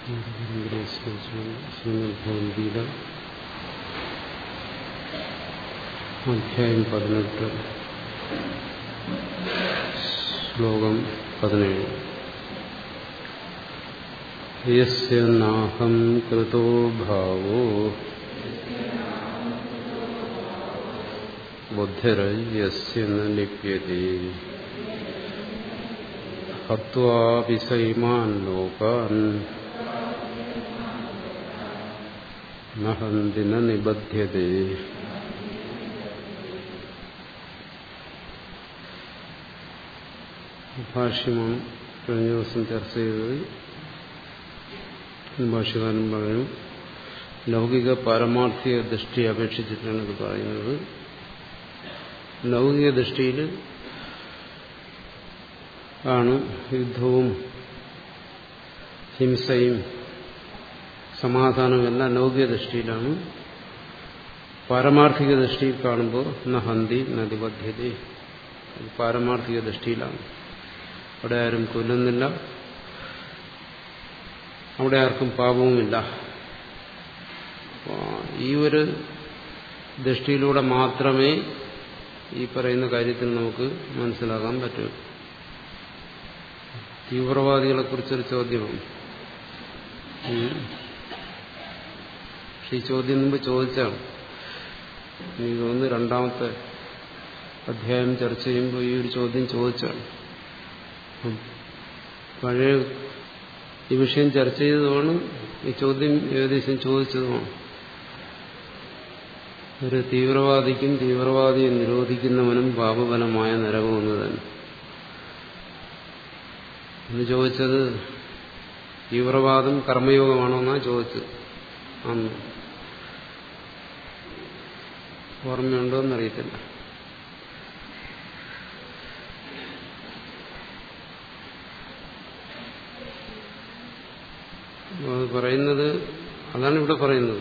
ഭഗവത്ഗീത അധ്യായം പതിനെട്ട് ശ്ലോകം പതിനേഴ് യസ്യ നാഹം കൃതോ ഭാവോ ബുദ്ധിരയസ്യ ന ലിപ്യത്തെ ഹത്വാപി സൈമാൻ ലോകാൻ നഹന്തി ന നിബധ്യത്തെ ഭാഷ്യമാണ് കഴിഞ്ഞ ദിവസം ചർച്ച ചെയ്തത് ഭാഷ്യകാരൻ പറഞ്ഞു ലൗകിക പാരമാർത്ഥിക ദൃഷ്ടി അപേക്ഷിച്ചിട്ടാണ് ഇത് പറയുന്നത് ലൗകിക ദൃഷ്ടിയിൽ ആണ് യുദ്ധവും ഹിംസയും സമാധാനവും എല്ലാം ലൗകിക ദൃഷ്ടിയിലാണ് പാരമാർത്ഥിക ദൃഷ്ടിയിൽ കാണുമ്പോൾ നഹന്തി നദിബദ്ധ്യത പാരമാർത്ഥിക ദൃഷ്ടിയിലാണ് അവിടെ ആരും കൊല്ലുന്നില്ല അവിടെ ആർക്കും പാപവുമില്ല ഈ ഒരു ദൃഷ്ടിയിലൂടെ മാത്രമേ ഈ പറയുന്ന കാര്യത്തിൽ നമുക്ക് മനസ്സിലാക്കാൻ പറ്റൂ തീവ്രവാദികളെ കുറിച്ചൊരു ചോദ്യമാണ് പക്ഷെ ഈ ചോദ്യം മുമ്പ് ചോദിച്ചാണ് എനിക്ക് തോന്നുന്നു രണ്ടാമത്തെ അധ്യായം ചർച്ച ചെയ്യുമ്പോൾ ഈ ഒരു ചോദ്യം ചോദിച്ചാണ് പഴയ ഈ വിഷയം ചർച്ച ചെയ്തതുമാണ് ഈ ചോദ്യം ഏകദേശം ചോദിച്ചതുമാണ് ഒരു തീവ്രവാദിക്കും തീവ്രവാദിയെ നിരോധിക്കുന്നവനും പാപഫലമായ നരകമെന്ന് തന്നെ എന്ന് ചോദിച്ചത് തീവ്രവാദം കർമ്മയോഗമാണോ എന്നാണ് ചോദിച്ചത് അന്ന് ഓർമ്മയുണ്ടോ എന്നറിയത്തില്ല അത് പറയുന്നത് അതാണ് ഇവിടെ പറയുന്നത്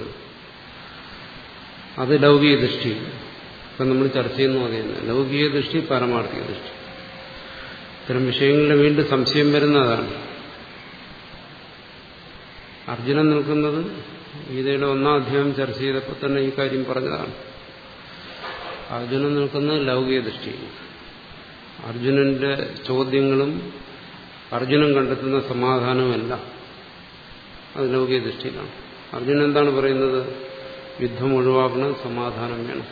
അത് ലൗകിക ദൃഷ്ടി ഇപ്പം നമ്മൾ ചർച്ച ചെയ്യുന്നു അത് തന്നെ ലൗകിക ദൃഷ്ടി പാരമാർത്ഥിക ദൃഷ്ടി ഇത്തരം വിഷയങ്ങളിൽ വീണ്ടും സംശയം വരുന്നതാണ് അർജുനൻ നിൽക്കുന്നത് ഗീതയുടെ ഒന്നാം അധ്യായം ചർച്ച ചെയ്തപ്പോൾ തന്നെ ഈ കാര്യം പറഞ്ഞതാണ് അർജുനൻ നിൽക്കുന്നത് ലൗകിക ദൃഷ്ടിയിൽ അർജുനന്റെ ചോദ്യങ്ങളും അർജുനൻ കണ്ടെത്തുന്ന സമാധാനവുമല്ല അത് ലൗകിക ദൃഷ്ടിയിലാണ് അർജുനൻ എന്താണ് പറയുന്നത് യുദ്ധം ഒഴിവാക്കണം സമാധാനം വേണം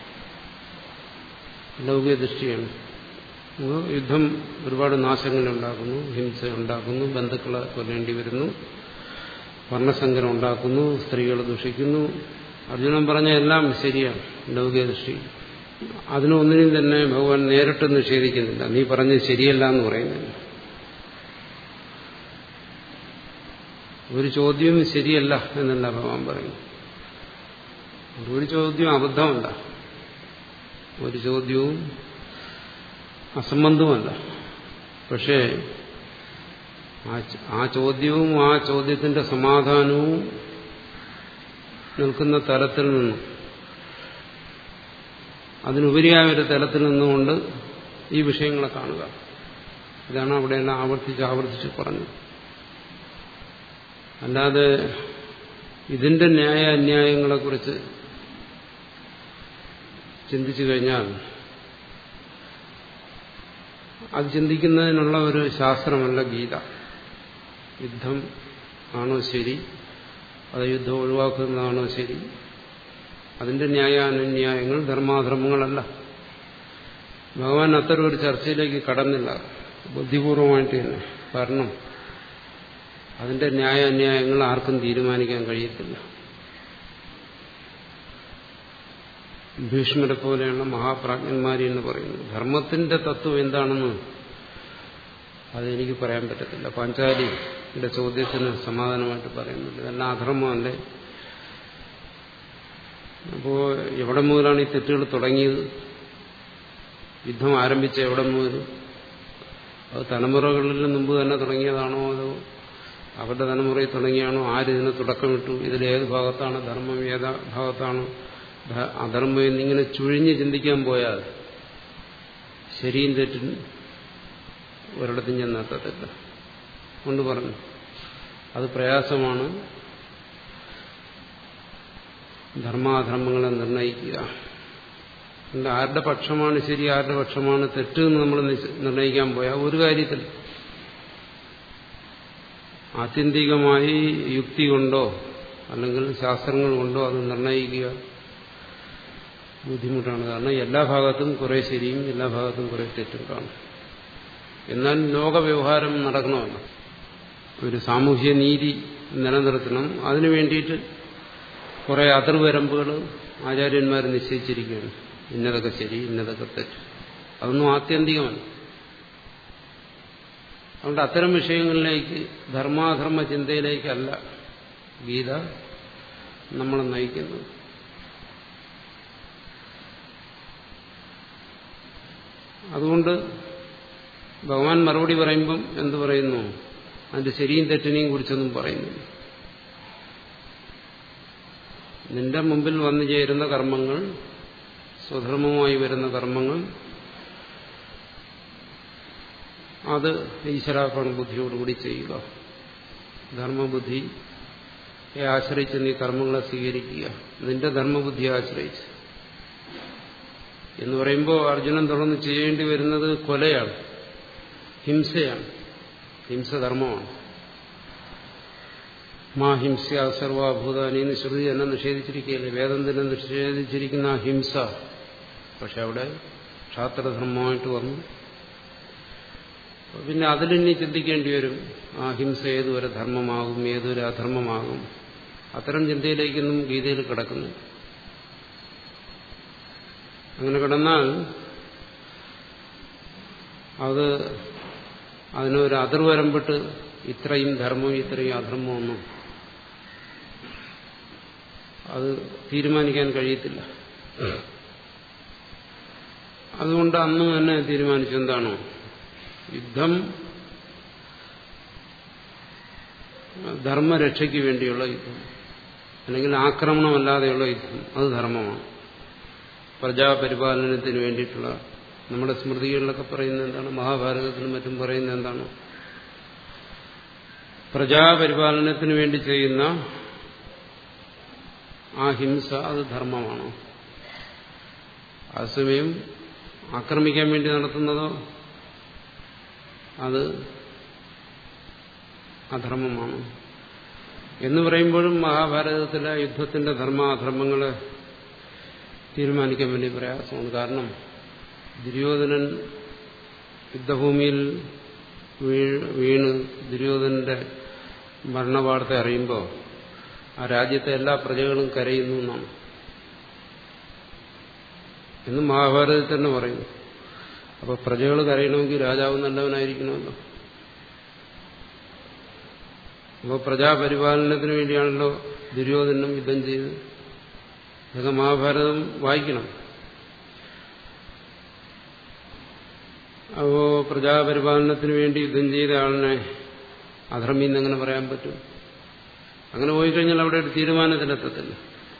ലൗകിക ദൃഷ്ടിയാണ് യുദ്ധം ഒരുപാട് നാശങ്ങൾ ഉണ്ടാക്കുന്നു ഹിംസ ഉണ്ടാക്കുന്നു ബന്ധുക്കളെ കൊല്ലേണ്ടി വരുന്നു വർണ്ണസങ്കരം ഉണ്ടാക്കുന്നു സ്ത്രീകളെ ദുഷിക്കുന്നു അർജുനൻ പറഞ്ഞ എല്ലാം ശരിയാണ് ലൗകിക ദൃഷ്ടി അതിനൊന്നിനും തന്നെ ഭഗവാൻ നേരിട്ട് നിഷേധിക്കുന്നില്ല നീ പറഞ്ഞത് ശരിയല്ല എന്ന് പറയുന്നില്ല ഒരു ചോദ്യവും ശരിയല്ല എന്നല്ല ഭഗവാൻ പറയുന്നു ഒരു ചോദ്യം അബദ്ധമല്ല ഒരു ചോദ്യവും അസംബന്ധവുമല്ല പക്ഷേ ആ ചോദ്യവും ആ ചോദ്യത്തിന്റെ സമാധാനവും നിൽക്കുന്ന തലത്തിൽ നിന്നും അതിനുപരിയായ ഒരു തലത്തിൽ നിന്നുകൊണ്ട് ഈ വിഷയങ്ങളെ കാണുക ഇതാണ് അവിടെയെല്ലാം ആവർത്തിച്ച് ആവർത്തിച്ച് പറഞ്ഞത് അല്ലാതെ ഇതിന്റെ ന്യായ അന്യായങ്ങളെക്കുറിച്ച് ചിന്തിച്ചു കഴിഞ്ഞാൽ അത് ചിന്തിക്കുന്നതിനുള്ള ഒരു ശാസ്ത്രമല്ല ഗീത യുദ്ധം ആണോ ശരി അത് യുദ്ധം ഒഴിവാക്കുന്നതാണോ ശരി അതിന്റെ ന്യായാനുന്യായങ്ങൾ ധർമാധർമ്മങ്ങളല്ല ഭഗവാൻ അത്തരം ഒരു ചർച്ചയിലേക്ക് കടന്നില്ല ബുദ്ധിപൂർവമായിട്ട് തന്നെ കാരണം അതിന്റെ ന്യായാന്യായങ്ങൾ ആർക്കും തീരുമാനിക്കാൻ കഴിയത്തില്ല ഭീഷ്മരെ പോലെയുള്ള മഹാപ്രാജ്ഞന്മാരി എന്ന് പറയുന്നത് ധർമ്മത്തിന്റെ തത്വം എന്താണെന്ന് അതെനിക്ക് പറയാൻ പറ്റത്തില്ല പാഞ്ചാലിയുടെ ചോദ്യത്തിന് സമാധാനമായിട്ട് പറയുന്നുണ്ട് ഇതെല്ലാം അധർമ്മമല്ലേ അപ്പോ എവിടെ മുതലാണ് ഈ തെറ്റുകൾ തുടങ്ങിയത് യുദ്ധം ആരംഭിച്ച എവിടെ മുതൽ അത് തലമുറകളിൽ മുമ്പ് തന്നെ തുടങ്ങിയതാണോ അതോ അവരുടെ തലമുറയിൽ തുടങ്ങിയാണോ ആരിതിന് തുടക്കമിട്ടു ഇതിലേത് ഭാഗത്താണ് ധർമ്മം ഏത് ഭാഗത്താണ് അധർമ്മം എന്നിങ്ങനെ ചുഴിഞ്ഞ് ചിന്തിക്കാൻ പോയാൽ ശരിയും തെറ്റും ഒരിടത്തും ചെന്നെത്തത്തില്ല കൊണ്ട് പറഞ്ഞു അത് പ്രയാസമാണ് ധർമാധർമ്മങ്ങളെ നിർണയിക്കുക അതുകൊണ്ട് ആരുടെ പക്ഷമാണ് ശരി ആരുടെ പക്ഷമാണ് തെറ്റ് എന്ന് നമ്മൾ നിർണയിക്കാൻ പോയാൽ ഒരു കാര്യത്തിൽ ആത്യന്തികമായി യുക്തി കൊണ്ടോ അല്ലെങ്കിൽ ശാസ്ത്രങ്ങൾ കൊണ്ടോ അത് നിർണയിക്കുക ബുദ്ധിമുട്ടാണ് കാരണം എല്ലാ ഭാഗത്തും കുറെ ശരിയും എല്ലാ ഭാഗത്തും കുറെ തെറ്റും കാണും എന്നാൽ ലോകവ്യവഹാരം നടക്കണമല്ലോ ഒരു സാമൂഹ്യ നീതി നിലനിർത്തണം അതിനു വേണ്ടിയിട്ട് കുറെ അതിർവരമ്പുകൾ ആചാര്യന്മാർ നിശ്ചയിച്ചിരിക്കുകയാണ് ഇന്നതൊക്കെ ശരി ഇന്നതൊക്കെ തെറ്റ് അതൊന്നും ആത്യന്തികമല്ല അതുകൊണ്ട് അത്തരം വിഷയങ്ങളിലേക്ക് ധർമാധർമ്മ ചിന്തയിലേക്കല്ല ഗീത നമ്മളെ നയിക്കുന്നത് അതുകൊണ്ട് ഭഗവാൻ മറുപടി പറയുമ്പം എന്തു പറയുന്നു അതിന്റെ ശരിയും തെറ്റിനെയും കുറിച്ചൊന്നും പറയുന്നില്ല നിന്റെ മുമ്പിൽ വന്നു ചേരുന്ന കർമ്മങ്ങൾ സ്വധർമ്മമായി വരുന്ന കർമ്മങ്ങൾ അത് ഈശ്വരാർപ്പണ ബുദ്ധിയോടുകൂടി ചെയ്യുക ധർമ്മബുദ്ധിയെ ആശ്രയിച്ച് നീ കർമ്മങ്ങളെ സ്വീകരിക്കുക നിന്റെ ധർമ്മബുദ്ധിയെ ആശ്രയിച്ച് എന്ന് പറയുമ്പോൾ അർജുനൻ തുടർന്ന് ചെയ്യേണ്ടി വരുന്നത് കൊലയാണ് ഹിംസയാണ് ഹിംസധർമ്മമാണ് മാ ഹിംസ സർവാഭൂതാനി എന്ന് ശ്രുതി എന്നെ നിഷേധിച്ചിരിക്കുകയല്ലേ വേദം തന്നെ നിഷേധിച്ചിരിക്കുന്ന ആ ഹിംസ പക്ഷെ അവിടെ ക്ഷാത്രധർമ്മമായിട്ട് വന്നു പിന്നെ അതിലിനി ചിന്തിക്കേണ്ടി വരും ആ ഹിംസ ഏതുവരെ ധർമ്മമാകും ഏതുവരെ അധർമ്മമാകും അത്തരം ചിന്തയിലേക്കൊന്നും ഗീതയിൽ കിടക്കുന്നു അങ്ങനെ കിടന്നാൽ അത് അതിനൊരു അതിർവരമ്പിട്ട് ഇത്രയും ധർമ്മവും ഇത്രയും അധർമ്മമൊന്നും അത് തീരുമാനിക്കാൻ കഴിയത്തില്ല അതുകൊണ്ട് അന്ന് തന്നെ തീരുമാനിച്ചു എന്താണോ യുദ്ധം ധർമ്മരക്ഷയ്ക്ക് വേണ്ടിയുള്ള യുദ്ധം അല്ലെങ്കിൽ ആക്രമണമല്ലാതെയുള്ള യുദ്ധം അത് ധർമ്മമാണ് പ്രജാപരിപാലനത്തിന് വേണ്ടിയിട്ടുള്ള നമ്മുടെ സ്മൃതികളിലൊക്കെ പറയുന്നത് എന്താണ് മഹാഭാരതത്തിലും മറ്റും പറയുന്നത് എന്താണ് പ്രജാപരിപാലനത്തിന് വേണ്ടി ചെയ്യുന്ന ആ ഹിംസ അത് ധർമ്മമാണോ അതേസമയം ആക്രമിക്കാൻ വേണ്ടി നടത്തുന്നതോ അത് അധർമ്മമാണ് എന്ന് പറയുമ്പോഴും മഹാഭാരതത്തിലെ യുദ്ധത്തിന്റെ ധർമാധർമ്മങ്ങളെ തീരുമാനിക്കാൻ വേണ്ടി പ്രയാസമാണ് കാരണം ദുര്യോധനൻ യുദ്ധഭൂമിയിൽ വീണ് ദുര്യോധനന്റെ മരണവാർത്ത അറിയുമ്പോൾ ആ രാജ്യത്തെ എല്ലാ പ്രജകളും കരയുന്നു എന്നാണ് എന്ന് മഹാഭാരതത്തിൽ തന്നെ പറയുന്നു അപ്പൊ പ്രജകൾ കരയണമെങ്കിൽ രാജാവ് നല്ലവനായിരിക്കണമല്ലോ അപ്പോൾ പ്രജാപരിപാലനത്തിന് വേണ്ടിയാണല്ലോ ദുര്യോധനം യുദ്ധം ചെയ്ത് ഇതൊക്കെ മഹാഭാരതം വായിക്കണം അപ്പോ പ്രജാപരിപാലനത്തിന് വേണ്ടി യുദ്ധം ചെയ്ത ആളിനെ അധർമ്മി എന്നെങ്ങനെ പറയാൻ പറ്റും അങ്ങനെ പോയി കഴിഞ്ഞാൽ അവിടെ ഒരു തീരുമാനത്തിലെത്തത്തില്ല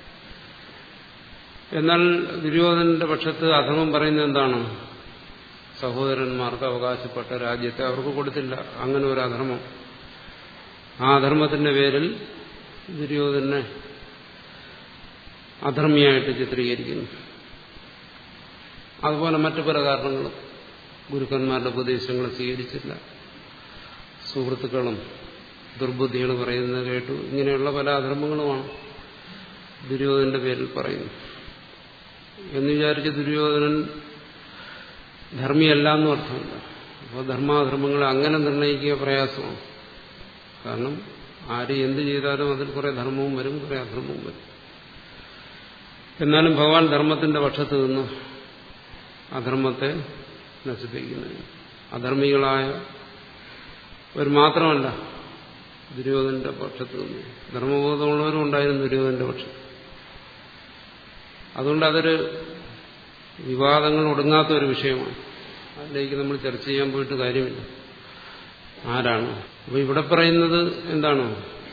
എന്നാൽ ദുര്യോധനന്റെ പക്ഷത്ത് അധർമ്മം പറയുന്നത് എന്താണ് സഹോദരന്മാർക്ക് അവകാശപ്പെട്ട രാജ്യത്തെ അവർക്ക് കൊടുത്തില്ല അങ്ങനെ ഒരു അധർമ്മം ആ അധർമ്മത്തിന്റെ പേരിൽ ദുര്യോധനെ അധർമ്മിയായിട്ട് ചിത്രീകരിക്കുന്നു അതുപോലെ മറ്റു പല കാരണങ്ങളും ഗുരുക്കന്മാരുടെ ഉപദേശങ്ങൾ സ്വീകരിച്ചില്ല സുഹൃത്തുക്കളും ദുർബുദ്ധികൾ പറയുന്നത് കേട്ടു ഇങ്ങനെയുള്ള പല അധർമ്മങ്ങളുമാണ് ദുര്യോധനന്റെ പേരിൽ പറയുന്നു എന്ന് വിചാരിച്ച് ദുര്യോധനൻ ധർമ്മിയല്ല എന്നും അർത്ഥമില്ല അപ്പോൾ ധർമാധർമ്മങ്ങളെ അങ്ങനെ നിർണ്ണയിക്കുക പ്രയാസമാണ് കാരണം ആര് എന്ത് ചെയ്താലും അതിൽ കുറെ ധർമ്മവും വരും കുറെ അധർമ്മവും വരും എന്നാലും ഭഗവാൻ ധർമ്മത്തിന്റെ പക്ഷത്ത് നിന്ന് അധർമ്മത്തെ നശിപ്പിക്കുന്നതിന് അധർമ്മികളായ ഒരു മാത്രമല്ല ദുര്യോധനന്റെ പക്ഷത്ത് നിന്ന് ധർമ്മബോധമുള്ളവരും ഉണ്ടായിരുന്നു ദുര്യോധനന്റെ പക്ഷത്ത് അതുകൊണ്ട് അതൊരു വിവാദങ്ങൾ ഒടുങ്ങാത്ത ഒരു വിഷയമാണ് അതിലേക്ക് നമ്മൾ ചർച്ച ചെയ്യാൻ പോയിട്ട് കാര്യമില്ല ആരാണ് അപ്പൊ ഇവിടെ പറയുന്നത് എന്താണ്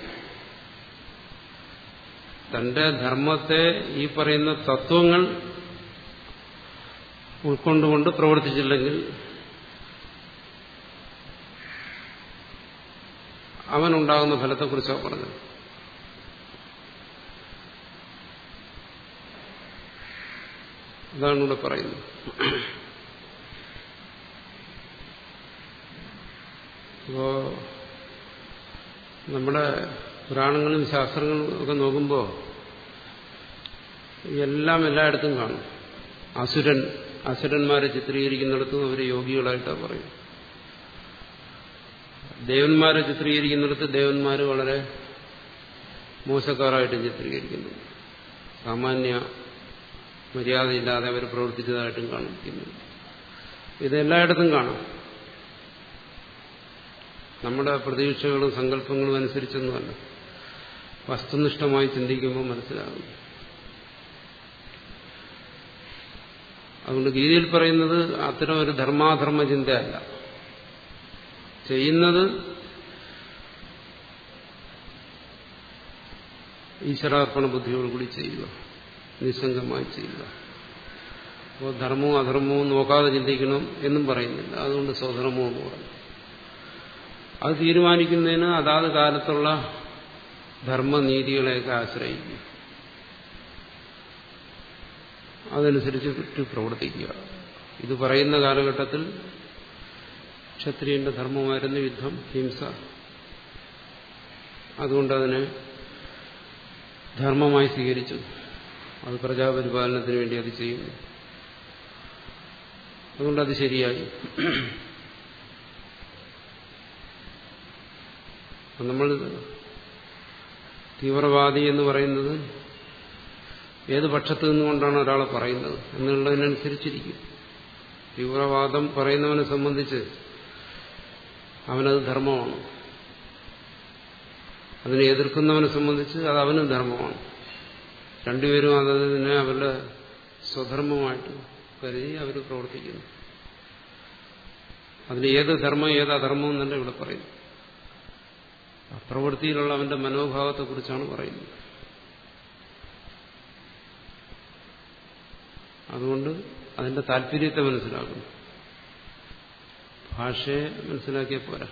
തന്റെ ധർമ്മത്തെ ഈ പറയുന്ന തത്വങ്ങൾ ഉൾക്കൊണ്ടുകൊണ്ട് പ്രവർത്തിച്ചില്ലെങ്കിൽ അവനുണ്ടാകുന്ന ഫലത്തെക്കുറിച്ചാണ് പറഞ്ഞത് അതാണ് ഇവിടെ പറയുന്നത് അപ്പോ നമ്മുടെ പുരാണങ്ങളും ശാസ്ത്രങ്ങളും ഒക്കെ നോക്കുമ്പോൾ എല്ലാം എല്ലായിടത്തും കാണും അസുരൻ അസുരന്മാരെ ചിത്രീകരിക്കുന്നിടത്തും അവർ യോഗികളായിട്ടാണ് പറയും ദേവന്മാരെ ചിത്രീകരിക്കുന്നിടത്ത് ദേവന്മാർ വളരെ മോശക്കാരായിട്ട് ചിത്രീകരിക്കുന്നു സാമാന്യ മര്യാദയില്ലാതെ അവർ പ്രവർത്തിച്ചതായിട്ടും കാണിക്കുന്നു ഇതെല്ലായിടത്തും കാണാം നമ്മുടെ പ്രതീക്ഷകളും സങ്കല്പങ്ങളും അനുസരിച്ചൊന്നുമല്ല വസ്തുനിഷ്ഠമായി ചിന്തിക്കുമ്പോൾ മനസ്സിലാകും അതുകൊണ്ട് ഗീതയിൽ പറയുന്നത് അത്തരം ഒരു ധർമാധർമ്മ ചിന്തയല്ല ചെയ്യുന്നത് ഈശ്വരാർപ്പണ ബുദ്ധിയോടുകൂടി ചെയ്യുക നിസ്സംഗമായി ചെയ്യുക അപ്പോൾ ധർമ്മവും അധർമ്മവും നോക്കാതെ ചിന്തിക്കണം എന്നും പറയുന്നില്ല അതുകൊണ്ട് സ്വധർമ്മവും എന്ന് പറഞ്ഞു അത് തീരുമാനിക്കുന്നതിന് അതാത് കാലത്തുള്ള ധർമ്മനീതികളെയൊക്കെ ആശ്രയിക്കും അതനുസരിച്ച് പ്രവർത്തിക്കുക ഇത് പറയുന്ന കാലഘട്ടത്തിൽ ക്ഷത്രിയന്റെ ധർമ്മമായിരുന്നു യുദ്ധം ഹിംസ അതുകൊണ്ട് അതിനെ ധർമ്മമായി സ്വീകരിച്ചു അത് പ്രജാപരിപാലനത്തിന് വേണ്ടി അത് ചെയ്യുന്നു അതുകൊണ്ട് അത് ശരിയായി നമ്മൾ തീവ്രവാദി എന്ന് പറയുന്നത് ഏത് പക്ഷത്ത് നിന്നുകൊണ്ടാണ് ഒരാളെ പറയുന്നത് എന്നുള്ളതിനനുസരിച്ചിരിക്കും തീവ്രവാദം പറയുന്നവനെ സംബന്ധിച്ച് അവനത് ധർമ്മമാണ് അതിനെ എതിർക്കുന്നവനെ സംബന്ധിച്ച് അത് അവനും ധർമ്മമാണ് രണ്ടുപേരും അതിനെ അവരുടെ സ്വധർമ്മമായിട്ട് കരുതി അവർ പ്രവർത്തിക്കുന്നു അതിന് ഏത് ധർമ്മം ഏത് അധർമ്മം എന്നല്ല ഇവിടെ പറയുന്നു പ്രവൃത്തിയിലുള്ള അവന്റെ മനോഭാവത്തെക്കുറിച്ചാണ് പറയുന്നത് അതുകൊണ്ട് അതിന്റെ താല്പര്യത്തെ മനസ്സിലാക്കുന്നു ഭാഷയെ മനസ്സിലാക്കിയ പോരാ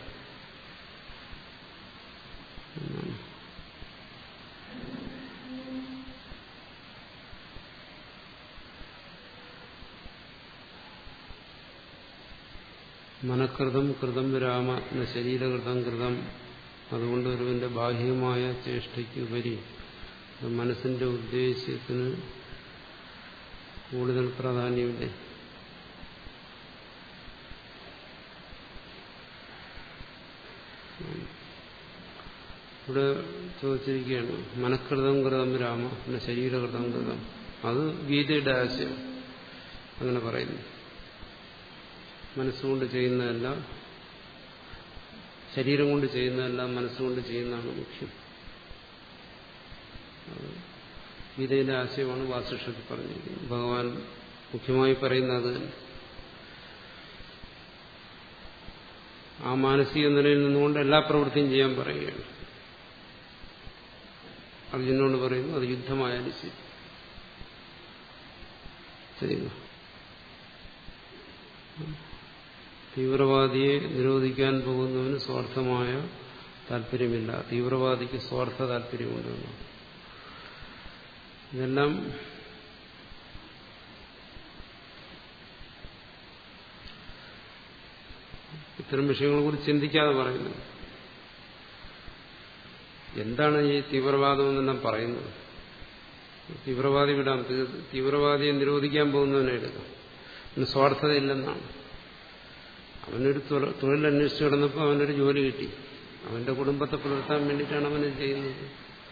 മനഃകൃതം കൃതം രാമ എന്ന ശരീരകൃതം കൃതം അതുകൊണ്ട് ഒരുവന്റെ ബാഹ്യമായ ചേഷ്ടയ്ക്ക് ഉപരി മനസ്സിന്റെ ഉദ്ദേശ്യത്തിന് കൂടുതൽ പ്രാധാന്യമില്ലേ ഇവിടെ ചോദിച്ചിരിക്കുകയാണ് മനഃകൃതം കൃതം രാമ പിന്നെ ശരീരകൃതം കൃതം അത് ഗീതയുടെ ആശയം അങ്ങനെ പറയുന്നു മനസ്സുകൊണ്ട് ചെയ്യുന്നതല്ല ശരീരം കൊണ്ട് ചെയ്യുന്നതല്ല മനസ്സുകൊണ്ട് ചെയ്യുന്നതാണ് മുഖ്യം ഗീതയിലെ ആശയമാണ് വാസിഷ്ഠത്തിൽ പറഞ്ഞിരിക്കുന്നത് ഭഗവാൻ മുഖ്യമായി പറയുന്നത് ആ മാനസിക നിലയിൽ നിന്നുകൊണ്ട് എല്ലാ പ്രവൃത്തിയും ചെയ്യാൻ പറയുകയാണ് അർജുനോട് പറയുന്നു അത് യുദ്ധമായാലും ശരി ചെയ്യുക തീവ്രവാദിയെ നിരോധിക്കാൻ പോകുന്നവന് സ്വാർത്ഥമായ താല്പര്യമില്ല തീവ്രവാദിക്ക് സ്വാർത്ഥ താല്പര്യമുണ്ടെന്ന് ഇതെല്ലാം ഇത്തരം വിഷയങ്ങളെ കുറിച്ച് ചിന്തിക്കാതെ പറയുന്നു എന്താണ് ഈ തീവ്രവാദം എന്നെല്ലാം പറയുന്നത് തീവ്രവാദി വിടാം തീവ്രവാദിയെ നിരോധിക്കാൻ പോകുന്നവനെ എടുക്കാം അവന് സ്വാർത്ഥതയില്ലെന്നാണ് അവനൊരു തൊഴിൽ അന്വേഷിച്ച് കിടന്നപ്പോൾ അവനൊരു ജോലി കിട്ടി അവന്റെ കുടുംബത്തെ പുലർത്താൻ വേണ്ടിയിട്ടാണ് അവന് ചെയ്യുന്നത്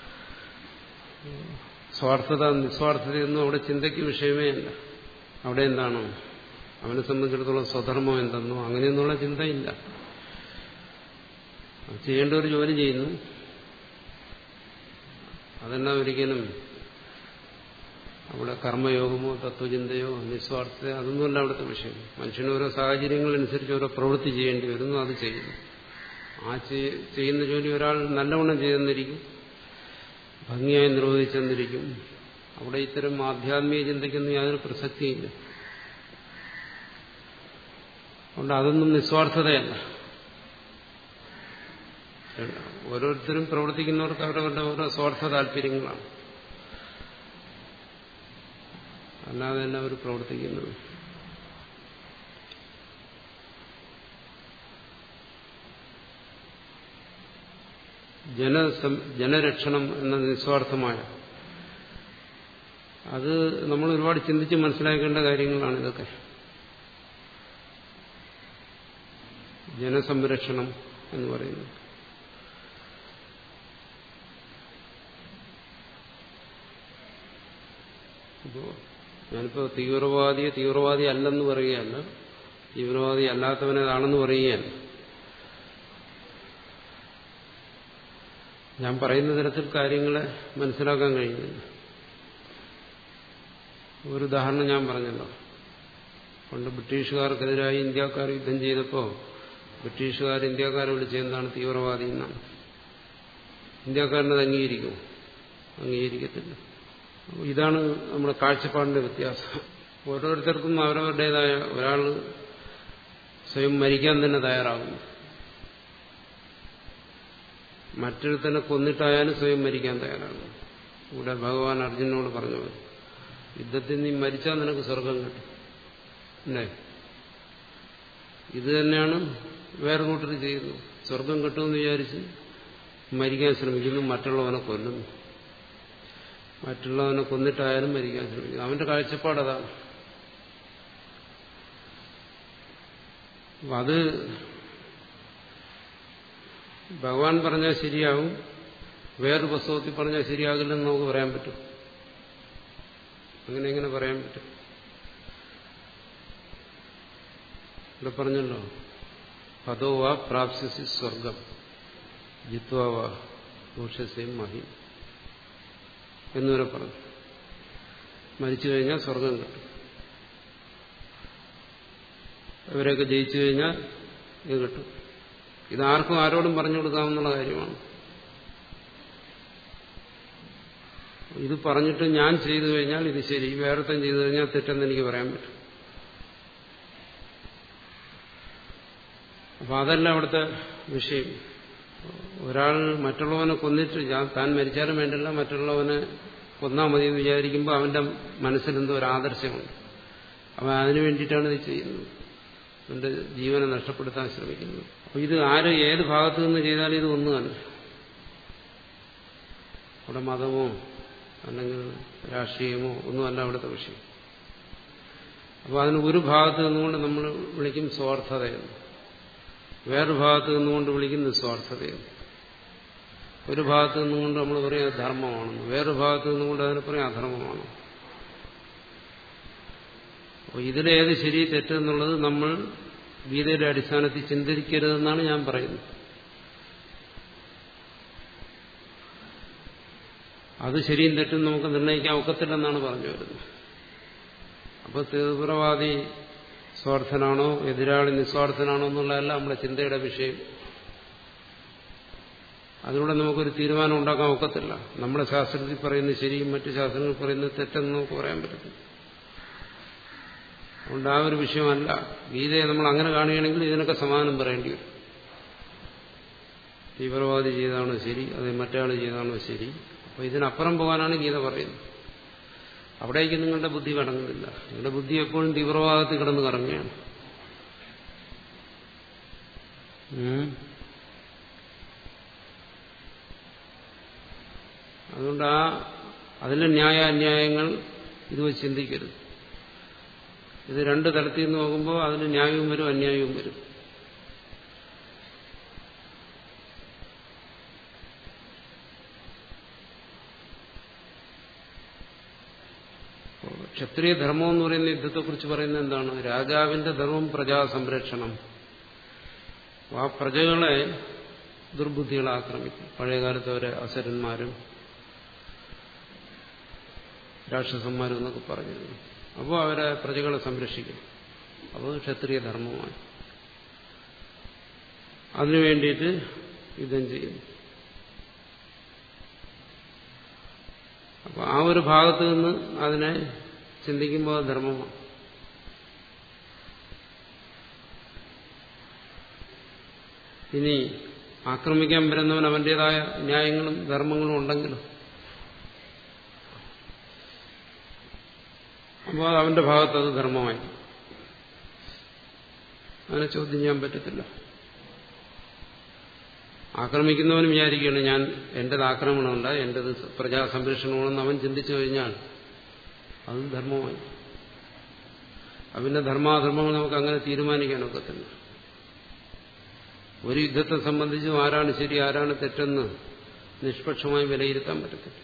സ്വാർത്ഥത നിസ്വാർത്ഥതയൊന്നും അവിടെ ചിന്തയ്ക്ക് വിഷയമേ അല്ല അവിടെ എന്താണോ അവനെ സംബന്ധിച്ചിടത്തോളം സ്വധർമ്മം എന്തെന്നോ അങ്ങനെയൊന്നുള്ള ചിന്തയില്ല ചെയ്യേണ്ട ഒരു ജോലി ചെയ്യുന്നു അതെല്ലാം ഒരിക്കലും അവിടെ കർമ്മയോഗമോ തത്വചിന്തയോ നിസ്വാർത്ഥതയോ അതൊന്നുമല്ല അവിടുത്തെ വിഷയം മനുഷ്യന് ഓരോ സാഹചര്യങ്ങളനുസരിച്ച് ഓരോ പ്രവൃത്തി ചെയ്യേണ്ടി വരുന്നു അത് ചെയ്യുന്നു ആ ചെയ്യുന്ന ജോലി ഒരാൾ നല്ലവണ്ണം ചെയ്തെന്നിരിക്കും ഭംഗിയായി നിർവഹിച്ചെന്നിരിക്കും അവിടെ ഇത്തരം ആധ്യാത്മിക ചിന്തയ്ക്കൊന്നും യാതൊരു പ്രസക്തിയില്ല അതുകൊണ്ട് അതൊന്നും നിസ്വാർത്ഥതയല്ല ഓരോരുത്തരും പ്രവർത്തിക്കുന്നവർക്ക് അവരവരുടെ ഓരോ സ്വാർത്ഥ താല്പര്യങ്ങളാണ് അല്ലാതെ തന്നെ അവർ പ്രവർത്തിക്കുന്നത് ജന ജനരക്ഷണം എന്ന നിസ്വാർത്ഥമായ അത് നമ്മൾ ഒരുപാട് ചിന്തിച്ച് മനസ്സിലാക്കേണ്ട കാര്യങ്ങളാണ് ഇതൊക്കെ ജനസംരക്ഷണം എന്ന് പറയുന്നത് അപ്പോ ഞാനിപ്പോ തീവ്രവാദിയെ തീവ്രവാദി അല്ലെന്ന് പറയുകയല്ല തീവ്രവാദി അല്ലാത്തവനേതാണെന്ന് പറയുകയല്ല ഞാൻ പറയുന്ന തരത്തിൽ കാര്യങ്ങളെ മനസ്സിലാക്കാൻ കഴിയുന്നില്ല ഒരു ഉദാഹരണം ഞാൻ പറഞ്ഞല്ലോ പണ്ട് ബ്രിട്ടീഷുകാർക്കെതിരായി ഇന്ത്യക്കാർ യുദ്ധം ചെയ്തപ്പോൾ ബ്രിട്ടീഷുകാർ ഇന്ത്യക്കാരെ വിളിച്ചെന്താണ് തീവ്രവാദി എന്നാണ് ഇന്ത്യക്കാരനത് അംഗീകരിക്കും അംഗീകരിക്കത്തില്ല ഇതാണ് നമ്മുടെ കാഴ്ചപ്പാടിന്റെ വ്യത്യാസം ഓരോരുത്തർക്കും അവരവരുടേതായ ഒരാൾ സ്വയം മരിക്കാൻ തന്നെ തയ്യാറാകുന്നു മറ്റൊരുത്തനെ കൊന്നിട്ടായാലും സ്വയം മരിക്കാൻ തയ്യാറാകുന്നു ഇവിടെ ഭഗവാൻ അർജുനോട് പറഞ്ഞു യുദ്ധത്തിൽ നീ മരിച്ചാൽ നിനക്ക് സ്വർഗം കിട്ടും അല്ലേ ഇത് തന്നെയാണ് വേറെ കൂട്ടർ ചെയ്യുന്നു സ്വർഗം കിട്ടുമെന്ന് വിചാരിച്ച് മരിക്കാൻ ശ്രമിക്കുന്നു മറ്റുള്ളവനെ കൊല്ലുന്നു മറ്റുള്ളവനെ കൊന്നിട്ടായാലും മരിക്കാൻ ശ്രമിക്കുന്നു അവന്റെ കാഴ്ചപ്പാട് അതാണ് അത് ഭഗവാൻ പറഞ്ഞാൽ ശരിയാവും വേറൊരു പുസ്തകത്തിൽ പറഞ്ഞാൽ ശരിയാകില്ലെന്ന് നമുക്ക് പറയാൻ പറ്റും അങ്ങനെ എങ്ങനെ പറയാൻ പറ്റും ഇവിടെ പറഞ്ഞല്ലോ പദോ വാ പ്രാപ്സ്യസി സ്വർഗം ജിത്വാവ ഭൂഷസ്യം മഹി എന്നുവരെ പറഞ്ഞു മരിച്ചു കഴിഞ്ഞാൽ സ്വർഗം കിട്ടും ഇവരെയൊക്കെ ജയിച്ചു കഴിഞ്ഞാൽ ഇത് കിട്ടും ഇതാർക്കും ആരോടും പറഞ്ഞു കൊടുക്കാമെന്നുള്ള കാര്യമാണ് ഇത് പറഞ്ഞിട്ട് ഞാൻ ചെയ്തു കഴിഞ്ഞാൽ ഇത് ശരി വേറെത്തം ചെയ്തു കഴിഞ്ഞാൽ തെറ്റെന്ന് എനിക്ക് പറയാൻ പറ്റും അപ്പൊ അതല്ല അവിടുത്തെ വിഷയം ഒരാൾ മറ്റുള്ളവനെ കൊന്നിട്ട് താൻ മരിച്ചാലും വേണ്ടില്ല മറ്റുള്ളവനെ കൊന്നാൽ മതി എന്ന് വിചാരിക്കുമ്പോൾ അവന്റെ മനസ്സിലെന്തോ ഒരു ആദർശമുണ്ട് അവൻ അതിനു വേണ്ടിയിട്ടാണ് ഇത് ചെയ്യുന്നത് അവന്റെ ജീവനെ നഷ്ടപ്പെടുത്താൻ ശ്രമിക്കുന്നത് അപ്പൊ ഇത് ആര് ഏത് ഭാഗത്തു നിന്ന് ചെയ്താലും ഇത് ഒന്ന് തന്നെ അവിടെ മതമോ അല്ലെങ്കിൽ രാഷ്ട്രീയമോ ഒന്നുമല്ല അവിടുത്തെ വിഷയം അപ്പോൾ അതിന് ഒരു ഭാഗത്ത് നിന്നുകൊണ്ട് നമ്മൾ വിളിക്കും സ്വാർത്ഥതയെന്ന് വേറൊരു ഭാഗത്ത് നിന്നുകൊണ്ട് വിളിക്കും നിസ്വാർത്ഥതയെന്ന് ഒരു ഭാഗത്ത് നിന്നുകൊണ്ട് നമ്മൾ പറയും ധർമ്മമാണെന്ന് വേറൊരു ഭാഗത്ത് നിന്നുകൊണ്ട് അതിനെ പറയും അധർമ്മമാണ് അപ്പോൾ ഇതിലേത് ശരി തെറ്റെന്നുള്ളത് നമ്മൾ ഗീതയുടെ അടിസ്ഥാനത്തിൽ ചിന്തിക്കരുതെന്നാണ് ഞാൻ പറയുന്നത് അത് ശരിയും തെറ്റും നമുക്ക് നിർണ്ണയിക്കാൻ ഒക്കത്തില്ലെന്നാണ് പറഞ്ഞു വരുന്നത് അപ്പോൾ തീവ്രവാദി സ്വാർത്ഥനാണോ എതിരാളി നിസ്വാർത്ഥനാണോ എന്നുള്ളതല്ല നമ്മുടെ ചിന്തയുടെ വിഷയം അതിലൂടെ നമുക്കൊരു തീരുമാനം ഉണ്ടാക്കാൻ ഒക്കത്തില്ല നമ്മുടെ ശാസ്ത്രത്തിൽ പറയുന്നത് ശരിയും മറ്റു ശാസ്ത്രങ്ങൾ പറയുന്നത് തെറ്റെന്ന് നമുക്ക് പറയാൻ പറ്റത്തില്ല അതുകൊണ്ട് ആ ഒരു വിഷയമല്ല ഗീതയെ നമ്മൾ അങ്ങനെ കാണുകയാണെങ്കിൽ ഇതിനൊക്കെ സമാനം പറയേണ്ടി വരും തീവ്രവാദി ചെയ്താണോ ശരി അത് മറ്റേ ചെയ്താണോ ശരി അപ്പോൾ ഇതിനപ്പുറം പോകാനാണ് ഗീത പറയുന്നത് അവിടേക്ക് നിങ്ങളുടെ ബുദ്ധി കടങ്ങുന്നില്ല നിങ്ങളുടെ ബുദ്ധി എപ്പോഴും തീവ്രവാദത്തിൽ കിടന്ന് കറങ്ങുകയാണ് അതുകൊണ്ട് ആ അതിലെ ന്യായ അന്യായങ്ങൾ ഇത് വെച്ച് ചിന്തിക്കരുത് ഇത് രണ്ട് തലത്തിൽ നിന്ന് നോക്കുമ്പോൾ അതിന് ന്യായവും വരും അന്യായവും വരും ക്ഷത്രിയ ധർമ്മം എന്ന് പറയുന്ന യുദ്ധത്തെക്കുറിച്ച് പറയുന്നത് എന്താണ് രാജാവിന്റെ ധർമ്മം പ്രജാ സംരക്ഷണം ആ പ്രജകളെ ദുർബുദ്ധികളെ ആക്രമിക്കും പഴയകാലത്ത് അവരെ അസരന്മാരും രാക്ഷസന്മാരും എന്നൊക്കെ പറഞ്ഞിരുന്നു അപ്പോൾ അവരെ പ്രജകളെ സംരക്ഷിക്കും അപ്പോൾ ക്ഷത്രിയ ധർമ്മമാണ് അതിനു വേണ്ടിയിട്ട് യുദ്ധം ചെയ്യുന്നു അപ്പോൾ ആ ഒരു ഭാഗത്ത് നിന്ന് അതിനെ ചിന്തിക്കുമ്പോൾ ധർമ്മമാണ് ഇനി ആക്രമിക്കാൻ വരുന്നവൻ അവന്റേതായ ന്യായങ്ങളും ധർമ്മങ്ങളും ഉണ്ടെങ്കിലും അപ്പോൾ അവന്റെ ഭാഗത്ത് അത് ധർമ്മമായി അതിനെ ചോദ്യം ചെയ്യാൻ പറ്റത്തില്ല ആക്രമിക്കുന്നവൻ വിചാരിക്കുകയാണ് ഞാൻ എന്റേത് ആക്രമണമുണ്ട് എന്റേത് പ്രജാസംരക്ഷണമാണെന്ന് അവൻ ചിന്തിച്ചു കഴിഞ്ഞാൽ അത് ധർമ്മമായി അതിന്റെ ധർമാധർമ്മങ്ങൾ നമുക്ക് അങ്ങനെ തീരുമാനിക്കാനൊക്കത്തില്ല ഒരു യുദ്ധത്തെ സംബന്ധിച്ചും ആരാണ് ശരി ആരാണ് തെറ്റെന്ന് നിഷ്പക്ഷമായി വിലയിരുത്താൻ പറ്റത്തില്ല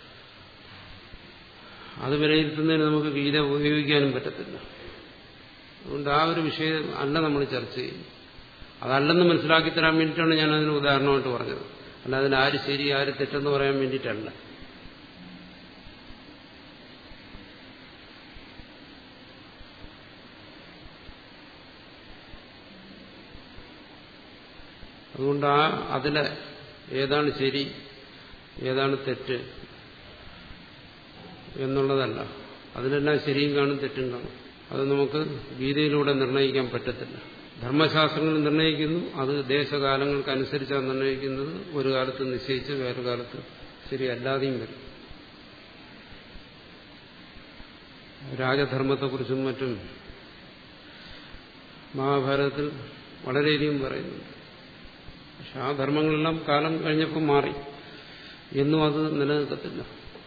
അത് വിലയിരുത്തുന്നതിന് നമുക്ക് ഗീത ഉപയോഗിക്കാനും പറ്റത്തില്ല അതുകൊണ്ട് ആ ഒരു വിഷയം അല്ല നമ്മൾ ചർച്ച ചെയ്യുന്നത് അതല്ലെന്ന് മനസ്സിലാക്കി തരാൻ വേണ്ടിയിട്ടാണ് ഞാൻ അതിന് ഉദാഹരണമായിട്ട് പറഞ്ഞത് അല്ല അതിന് ആര് ശരി ആര് തെറ്റെന്ന് പറയാൻ വേണ്ടിയിട്ടല്ല അതുകൊണ്ട് ആ അതിലെ ഏതാണ് ശരി ഏതാണ് തെറ്റ് എന്നുള്ളതല്ല അതിലെല്ലാം ശരിയും കാണും തെറ്റും കാണും അത് നമുക്ക് ഗീതയിലൂടെ നിർണ്ണയിക്കാൻ പറ്റത്തില്ല ധർമ്മശാസ്ത്രങ്ങൾ നിർണ്ണയിക്കുന്നു അത് ദേശകാലങ്ങൾക്കനുസരിച്ചാണ് നിർണ്ണയിക്കുന്നത് ഒരു കാലത്ത് നിശ്ചയിച്ച് വേറൊരു കാലത്ത് ശരിയല്ലാതെയും വരും രാജധർമ്മത്തെക്കുറിച്ചും മറ്റും മഹാഭാരതത്തിൽ വളരെയധികം പറയുന്നുണ്ട് പക്ഷെ ആ ധർമ്മങ്ങളെല്ലാം കാലം കഴിഞ്ഞപ്പോൾ മാറി എന്നും അത് നിലനിൽക്കത്തില്ല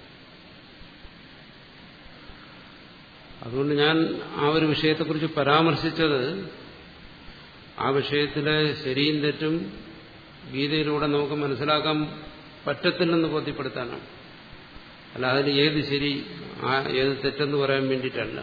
അതുകൊണ്ട് ഞാൻ ആ ഒരു വിഷയത്തെക്കുറിച്ച് പരാമർശിച്ചത് ആ വിഷയത്തിലെ ശരിയും തെറ്റും ഗീതയിലൂടെ നമുക്ക് മനസ്സിലാക്കാൻ പറ്റത്തില്ലെന്ന് ബോധ്യപ്പെടുത്താനാണ് അല്ല അതിൽ ഏത് ശരി ആ ഏത് തെറ്റെന്ന് പറയാൻ വേണ്ടിയിട്ടല്ല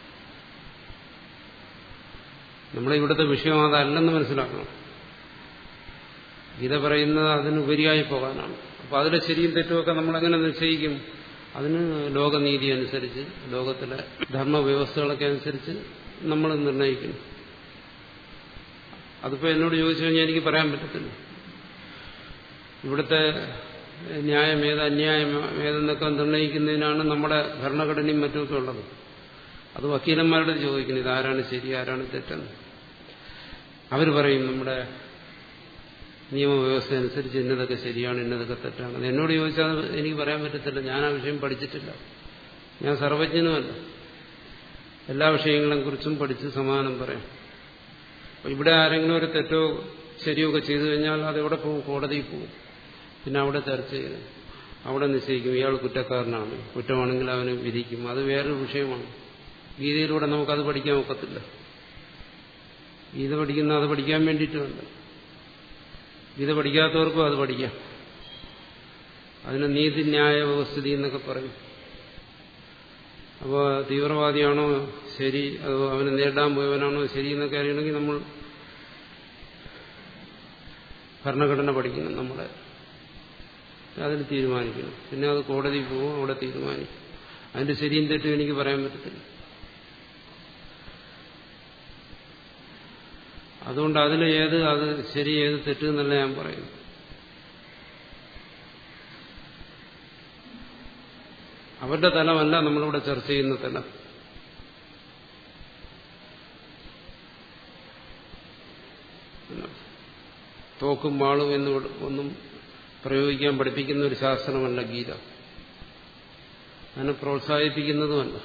നമ്മളെ ഇവിടുത്തെ വിഷയം അതല്ലെന്ന് മനസ്സിലാക്കണം ഗീത പറയുന്നത് അതിനുപരിയായി പോകാനാണ് അപ്പൊ അതിലെ ശരിയും തെറ്റുമൊക്കെ നമ്മളെങ്ങനെ നിശ്ചയിക്കും അതിന് ലോകനീതി അനുസരിച്ച് ലോകത്തിലെ ധർമ്മവ്യവസ്ഥകളൊക്കെ അനുസരിച്ച് നമ്മൾ നിർണ്ണയിക്കുന്നു അതിപ്പോ എന്നോട് ചോദിച്ചു കഴിഞ്ഞാൽ എനിക്ക് പറയാൻ പറ്റത്തില്ല ഇവിടുത്തെ ന്യായം ഏത് അന്യായം ഏതെന്നൊക്കെ നിർണ്ണയിക്കുന്നതിനാണ് നമ്മുടെ ഭരണഘടനയും മറ്റുമൊക്കെ ഉള്ളത് അത് വക്കീലന്മാരോട് ചോദിക്കുന്നു ഇതാരാണ് ശരി ആരാണ് തെറ്റെന്ന് അവർ പറയും നമ്മുടെ നിയമവ്യവസ്ഥ അനുസരിച്ച് ഇന്നതൊക്കെ ശരിയാണ് ഇന്നതൊക്കെ തെറ്റാണ് അത് എന്നോട് ചോദിച്ചാൽ എനിക്ക് പറയാൻ പറ്റത്തില്ല ഞാൻ ആ വിഷയം പഠിച്ചിട്ടില്ല ഞാൻ സർവജ്ഞനുമല്ല എല്ലാ വിഷയങ്ങളെ കുറിച്ചും പഠിച്ച് സമാനം പറയാം അപ്പൊ ഇവിടെ ആരെങ്കിലും ഒരു തെറ്റോ ശരിയോ ഒക്കെ ചെയ്തു കഴിഞ്ഞാൽ അത് എവിടെ പോകും കോടതിയിൽ പോകും പിന്നെ അവിടെ ചർച്ച ചെയ്ത് അവിടെ നിശ്ചയിക്കും ഇയാൾ കുറ്റക്കാരനാണ് കുറ്റമാണെങ്കിൽ അവന് വിധിക്കും അത് വേറൊരു വിഷയമാണ് ഗീതയിലൂടെ നമുക്കത് പഠിക്കാൻ ഒക്കത്തില്ല ഗീത പഠിക്കുന്ന അത് പഠിക്കാൻ വേണ്ടിയിട്ടുമല്ല ഗീത പഠിക്കാത്തവർക്കും അത് പഠിക്കാം അതിന് നീതിന്യായ വ്യവസ്ഥിതി എന്നൊക്കെ പറയും അപ്പോൾ തീവ്രവാദിയാണോ ശരി അതോ അവനെ നേരിടാൻ പോയവനാണോ ശരി എന്നൊക്കെ അറിയണമെങ്കിൽ നമ്മൾ ഭരണഘടന പഠിക്കണം നമ്മളെ അതിന് തീരുമാനിക്കണം പിന്നെ അത് കോടതിയിൽ പോകും അവിടെ തീരുമാനിക്കും അതിന്റെ ശരിയും തെറ്റും എനിക്ക് പറയാൻ പറ്റത്തില്ല അതുകൊണ്ട് അതിൽ ഏത് അത് ശരി ഏത് തെറ്റ് എന്നല്ല ഞാൻ പറയുന്നു അവരുടെ തലമല്ല നമ്മളിവിടെ ചർച്ച ചെയ്യുന്ന തലം തോക്കും വാളും എന്ന് ഒന്നും പ്രയോഗിക്കാൻ പഠിപ്പിക്കുന്ന ഒരു ശാസ്ത്രമല്ല ഗീത അതിനെ പ്രോത്സാഹിപ്പിക്കുന്നതുമല്ല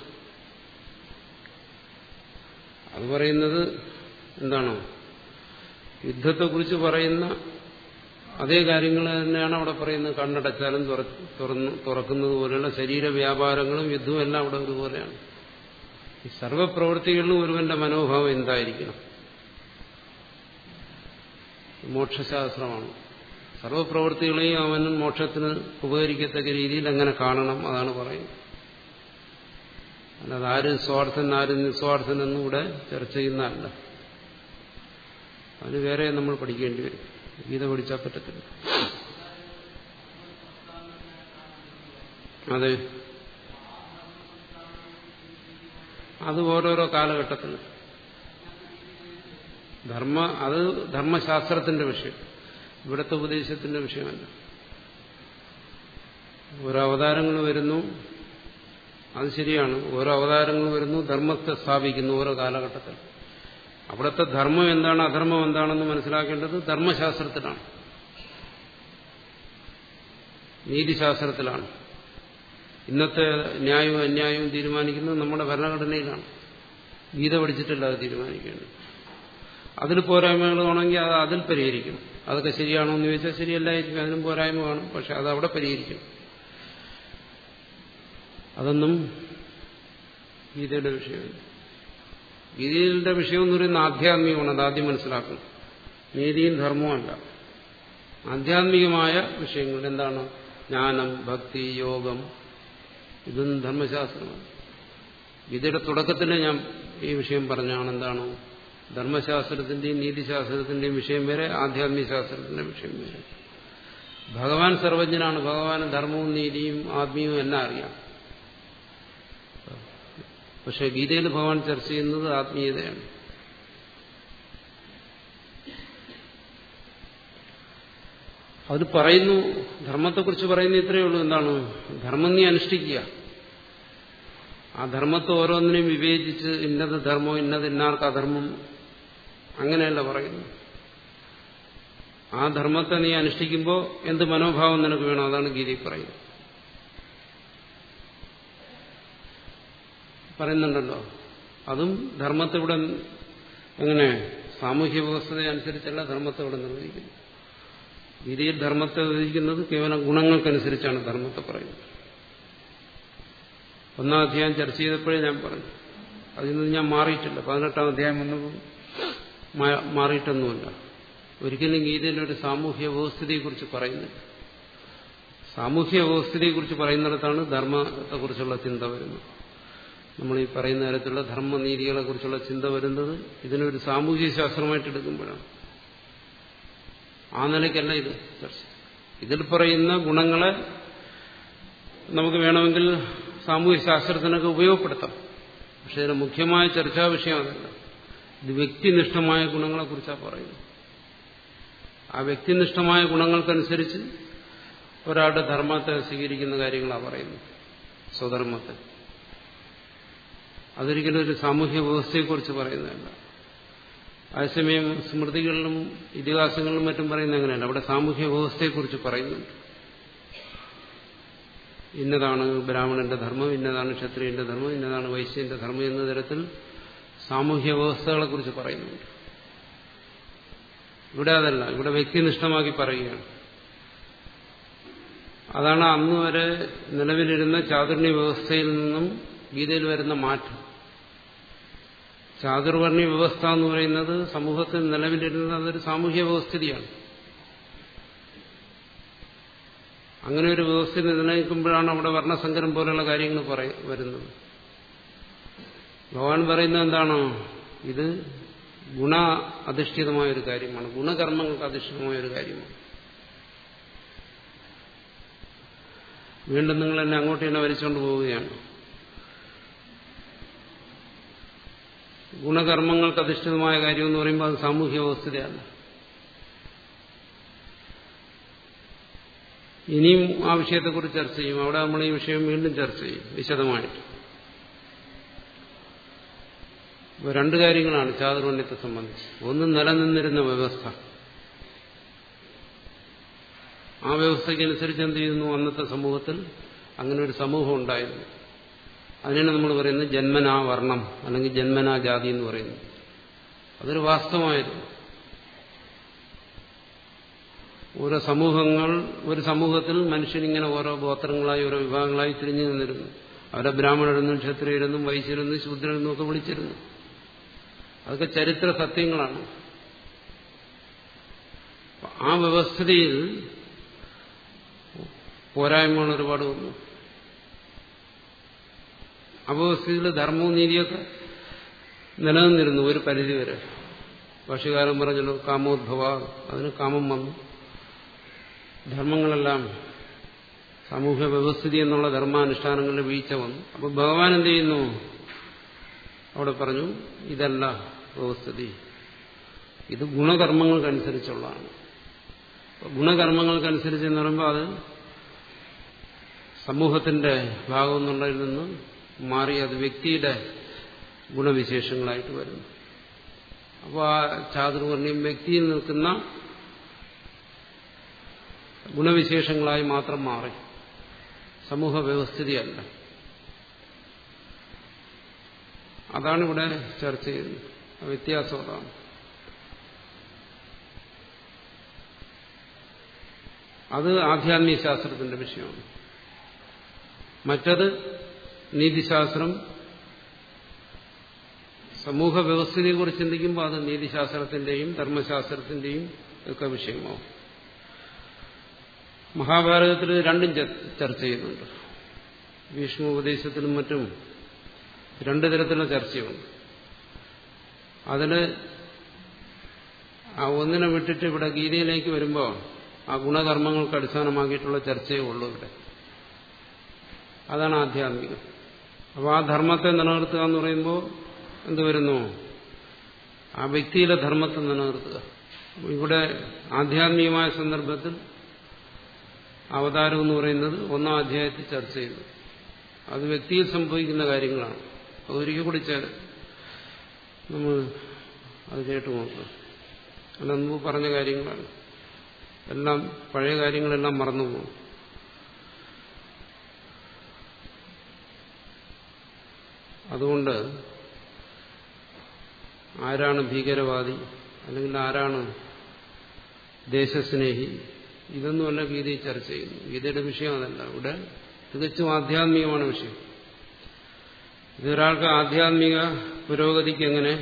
അത് പറയുന്നത് എന്താണോ യുദ്ധത്തെക്കുറിച്ച് പറയുന്ന അതേ കാര്യങ്ങൾ തന്നെയാണ് അവിടെ പറയുന്നത് കണ്ണടച്ചാലും തുറന്ന് തുറക്കുന്നത് പോലെയുള്ള ശരീര വ്യാപാരങ്ങളും യുദ്ധവും എല്ലാം അവിടെ ഒരുപോലെയാണ് ഈ സർവപ്രവൃത്തികളിലും ഒരുവന്റെ മനോഭാവം എന്തായിരിക്കണം മോക്ഷശാസ്ത്രമാണ് സർവപ്രവൃത്തികളെയും അവൻ മോക്ഷത്തിന് ഉപകരിക്കത്തക്ക രീതിയിൽ എങ്ങനെ കാണണം അതാണ് പറയുന്നത് അല്ലാതെ ആരും സ്വാർത്ഥൻ ആരും നിസ്വാർത്ഥൻ എന്നും ഇവിടെ ചർച്ച ചെയ്യുന്നതല്ല അതിന് വേറെ നമ്മൾ പഠിക്കേണ്ടി വരും ഗീത പഠിച്ചാൽ പറ്റത്തില്ല അതെ അത് ഓരോരോ കാലഘട്ടത്തിൽ ധർമ്മ അത് ധർമ്മശാസ്ത്രത്തിന്റെ വിഷയം ഇവിടുത്തെ ഉപദേശത്തിന്റെ വിഷയമല്ല ഓരോ അവതാരങ്ങൾ വരുന്നു അത് ശരിയാണ് ഓരോ അവതാരങ്ങൾ വരുന്നു ധർമ്മത്തെ സ്ഥാപിക്കുന്നു ഓരോ കാലഘട്ടത്തിൽ അവിടുത്തെ ധർമ്മം എന്താണ് അധർമ്മം എന്താണെന്ന് മനസ്സിലാക്കേണ്ടത് ധർമ്മശാസ്ത്രത്തിലാണ് നീതിശാസ്ത്രത്തിലാണ് ഇന്നത്തെ ന്യായവും അന്യായവും തീരുമാനിക്കുന്നത് നമ്മുടെ ഭരണഘടനയിലാണ് ഗീത പഠിച്ചിട്ടല്ല അത് തീരുമാനിക്കേണ്ടത് അതിൽ പോരായ്മകളാണെങ്കിൽ അത് അതിൽ പരിഹരിക്കും അതൊക്കെ ശരിയാണോ എന്ന് ചോദിച്ചാൽ ശരിയല്ലായിരിക്കും അതിനും പോരായ്മ കാണും പക്ഷെ അത് അവിടെ പരിഹരിക്കും അതൊന്നും ഗീതയുടെ വിഷയമില്ല ഗീതയുടെ വിഷയം എന്ന് പറയുന്നത് ആധ്യാത്മികമാണ് അത് ആദ്യം മനസ്സിലാക്കണം നീതിയും ധർമ്മവും അല്ല ആധ്യാത്മികമായ വിഷയങ്ങൾ എന്താണ് ജ്ഞാനം ഭക്തി യോഗം ഇതൊന്നും ധർമ്മശാസ്ത്രമാണ് ഗീതയുടെ തുടക്കത്തിൽ ഞാൻ ഈ വിഷയം പറഞ്ഞാണ് എന്താണ് ധർമ്മശാസ്ത്രത്തിന്റെയും നീതിശാസ്ത്രത്തിന്റെയും വിഷയം വരെ ആധ്യാത്മിക ശാസ്ത്രത്തിന്റെ വിഷയം വരെ ഭഗവാൻ സർവജ്ഞനാണ് ഭഗവാൻ ധർമ്മവും നീതിയും ആത്മീയവും എല്ലാം അറിയാം പക്ഷെ ഗീതയിൽ ഭഗവാൻ ചർച്ച ചെയ്യുന്നത് ആത്മീയതയാണ് അതിൽ പറയുന്നു ധർമ്മത്തെക്കുറിച്ച് പറയുന്ന ഇത്രയേ ഉള്ളൂ എന്താണ് ധർമ്മം നീ അനുഷ്ഠിക്കുക ആ ധർമ്മത്തെ ഓരോന്നിനെയും വിവേചിച്ച് ഇന്നത് ധർമ്മം ഇന്നത് ഇന്നാർക്ക് അധർമ്മം അങ്ങനെയല്ല പറയുന്നു ആ ധർമ്മത്തെ നീ അനുഷ്ഠിക്കുമ്പോൾ എന്ത് മനോഭാവം നിനക്ക് വേണം അതാണ് ഗീതയിൽ പറയുന്നത് പറയുന്നുണ്ടല്ലോ അതും ധർമ്മത്തെ ഇവിടെ എങ്ങനെ സാമൂഹ്യ വ്യവസ്ഥത അനുസരിച്ചല്ല ധർമ്മത്തെ ഇവിടെ നിർവഹിക്കുന്നത് ഗീതയിൽ ധർമ്മത്തെ വിവരിക്കുന്നത് കേവലം ഗുണങ്ങൾക്കനുസരിച്ചാണ് ധർമ്മത്തെ പറയുന്നത് ഒന്നാം അധ്യായം ചർച്ച ചെയ്തപ്പോഴേ ഞാൻ പറഞ്ഞു അതിൽ നിന്ന് ഞാൻ മാറിയിട്ടില്ല പതിനെട്ടാം അധ്യായം വന്നപ്പോൾ മാറിയിട്ടൊന്നുമില്ല ഒരിക്കലും ഗീതയിൽ ഒരു സാമൂഹ്യ വ്യവസ്ഥതയെക്കുറിച്ച് പറയുന്നില്ല സാമൂഹ്യ വ്യവസ്ഥതയെക്കുറിച്ച് പറയുന്നിടത്താണ് ധർമ്മത്തെക്കുറിച്ചുള്ള ചിന്ത വരുന്നത് നമ്മൾ ഈ പറയുന്ന തരത്തിലുള്ള ധർമ്മനീതികളെ കുറിച്ചുള്ള ചിന്ത വരുന്നത് ഇതിനൊരു സാമൂഹ്യ ശാസ്ത്രമായിട്ട് എടുക്കുമ്പോഴാണ് ആ നിലയ്ക്കല്ല ഇത് ചർച്ച ഇതിൽ പറയുന്ന ഗുണങ്ങളെ നമുക്ക് വേണമെങ്കിൽ സാമൂഹ്യ ശാസ്ത്രത്തിനൊക്കെ ഉപയോഗപ്പെടുത്താം പക്ഷെ ഇതിന് മുഖ്യമായ ചർച്ചാ വിഷയം അതല്ല ഇത് വ്യക്തിനിഷ്ഠമായ ഗുണങ്ങളെക്കുറിച്ചാണ് പറയുന്നത് ആ വ്യക്തിനിഷ്ഠമായ ഗുണങ്ങൾക്കനുസരിച്ച് ഒരാളുടെ ധർമ്മത്തെ സ്വീകരിക്കുന്ന കാര്യങ്ങളാണ് പറയുന്നത് സ്വധർമ്മത്തെ അതൊരിക്കലും ഒരു സാമൂഹ്യ വ്യവസ്ഥയെക്കുറിച്ച് പറയുന്നതല്ല അതേസമയം സ്മൃതികളിലും ഇതിഹാസങ്ങളിലും മറ്റും പറയുന്നത് അങ്ങനെയല്ല അവിടെ സാമൂഹ്യ വ്യവസ്ഥയെക്കുറിച്ച് പറയുന്നുണ്ട് ഇന്നതാണ് ബ്രാഹ്മണന്റെ ധർമ്മം ഇന്നതാണ് ക്ഷത്രിയന്റെ ധർമ്മം ഇന്നതാണ് വൈശ്യന്റെ ധർമ്മം എന്ന തരത്തിൽ സാമൂഹ്യ വ്യവസ്ഥകളെ കുറിച്ച് പറയുന്നുണ്ട് ഇവിടെ അതല്ല ഇവിടെ വ്യക്തിനിഷ്ഠമാക്കി പറയുകയാണ് അതാണ് അന്ന് വരെ നിലവിലിരുന്ന ചാതുർണ്യ വ്യവസ്ഥയിൽ നിന്നും ഗീതയിൽ വരുന്ന മാറ്റം ചാതുർവർണ്ണ വ്യവസ്ഥ എന്ന് പറയുന്നത് സമൂഹത്തിൽ നിലവിലിരുന്നത് അതൊരു സാമൂഹ്യ വ്യവസ്ഥിതിയാണ് അങ്ങനെ ഒരു വ്യവസ്ഥ നിലനിൽക്കുമ്പോഴാണ് അവിടെ വർണ്ണസങ്കരം പോലെയുള്ള കാര്യങ്ങൾ വരുന്നത് ഭഗവാൻ പറയുന്നത് എന്താണ് ഇത് ഗുണ അധിഷ്ഠിതമായ ഒരു കാര്യമാണ് ഗുണകർമ്മങ്ങൾക്ക് അധിഷ്ഠിതമായ ഒരു കാര്യമാണ് വീണ്ടും നിങ്ങൾ എന്നെ അങ്ങോട്ട് തന്നെ വലിച്ചുകൊണ്ട് പോവുകയാണ് ഗുണകർമ്മങ്ങൾക്ക് അധിഷ്ഠിതമായ കാര്യം എന്ന് പറയുമ്പോൾ അത് സാമൂഹ്യ വ്യവസ്ഥതയല്ല ഇനിയും ആ വിഷയത്തെക്കുറിച്ച് ചർച്ച ചെയ്യും അവിടെ നമ്മൾ ഈ വിഷയം വീണ്ടും ചർച്ച ചെയ്യും വിശദമായിട്ട് ഇപ്പോൾ രണ്ട് കാര്യങ്ങളാണ് ചാതുർവണ്യത്തെ സംബന്ധിച്ച് ഒന്ന് നിലനിന്നിരുന്ന വ്യവസ്ഥ ആ വ്യവസ്ഥയ്ക്കനുസരിച്ച് എന്ത് ചെയ്യുന്നു അന്നത്തെ സമൂഹത്തിൽ അങ്ങനെ ഒരു സമൂഹം ഉണ്ടായിരുന്നു അതിനാണ് നമ്മൾ പറയുന്നത് ജന്മനാ വർണ്ണം അല്ലെങ്കിൽ ജന്മനാ ജാതി എന്ന് പറയുന്നത് അതൊരു വാസ്തവമായിരുന്നു ഓരോ സമൂഹങ്ങൾ ഒരു സമൂഹത്തിൽ മനുഷ്യനിങ്ങനെ ഓരോ ഗോത്രങ്ങളായി ഓരോ വിഭാഗങ്ങളായി തിരിഞ്ഞു നിന്നിരുന്നു അവരെ ബ്രാഹ്മണരെന്നും ക്ഷത്രിയരെന്നും വൈശ്യരെന്നും ശൂദ്രരെന്നും ഒക്കെ വിളിച്ചിരുന്നു അതൊക്കെ ചരിത്ര സത്യങ്ങളാണ് ആ വ്യവസ്ഥയിൽ പോരായ്മകൾ ഒരുപാട് വന്നു അവസ്ഥയിൽ ധർമ്മവും നീതിയൊക്കെ നിലനിന്നിരുന്നു ഒരു പരിധിവരെ ഭാഷകാരൻ പറഞ്ഞല്ലോ കാമോദ്ഭവ അതിന് കാമം വന്നു ധർമ്മങ്ങളെല്ലാം സാമൂഹ്യ വ്യവസ്ഥിതി എന്നുള്ള ധർമാനുഷ്ഠാനങ്ങളുടെ വീഴ്ച വന്നു അപ്പോൾ ഭഗവാൻ എന്ത് ചെയ്യുന്നു അവിടെ പറഞ്ഞു ഇതല്ല വ്യവസ്ഥിതി ഇത് ഗുണകർമ്മങ്ങൾക്കനുസരിച്ചുള്ളതാണ് ഗുണകർമ്മങ്ങൾക്കനുസരിച്ച് എന്ന് പറയുമ്പോൾ അത് സമൂഹത്തിന്റെ ഭാഗം എന്നുള്ളതിൽ നിന്ന് മാറി അത് വ്യക്തിയുടെ ഗുണവിശേഷങ്ങളായിട്ട് വരുന്നു അപ്പോൾ ആ ചാതുർവർണ്ണ്യം വ്യക്തിയിൽ നിൽക്കുന്ന ഗുണവിശേഷങ്ങളായി മാത്രം മാറി സമൂഹ വ്യവസ്ഥിതിയല്ല അതാണ് ഇവിടെ ചർച്ച ചെയ്യുന്നത് വ്യത്യാസം അതാണ് അത് ആധ്യാത്മിക ശാസ്ത്രത്തിന്റെ വിഷയമാണ് മറ്റത് നീതിശാസ്ത്രം സമൂഹ വ്യവസ്ഥിതിയെക്കുറിച്ച് ചിന്തിക്കുമ്പോൾ അത് നീതിശാസ്ത്രത്തിന്റെയും ധർമ്മശാസ്ത്രത്തിന്റെയും ഒക്കെ വിഷയമാവും മഹാഭാരതത്തിൽ രണ്ടും ചർച്ച ചെയ്യുന്നുണ്ട് ഭീഷ്മ ഉപദേശത്തിലും മറ്റും രണ്ടു തരത്തിലുള്ള ചർച്ചയുണ്ട് അതിൽ ആ ഒന്നിനെ വിട്ടിട്ട് ഇവിടെ ഗീതയിലേക്ക് വരുമ്പോൾ ആ ഗുണകർമ്മങ്ങൾക്ക് അടിസ്ഥാനമാക്കിയിട്ടുള്ള ചർച്ചയേ ഉള്ളൂ ഇവിടെ അതാണ് ആധ്യാത്മികം അപ്പോൾ ആ ധർമ്മത്തെ നിലനിർത്തുക എന്ന് പറയുമ്പോൾ എന്ത് വരുന്നു ആ വ്യക്തിയിലെ ധർമ്മത്തെ നിലനിർത്തുക ഇവിടെ ആധ്യാത്മികമായ സന്ദർഭത്തിൽ അവതാരം എന്ന് പറയുന്നത് ഒന്നാം അധ്യായത്തിൽ ചർച്ച ചെയ്തു അത് വ്യക്തിയിൽ സംഭവിക്കുന്ന കാര്യങ്ങളാണ് അതൊരിക്കൽ കൂടി നമ്മൾ അത് കേട്ടു നോക്കുക അല്ല മുമ്പ് പറഞ്ഞ കാര്യങ്ങളാണ് എല്ലാം പഴയ കാര്യങ്ങളെല്ലാം മറന്നുപോകും അതുകൊണ്ട് ആരാണ് ഭീകരവാദി അല്ലെങ്കിൽ ആരാണ് ദേശസ്നേഹി ഇതൊന്നുമല്ല ഗീതയിൽ ചർച്ച ചെയ്യുന്നു ഗീതയുടെ വിഷയം അതല്ല ഇവിടെ തികച്ചും ആധ്യാത്മികമാണ് വിഷയം ഇതൊരാൾക്ക് ആധ്യാത്മിക പുരോഗതിക്ക് എങ്ങനെ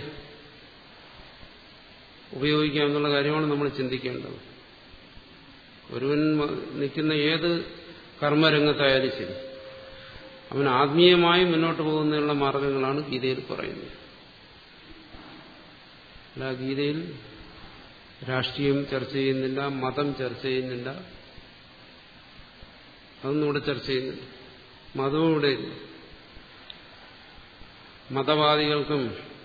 ഉപയോഗിക്കാം എന്നുള്ള കാര്യമാണ് നമ്മൾ ചിന്തിക്കേണ്ടത് ഒരുവൻ നിൽക്കുന്ന ഏത് കർമ്മരംഗത്തായാലും ശരി അവൻ ആത്മീയമായി മുന്നോട്ട് പോകുന്നതിനുള്ള മാർഗങ്ങളാണ് ഗീതയിൽ പറയുന്നത് അല്ല ഗീതയിൽ രാഷ്ട്രീയം ചർച്ച ചെയ്യുന്നില്ല മതം ചർച്ച ചെയ്യുന്നില്ല അതൊന്നും ഇവിടെ ചർച്ച ചെയ്യുന്നില്ല മതവും ഇവിടെ ഇല്ല മതവാദികൾക്കും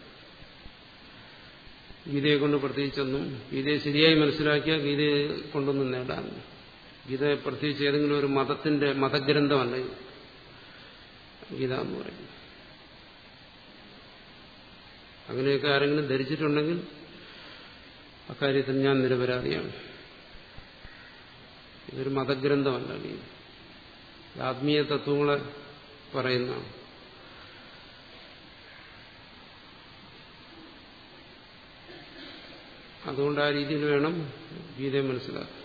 ഗീതയെ കൊണ്ട് പ്രത്യേകിച്ചൊന്നും ഗീതയെ ശരിയായി മനസ്സിലാക്കിയാൽ ഗീതയെ കൊണ്ടൊന്നും നേടാൻ ഗീത പ്രത്യേകിച്ച് ഏതെങ്കിലും ഒരു മതത്തിന്റെ മതഗ്രന്ഥമല്ല ഗീത എന്ന് പറയുന്നത് അങ്ങനെയൊക്കെ ആരെങ്കിലും ധരിച്ചിട്ടുണ്ടെങ്കിൽ അക്കാര്യത്തിൽ ഞാൻ നിരപരാധിയാണ് ഇതൊരു മതഗ്രന്ഥമല്ല ഗീത ആത്മീയ തത്വങ്ങളെ പറയുന്നതാണ് അതുകൊണ്ട് ആ രീതിയിൽ വേണം ഗീതയെ മനസ്സിലാക്കാൻ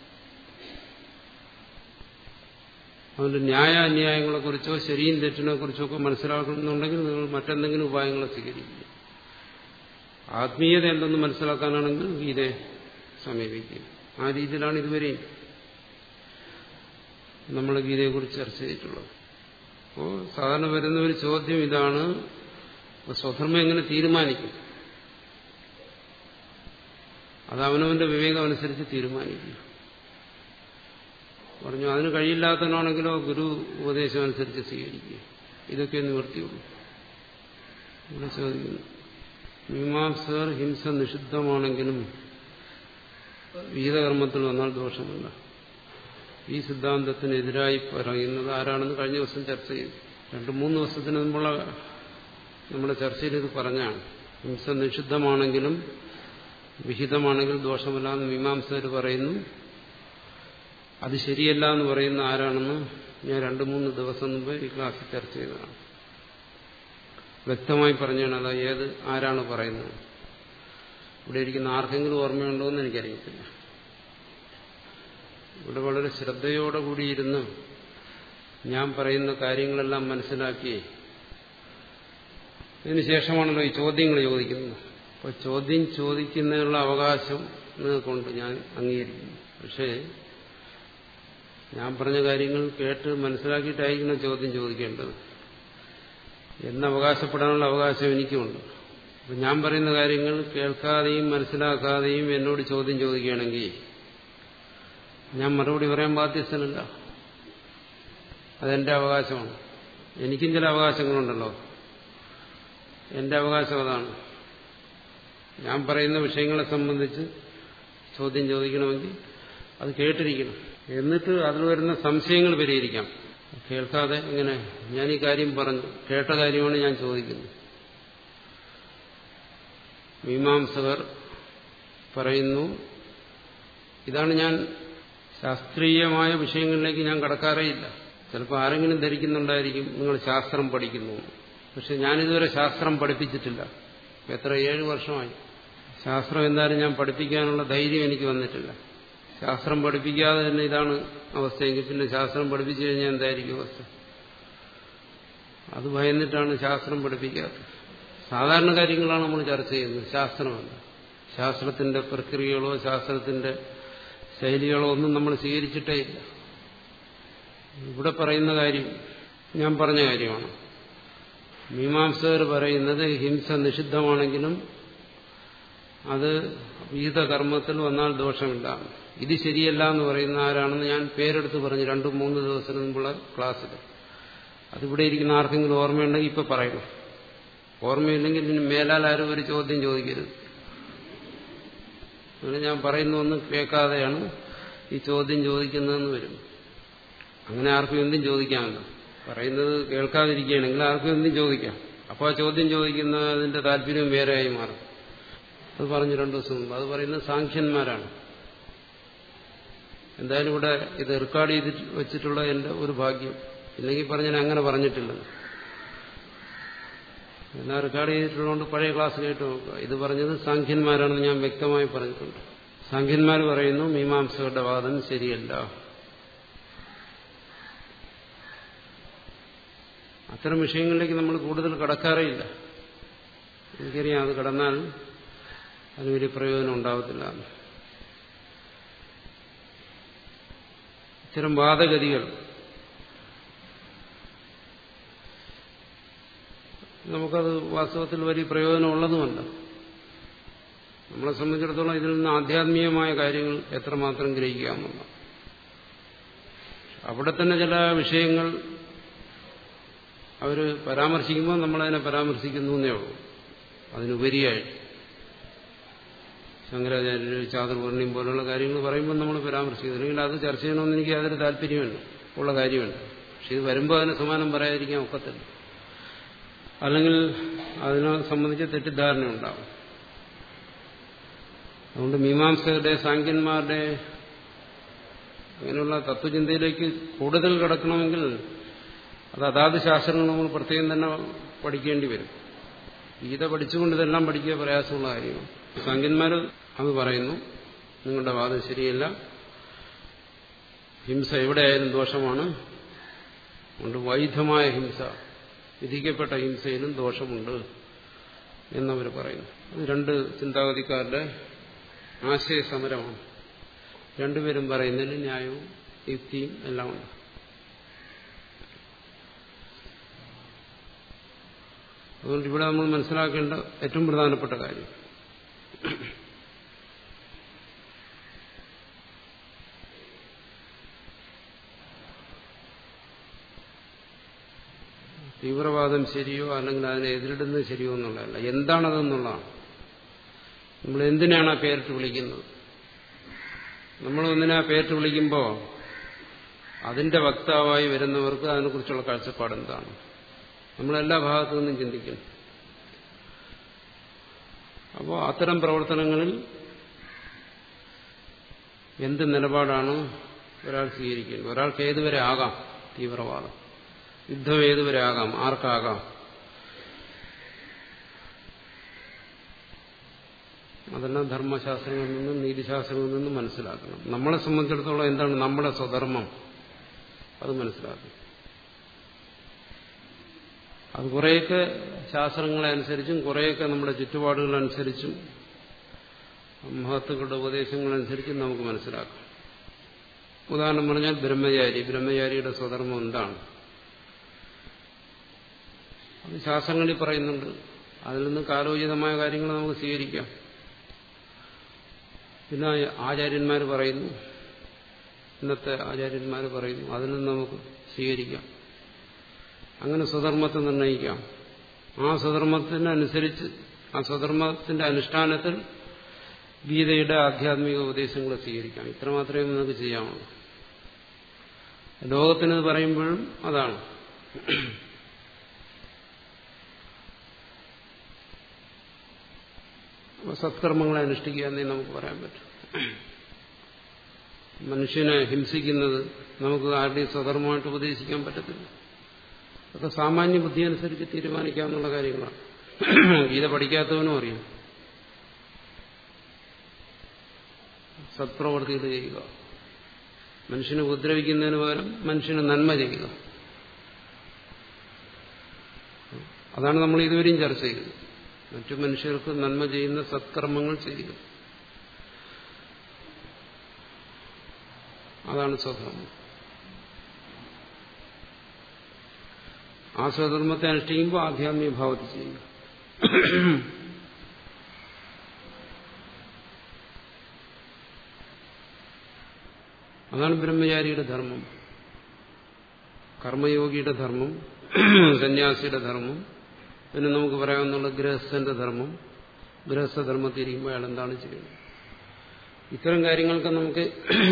അതുകൊണ്ട് ന്യായ അന്യായങ്ങളെക്കുറിച്ചോ ശരിയും തെറ്റിനെ കുറിച്ചോ ഒക്കെ മനസ്സിലാക്കുന്നുണ്ടെങ്കിൽ നിങ്ങൾ മറ്റെന്തെങ്കിലും ഉപായങ്ങളെ സ്വീകരിക്കുക ആത്മീയത എന്തെന്ന് മനസ്സിലാക്കാനാണെങ്കിൽ ഗീതയെ സമീപിക്കുക ആ രീതിയിലാണ് ഇതുവരെയും നമ്മൾ ഗീതയെക്കുറിച്ച് ചർച്ച ചെയ്തിട്ടുള്ളത് അപ്പോൾ സാധാരണ വരുന്ന ഒരു ചോദ്യം ഇതാണ് സ്വധർമ്മം എങ്ങനെ തീരുമാനിക്കും അത് അവനവന്റെ വിവേകം അനുസരിച്ച് തീരുമാനിക്കും പറഞ്ഞു അതിന് കഴിയില്ലാത്തവനാണെങ്കിലോ ഗുരു ഉപദേശം അനുസരിച്ച് സ്വീകരിക്കുക ഇതൊക്കെ നിവൃത്തിയുള്ളൂ ഇവിടെ ചോദിക്കുന്നു മീമാംസകർ ഹിംസ നിഷിദ്ധമാണെങ്കിലും വീതകർമ്മത്തിൽ വന്നാൽ ദോഷമല്ല ഈ സിദ്ധാന്തത്തിനെതിരായി പറയുന്നത് ആരാണെന്ന് കഴിഞ്ഞ ദിവസം ചർച്ച ചെയ്തു രണ്ട് മൂന്ന് ദിവസത്തിന് മുമ്പുള്ള നമ്മുടെ ചർച്ചയിൽ ഇത് പറഞ്ഞാണ് ഹിംസ നിഷിദ്ധമാണെങ്കിലും വിഹിതമാണെങ്കിൽ ദോഷമല്ല എന്ന് മീമാംസകർ പറയുന്നു അത് ശരിയല്ല എന്ന് പറയുന്ന ആരാണെന്ന് ഞാൻ രണ്ടു മൂന്ന് ദിവസം മുമ്പ് ഈ ക്ലാസ്സിൽ ചർച്ച ചെയ്തതാണ് വ്യക്തമായി പറഞ്ഞാണ് അത് ഏത് ആരാണ് പറയുന്നത് ഇവിടെ ഇരിക്കുന്ന ആർക്കെങ്കിലും ഓർമ്മയുണ്ടോ എന്ന് എനിക്കറിയത്തില്ല ഇവിടെ വളരെ ശ്രദ്ധയോടെ കൂടിയിരുന്ന് ഞാൻ പറയുന്ന കാര്യങ്ങളെല്ലാം മനസ്സിലാക്കി ഇതിനുശേഷമാണല്ലോ ഈ ചോദ്യങ്ങൾ ചോദിക്കുന്നത് അപ്പോൾ ചോദ്യം ചോദിക്കുന്നതിനുള്ള അവകാശം നിങ്ങൾക്കുണ്ട് ഞാൻ അംഗീകരിക്കുന്നു പക്ഷേ ഞാൻ പറഞ്ഞ കാര്യങ്ങൾ കേട്ട് മനസ്സിലാക്കിയിട്ടായിരിക്കണം ചോദ്യം ചോദിക്കേണ്ടത് എന്ന് അവകാശപ്പെടാനുള്ള അവകാശം എനിക്കുമുണ്ട് അപ്പം ഞാൻ പറയുന്ന കാര്യങ്ങൾ കേൾക്കാതെയും മനസ്സിലാക്കാതെയും എന്നോട് ചോദ്യം ചോദിക്കുകയാണെങ്കിൽ ഞാൻ മറുപടി പറയാൻ ബാധ്യസ്ഥനല്ല അതെന്റെ അവകാശമാണ് എനിക്കും ചില അവകാശങ്ങളുണ്ടല്ലോ എന്റെ അവകാശം അതാണ് ഞാൻ പറയുന്ന വിഷയങ്ങളെ സംബന്ധിച്ച് ചോദ്യം ചോദിക്കണമെങ്കിൽ അത് കേട്ടിരിക്കണം എന്നിട്ട് അതിൽ വരുന്ന സംശയങ്ങൾ പരിഹരിക്കാം കേൾക്കാതെ എങ്ങനെ ഞാൻ ഈ കാര്യം പറഞ്ഞു കേട്ട കാര്യമാണ് ഞാൻ ചോദിക്കുന്നത് മീമാംസകർ പറയുന്നു ഇതാണ് ഞാൻ ശാസ്ത്രീയമായ വിഷയങ്ങളിലേക്ക് ഞാൻ കടക്കാറേയില്ല ചിലപ്പോൾ ആരെങ്കിലും ധരിക്കുന്നുണ്ടായിരിക്കും നിങ്ങൾ ശാസ്ത്രം പഠിക്കുന്നു പക്ഷെ ഞാനിതുവരെ ശാസ്ത്രം പഠിപ്പിച്ചിട്ടില്ല എത്ര ഏഴ് വർഷമായി ശാസ്ത്രം എന്തായാലും ഞാൻ പഠിപ്പിക്കാനുള്ള ധൈര്യം എനിക്ക് വന്നിട്ടില്ല ശാസ്ത്രം പഠിപ്പിക്കാതെ തന്നെ ഇതാണ് അവസ്ഥയെങ്കിൽ പിന്നെ ശാസ്ത്രം പഠിപ്പിച്ചു കഴിഞ്ഞാൽ എന്തായിരിക്കും അവസ്ഥ അത് ഭയന്നിട്ടാണ് ശാസ്ത്രം പഠിപ്പിക്കാത്തത് സാധാരണ കാര്യങ്ങളാണ് നമ്മൾ ചർച്ച ചെയ്യുന്നത് ശാസ്ത്രമല്ല ശാസ്ത്രത്തിന്റെ പ്രക്രിയകളോ ശാസ്ത്രത്തിന്റെ ശൈലികളോ ഒന്നും നമ്മൾ സ്വീകരിച്ചിട്ടേ ഇല്ല ഇവിടെ പറയുന്ന കാര്യം ഞാൻ പറഞ്ഞ കാര്യമാണ് മീമാംസകർ പറയുന്നത് ഹിംസ നിഷിദ്ധമാണെങ്കിലും അത് വിഹിത കർമ്മത്തിൽ വന്നാൽ ദോഷമില്ല ഇത് ശരിയല്ല എന്ന് പറയുന്ന ആരാണെന്ന് ഞാൻ പേരെടുത്ത് പറഞ്ഞു രണ്ടു മൂന്ന് ദിവസത്തിന് മുമ്പുള്ള ക്ലാസ്സിൽ അതിവിടെ ഇരിക്കുന്ന ആർക്കെങ്കിലും ഓർമ്മയുണ്ടെങ്കിൽ ഇപ്പൊ പറയണം ഓർമ്മയില്ലെങ്കിൽ ഇനി മേലാൽ ആരും ഒരു ചോദ്യം ചോദിക്കരുത് അങ്ങനെ ഞാൻ പറയുന്നൊന്നും കേൾക്കാതെയാണ് ഈ ചോദ്യം ചോദിക്കുന്നതെന്ന് വരും അങ്ങനെ ആർക്കും എന്തും ചോദിക്കാമല്ലോ പറയുന്നത് കേൾക്കാതിരിക്കുകയാണെങ്കിൽ ആർക്കും എന്തും ചോദിക്കാം അപ്പോൾ ആ ചോദ്യം ചോദിക്കുന്നതിന്റെ താല്പര്യം വേറെയായി മാറും അത് പറഞ്ഞു രണ്ടു ദിവസം മുമ്പ് അത് പറയുന്നത് സാഖ്യന്മാരാണ് എന്തായാലും ഇവിടെ ഇത് റെക്കോർഡ് ചെയ്ത് വെച്ചിട്ടുള്ള എന്റെ ഒരു ഭാഗ്യം ഇല്ലെങ്കിൽ പറഞ്ഞാൽ അങ്ങനെ പറഞ്ഞിട്ടില്ലെന്ന് എന്നാൽ റെക്കോർഡ് ചെയ്തിട്ടുള്ളതുകൊണ്ട് പഴയ ക്ലാസ് കേട്ട് നോക്കുക ഇത് പറഞ്ഞത് സാഖ്യന്മാരാണെന്ന് ഞാൻ വ്യക്തമായി പറഞ്ഞിട്ടുണ്ട് സാഖ്യന്മാർ പറയുന്നു മീമാംസകളുടെ വാദം ശരിയല്ല അത്തരം വിഷയങ്ങളിലേക്ക് നമ്മൾ കൂടുതൽ കടക്കാറേയില്ല എനിക്കറിയാം അത് കടന്നാൽ അതിന് വലിയ പ്രയോജനം ഉണ്ടാവത്തില്ല ഇത്തരം വാദഗതികൾ നമുക്കത് വാസ്തവത്തിൽ വലിയ പ്രയോജനമുള്ളതുമല്ല നമ്മളെ സംബന്ധിച്ചിടത്തോളം ഇതിൽ നിന്ന് ആധ്യാത്മികമായ കാര്യങ്ങൾ എത്രമാത്രം ഗ്രഹിക്കാമെന്ന അവിടെ തന്നെ ചില വിഷയങ്ങൾ അവർ പരാമർശിക്കുമ്പോൾ നമ്മളതിനെ പരാമർശിക്കുന്നു എന്നേ ഉള്ളൂ അതിനുപരിയായിട്ട് ശങ്കരാചാര്യർ ചാതുർവർണ്ണിയും പോലുള്ള കാര്യങ്ങൾ പറയുമ്പോൾ നമ്മൾ പരാമർശിക്കുന്നു അല്ലെങ്കിൽ അത് ചർച്ച ചെയ്യണമെന്ന് എനിക്ക് യാതൊരു താല്പര്യമുണ്ട് ഉള്ള കാര്യമുണ്ട് പക്ഷെ ഇത് വരുമ്പോൾ അതിന് സമാനം പറയാതിരിക്കാൻ ഒക്കത്തില്ല അല്ലെങ്കിൽ അതിനെ സംബന്ധിച്ച് തെറ്റിദ്ധാരണ ഉണ്ടാവും അതുകൊണ്ട് മീമാംസകരുടെ സാങ്കന്മാരുടെ അങ്ങനെയുള്ള തത്വചിന്തയിലേക്ക് കൂടുതൽ കിടക്കണമെങ്കിൽ അത് അതാത് ശാസ്ത്രങ്ങൾ നമ്മൾ പ്രത്യേകം തന്നെ പഠിക്കേണ്ടി വരും ഗീത പഠിച്ചുകൊണ്ട് ഇതെല്ലാം പഠിക്കുക പ്രയാസമുള്ള കാര്യമാണ് സാങ്കന്മാർ അത് പറയുന്നു നിങ്ങളുടെ വാദം ശരിയല്ല ഹിംസ എവിടെയായാലും ദോഷമാണ് അതുകൊണ്ട് വൈധമായ ഹിംസ വിധിക്കപ്പെട്ട ഹിംസയിലും ദോഷമുണ്ട് എന്നവർ പറയുന്നു അത് രണ്ട് ചിന്താഗതിക്കാരുടെ ആശയസമരമാണ് രണ്ടുപേരും പറയുന്നതിന് ന്യായവും യുക്തിയും എല്ലാം ഉണ്ട് അതുകൊണ്ട് ഇവിടെ നമ്മൾ മനസ്സിലാക്കേണ്ട ഏറ്റവും പ്രധാനപ്പെട്ട കാര്യം തീവ്രവാദം ശരിയോ അല്ലെങ്കിൽ അതിനെ എതിരിടുന്നത് ശരിയോ എന്നുള്ളതല്ല എന്താണതെന്നുള്ളതാണ് നമ്മൾ എന്തിനാണ് ആ പേരിട്ട് വിളിക്കുന്നത് നമ്മൾ ഒന്നിനെ ആ പേരിട്ട് വിളിക്കുമ്പോൾ അതിന്റെ വക്താവായി വരുന്നവർക്ക് അതിനെക്കുറിച്ചുള്ള കാഴ്ചപ്പാട് എന്താണ് നമ്മളെല്ലാ ഭാഗത്തു നിന്നും ചിന്തിക്കുന്നു അപ്പോൾ അത്തരം പ്രവർത്തനങ്ങളിൽ എന്ത് നിലപാടാണ് ഒരാൾ സ്വീകരിക്കുന്നത് ഒരാൾക്ക് ഏതുവരെ ആകാം തീവ്രവാദം യുദ്ധം ഏതുവരെ ആകാം ആർക്കാകാം അതെല്ലാം ധർമ്മശാസ്ത്രങ്ങളിൽ നിന്നും നീതിശാസ്ത്രങ്ങളിൽ നിന്നും മനസ്സിലാക്കണം നമ്മളെ സംബന്ധിച്ചിടത്തോളം എന്താണ് നമ്മുടെ സ്വധർമ്മം അത് മനസ്സിലാക്കണം അത് കുറേയൊക്കെ ശാസ്ത്രങ്ങളെ അനുസരിച്ചും കുറേയൊക്കെ നമ്മുടെ ചുറ്റുപാടുകളനുസരിച്ചും മഹത്തുക്കളുടെ ഉപദേശങ്ങളനുസരിച്ചും നമുക്ക് മനസ്സിലാക്കാം ഉദാഹരണം പറഞ്ഞാൽ ബ്രഹ്മചാരി ബ്രഹ്മചാരിയുടെ സ്വധർമ്മം എന്താണ് അത് ശാസ്ത്രങ്ങളിൽ പറയുന്നുണ്ട് അതിൽ നിന്ന് കാലോചിതമായ കാര്യങ്ങൾ നമുക്ക് സ്വീകരിക്കാം പിന്നെ ആചാര്യന്മാർ പറയുന്നു ഇന്നത്തെ ആചാര്യന്മാർ പറയുന്നു അതിൽ നിന്ന് നമുക്ക് സ്വീകരിക്കാം അങ്ങനെ സ്വധർമ്മത്തെ നിർണ്ണയിക്കാം ആ സ്വധർമ്മത്തിനനുസരിച്ച് ആ സ്വധർമ്മത്തിന്റെ അനുഷ്ഠാനത്തിൽ ഗീതയുടെ ആധ്യാത്മിക ഉപദേശങ്ങൾ സ്വീകരിക്കാം ഇത്ര മാത്രമേ നമുക്ക് ചെയ്യാമുള്ളൂ ലോകത്തിനത് പറയുമ്പോഴും അതാണ് സത്കർമ്മങ്ങളെ അനുഷ്ഠിക്കുക എന്നേ നമുക്ക് പറയാൻ പറ്റും മനുഷ്യനെ ഹിംസിക്കുന്നത് നമുക്ക് ആരുടെയും സ്വധർമ്മമായിട്ട് ഉപദേശിക്കാൻ പറ്റത്തില്ല അതൊക്കെ സാമാന്യ ബുദ്ധി അനുസരിച്ച് തീരുമാനിക്കാവുന്ന കാര്യങ്ങളാണ് ഗീത പഠിക്കാത്തവനും അറിയാം സത്പ്രവർത്തികൾ ചെയ്യുക മനുഷ്യനെ ഉപദ്രവിക്കുന്നതിന് പകരം മനുഷ്യന് നന്മ ചെയ്യുക അതാണ് നമ്മൾ ഇതുവരെയും ചർച്ച ചെയ്തത് മറ്റു മനുഷ്യർക്ക് നന്മ ചെയ്യുന്ന സത്കർമ്മങ്ങൾ ചെയ്യുക അതാണ് സ്വധർമ്മം ആ സ്വധർമ്മത്തെ അനുഷ്ഠിക്കുമ്പോൾ ആധ്യാത്മിക ഭാവത്തിൽ ചെയ്യുക അതാണ് ബ്രഹ്മചാരിയുടെ ധർമ്മം കർമ്മയോഗിയുടെ ധർമ്മം സന്യാസിയുടെ ധർമ്മം പിന്നെ നമുക്ക് പറയാവുന്നുള്ള ഗൃഹസ്ഥന്റെ ധർമ്മം ഗൃഹസ്ഥധർമ്മത്തിരിക്കുമ്പോൾ അയാൾ എന്താണ് ചെയ്യുന്നത് ഇത്തരം കാര്യങ്ങൾക്ക് നമുക്ക്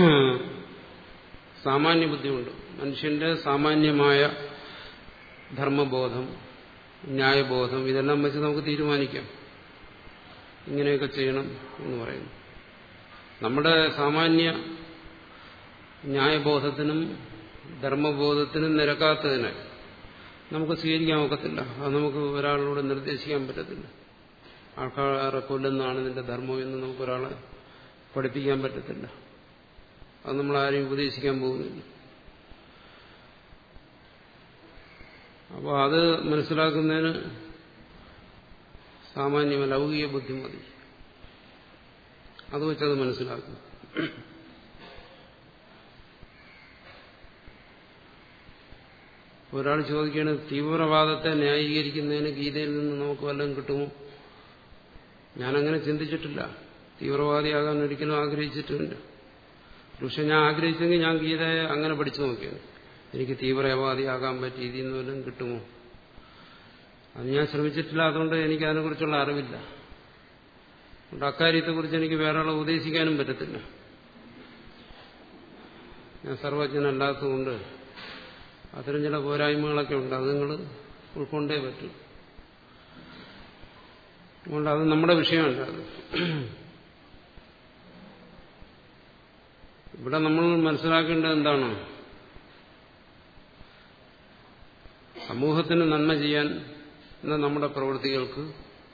സാമാന്യ ബുദ്ധിയുണ്ട് മനുഷ്യന്റെ സാമാന്യമായ ധർമ്മബോധം ന്യായബോധം ഇതെല്ലാം വെച്ച് നമുക്ക് തീരുമാനിക്കാം ഇങ്ങനെയൊക്കെ ചെയ്യണം എന്ന് പറയുന്നു നമ്മുടെ സാമാന്യ ന്യായബോധത്തിനും ധർമ്മബോധത്തിനും നിരക്കാത്തതിന് നമുക്ക് സ്വീകരിക്കാൻ ഒക്കത്തില്ല അത് നമുക്ക് ഒരാളോട് നിർദ്ദേശിക്കാൻ പറ്റത്തില്ല ആൾക്കാരെ കൊല്ലുന്നതാണ് നിന്റെ ധർമ്മം എന്ന് നമുക്ക് ഒരാളെ പഠിപ്പിക്കാൻ പറ്റത്തില്ല അത് നമ്മൾ ആരെയും ഉപദേശിക്കാൻ പോകുന്നില്ല അപ്പോൾ അത് മനസ്സിലാക്കുന്നതിന് സാമാന്യ ലൗകിക ബുദ്ധി മതി അത് വെച്ചത് മനസ്സിലാക്കും ഒരാൾ ചോദിക്കുകയാണ് തീവ്രവാദത്തെ ന്യായീകരിക്കുന്നതിന് ഗീതയിൽ നിന്ന് നമുക്ക് വല്ലതും കിട്ടുമോ ഞാനങ്ങനെ ചിന്തിച്ചിട്ടില്ല തീവ്രവാദിയാകാൻ ഒരിക്കലും ആഗ്രഹിച്ചിട്ടുമില്ല പക്ഷെ ഞാൻ ആഗ്രഹിച്ചെങ്കിൽ ഞാൻ ഗീതയെ അങ്ങനെ പഠിച്ചു നോക്കിയത് എനിക്ക് തീവ്രവാദിയാകാൻ പറ്റി ഇതിൽ നിന്ന് വല്ലതും കിട്ടുമോ അത് ഞാൻ ശ്രമിച്ചിട്ടില്ല അതുകൊണ്ട് എനിക്ക് അതിനെക്കുറിച്ചുള്ള അറിവില്ല അതുകൊണ്ട് അക്കാര്യത്തെക്കുറിച്ച് എനിക്ക് വേറെ ആളെ ഉപദേശിക്കാനും പറ്റത്തില്ല ഞാൻ സർവജ്ഞനല്ലാത്തതുകൊണ്ട് അത്തരം ചില പോരായ്മകളൊക്കെ ഉണ്ട് അത് നിങ്ങൾ ഉൾക്കൊണ്ടേ പറ്റും അതുകൊണ്ട് അത് നമ്മുടെ വിഷയമല്ല അത് ഇവിടെ നമ്മൾ മനസ്സിലാക്കേണ്ടത് എന്താണ് സമൂഹത്തിന് നന്മ ചെയ്യാൻ എന്ന നമ്മുടെ പ്രവൃത്തികൾക്ക്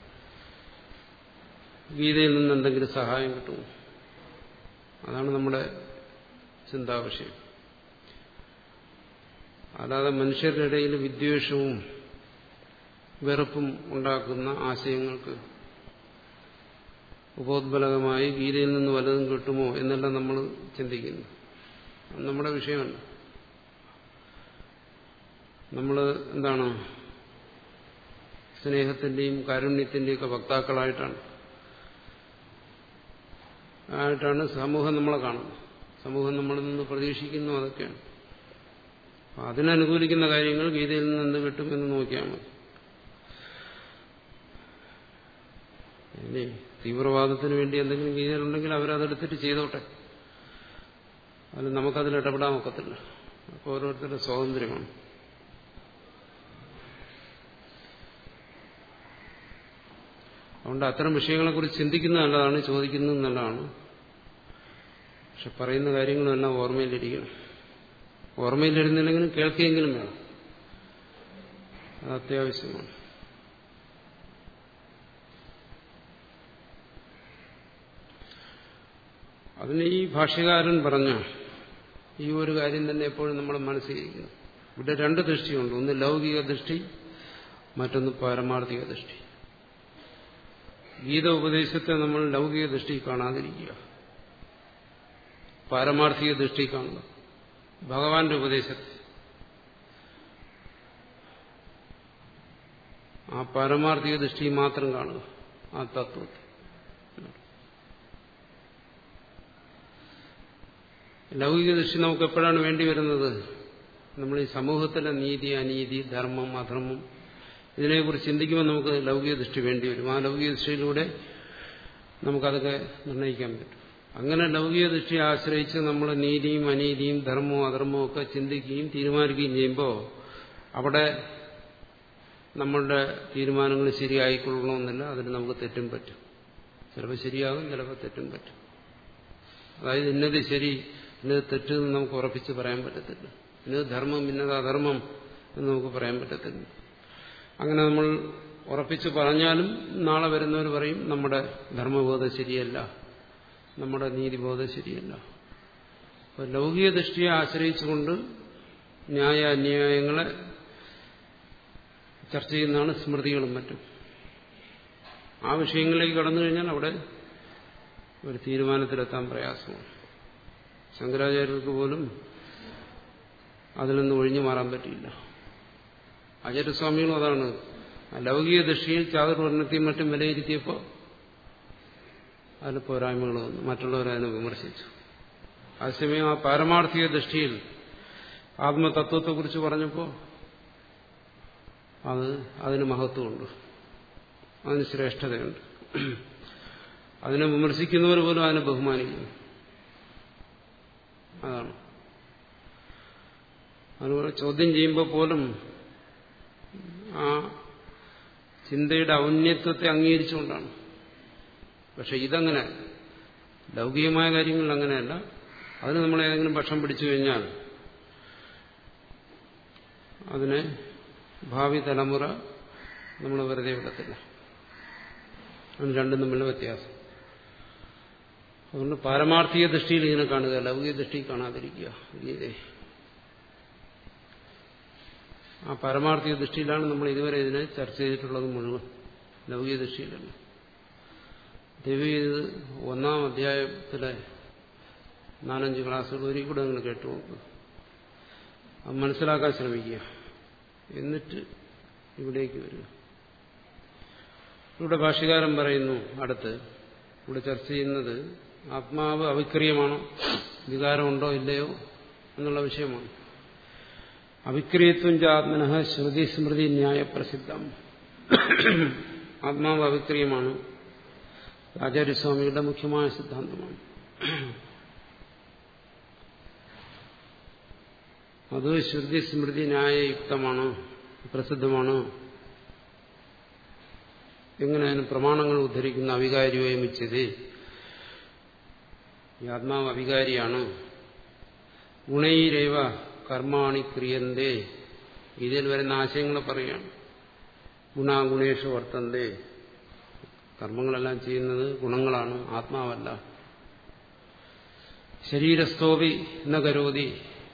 ഗീതയിൽ നിന്ന് എന്തെങ്കിലും സഹായം കിട്ടുമോ അതാണ് നമ്മുടെ ചിന്താവിഷയം അല്ലാതെ മനുഷ്യരുടെ ഇടയിൽ വിദ്വേഷവും വെറുപ്പും ഉണ്ടാക്കുന്ന ആശയങ്ങൾക്ക് ഉപോദ്ബലകമായി ഗീതയിൽ നിന്ന് വല്ലതും കിട്ടുമോ എന്നെല്ലാം നമ്മൾ ചിന്തിക്കുന്നു അത് നമ്മുടെ വിഷയമല്ല നമ്മൾ എന്താണ് സ്നേഹത്തിന്റെയും കാരുണ്യത്തിന്റെയും ഒക്കെ വക്താക്കളായിട്ടാണ് ആയിട്ടാണ് സമൂഹം നമ്മളെ കാണുന്നത് സമൂഹം നമ്മളിൽ നിന്ന് പ്രതീക്ഷിക്കുന്നു അതൊക്കെയാണ് അതിനനുകൂലിക്കുന്ന കാര്യങ്ങൾ ഗീതയിൽ നിന്ന് എന്ത് കിട്ടും എന്ന് നോക്കിയാൽ മതി ഇനി തീവ്രവാദത്തിന് വേണ്ടി എന്തെങ്കിലും ഗീതയിലുണ്ടെങ്കിൽ അവരതെടുത്തിട്ട് ചെയ്തോട്ടെ അതിൽ നമുക്കതിൽ ഇടപെടാൻ ഒക്കത്തില്ല അപ്പോൾ ഓരോരുത്തരുടെ സ്വാതന്ത്ര്യമാണ് അതുകൊണ്ട് അത്തരം വിഷയങ്ങളെക്കുറിച്ച് ചിന്തിക്കുന്നത് നല്ലതാണ് ചോദിക്കുന്നത് നല്ലതാണ് പക്ഷെ പറയുന്ന കാര്യങ്ങളെല്ലാം ഓർമ്മയിലിരിക്കണം ഓർമ്മയിലിരുന്നില്ലെങ്കിലും കേൾക്കുകയെങ്കിലും വേണം അത് അത്യാവശ്യമാണ് അതിന് ഈ ഭാഷ്യകാരൻ പറഞ്ഞ ഈ ഒരു കാര്യം തന്നെ എപ്പോഴും നമ്മുടെ മനസ്സിലിരിക്കുന്നു ഇവിടെ രണ്ട് ദൃഷ്ടിയുണ്ട് ഒന്ന് ലൗകിക ദൃഷ്ടി മറ്റൊന്ന് പാരമാർത്ഥിക ദൃഷ്ടി ഗീത ഉപദേശത്തെ നമ്മൾ ലൗകിക ദൃഷ്ടി കാണാതിരിക്കുക പാരമാർത്ഥിക ദൃഷ്ടി കാണുക ഭഗവാന്റെ ഉപദേശത്തെ ആ പാരമാർത്ഥിക ദൃഷ്ടി മാത്രം കാണുക ആ തത്വത്തെ ലൗകിക ദൃഷ്ടി നമുക്ക് എപ്പോഴാണ് വേണ്ടി വരുന്നത് നമ്മൾ ഈ സമൂഹത്തിലെ നീതി അനീതി ധർമ്മം അധർമ്മം ഇതിനെക്കുറിച്ച് ചിന്തിക്കുമ്പോൾ നമുക്ക് ലൗകിക ദൃഷ്ടി വേണ്ടി വരും ആ ലൗകിക ദൃഷ്ടിയിലൂടെ നമുക്കതൊക്കെ നിർണ്ണയിക്കാൻ പറ്റും അങ്ങനെ ലൗകിക ദൃഷ്ടിയെ ആശ്രയിച്ച് നമ്മൾ നീതിയും അനീതിയും ധർമ്മവും അധർമ്മവും ഒക്കെ ചിന്തിക്കുകയും തീരുമാനിക്കുകയും ചെയ്യുമ്പോൾ അവിടെ നമ്മളുടെ തീരുമാനങ്ങൾ ശരിയായിക്കൊള്ളണമെന്നില്ല അതിന് നമുക്ക് തെറ്റും പറ്റും ചിലപ്പോൾ ശരിയാകും ചിലപ്പോൾ തെറ്റും പറ്റും അതായത് ഇന്നത് ശരി ഇന്നത് തെറ്റ് എന്ന് നമുക്ക് ഉറപ്പിച്ച് പറയാൻ പറ്റത്തില്ല ഇന്നത് ധർമ്മം ഇന്നത് അധർമ്മം എന്ന് നമുക്ക് പറയാൻ പറ്റത്തില്ല അങ്ങനെ നമ്മൾ ഉറപ്പിച്ച് പറഞ്ഞാലും നാളെ വരുന്നവർ പറയും നമ്മുടെ ധർമ്മബോധം ശരിയല്ല നമ്മുടെ നീതിബോധം ശരിയല്ല അപ്പൊ ലൗകിക ദൃഷ്ടിയെ ആശ്രയിച്ചുകൊണ്ട് ന്യായ അന്യായങ്ങളെ ചർച്ച ചെയ്യുന്നതാണ് സ്മൃതികളും മറ്റും ആ വിഷയങ്ങളിലേക്ക് കടന്നു കഴിഞ്ഞാൽ അവിടെ ഒരു തീരുമാനത്തിലെത്താൻ പ്രയാസമാണ് ശങ്കരാചാര്യർക്ക് പോലും അതിൽ നിന്ന് ഒഴിഞ്ഞു മാറാൻ പറ്റിയില്ല ആചാര്യസ്വാമികളും അതാണ് ലൗകിക ദൃഷ്ടിയിൽ ചാതുർവർണ്ണത്തെയും മറ്റും വിലയിരുത്തിയപ്പോൾ അതിൽ പോരായ്മകൾ വന്നു മറ്റുള്ളവരതിനെ വിമർശിച്ചു അതേസമയം ആ പാരമാർത്ഥിക ദൃഷ്ടിയിൽ ആത്മതത്വത്തെക്കുറിച്ച് പറഞ്ഞപ്പോൾ അത് അതിന് മഹത്വമുണ്ട് അതിന് ശ്രേഷ്ഠതയുണ്ട് അതിനെ വിമർശിക്കുന്നവർ പോലും അതിനെ ബഹുമാനിക്കുന്നു അതാണ് അതുപോലെ ചോദ്യം ചെയ്യുമ്പോൾ പോലും ആ ചിന്തയുടെ ഔന്നത്യത്തെ അംഗീകരിച്ചുകൊണ്ടാണ് പക്ഷെ ഇതങ്ങനെ ലൗകികമായ കാര്യങ്ങളിൽ അങ്ങനെയല്ല അതിന് നമ്മൾ ഏതെങ്കിലും പക്ഷം പിടിച്ചു കഴിഞ്ഞാൽ അതിനെ ഭാവി തലമുറ നമ്മൾ വെറുതെ വിടത്തില്ല അതിന് രണ്ടും തമ്മിലുള്ള വ്യത്യാസം അതുകൊണ്ട് പാരമാർത്ഥിക ദൃഷ്ടിയിൽ ഇതിനെ കാണുക ലൗകിക ദൃഷ്ടി കാണാതിരിക്കുക ഗീതയെ ആ പരമാർത്ഥിക ദൃഷ്ടിയിലാണ് നമ്മൾ ഇതുവരെ ഇതിനെ ചർച്ച ചെയ്തിട്ടുള്ളത് മുഴുവൻ ലൗകിക ദൃഷ്ടിയിലല്ല ദേവി ഇത് ഒന്നാം അധ്യായത്തിലെ നാലഞ്ച് ക്ലാസ്സുകൾ ഒരിക്കൽ കൂടെ നിങ്ങൾ കേട്ടു നോക്കുക അത് മനസ്സിലാക്കാൻ ശ്രമിക്കുക എന്നിട്ട് ഇവിടേക്ക് വരിക ഇവിടെ ഭാഷ്യകാരൻ പറയുന്നു അടുത്ത് ഇവിടെ ചർച്ച ചെയ്യുന്നത് ആത്മാവ് അവിക്രിയമാണോ വികാരമുണ്ടോ ഇല്ലയോ എന്നുള്ള വിഷയമാണ് അവിക്രിയത്വം ചാത്മന ശ്രുതി സ്മൃതി ന്യായ പ്രസിദ്ധം ആത്മാവ് അവിക്രിയമാണ് ആചാര്യസ്വാമികളുടെ മുഖ്യമായ സിദ്ധാന്തമാണ് അത് ശ്രുതി സ്മൃതി ന്യായയുക്തമാണ് പ്രസിദ്ധമാണ് എങ്ങനെയാണ് പ്രമാണങ്ങൾ ഉദ്ധരിക്കുന്ന അവികാരിയോ മിച്ചത് ഈ ആത്മാവ് അവികാരിയാണ് ഗുണൈരേവ കർമാണി ക്രിയന്തേ ഇതിൽ വരുന്ന ആശയങ്ങൾ പറയുകയാണ് ഗുണാഗുണേഷു വർത്തന്തേ കർമ്മങ്ങളെല്ലാം ചെയ്യുന്നത് ഗുണങ്ങളാണ് ആത്മാവല്ല ശരീരസ്ഥോപി എന്ന കരോതി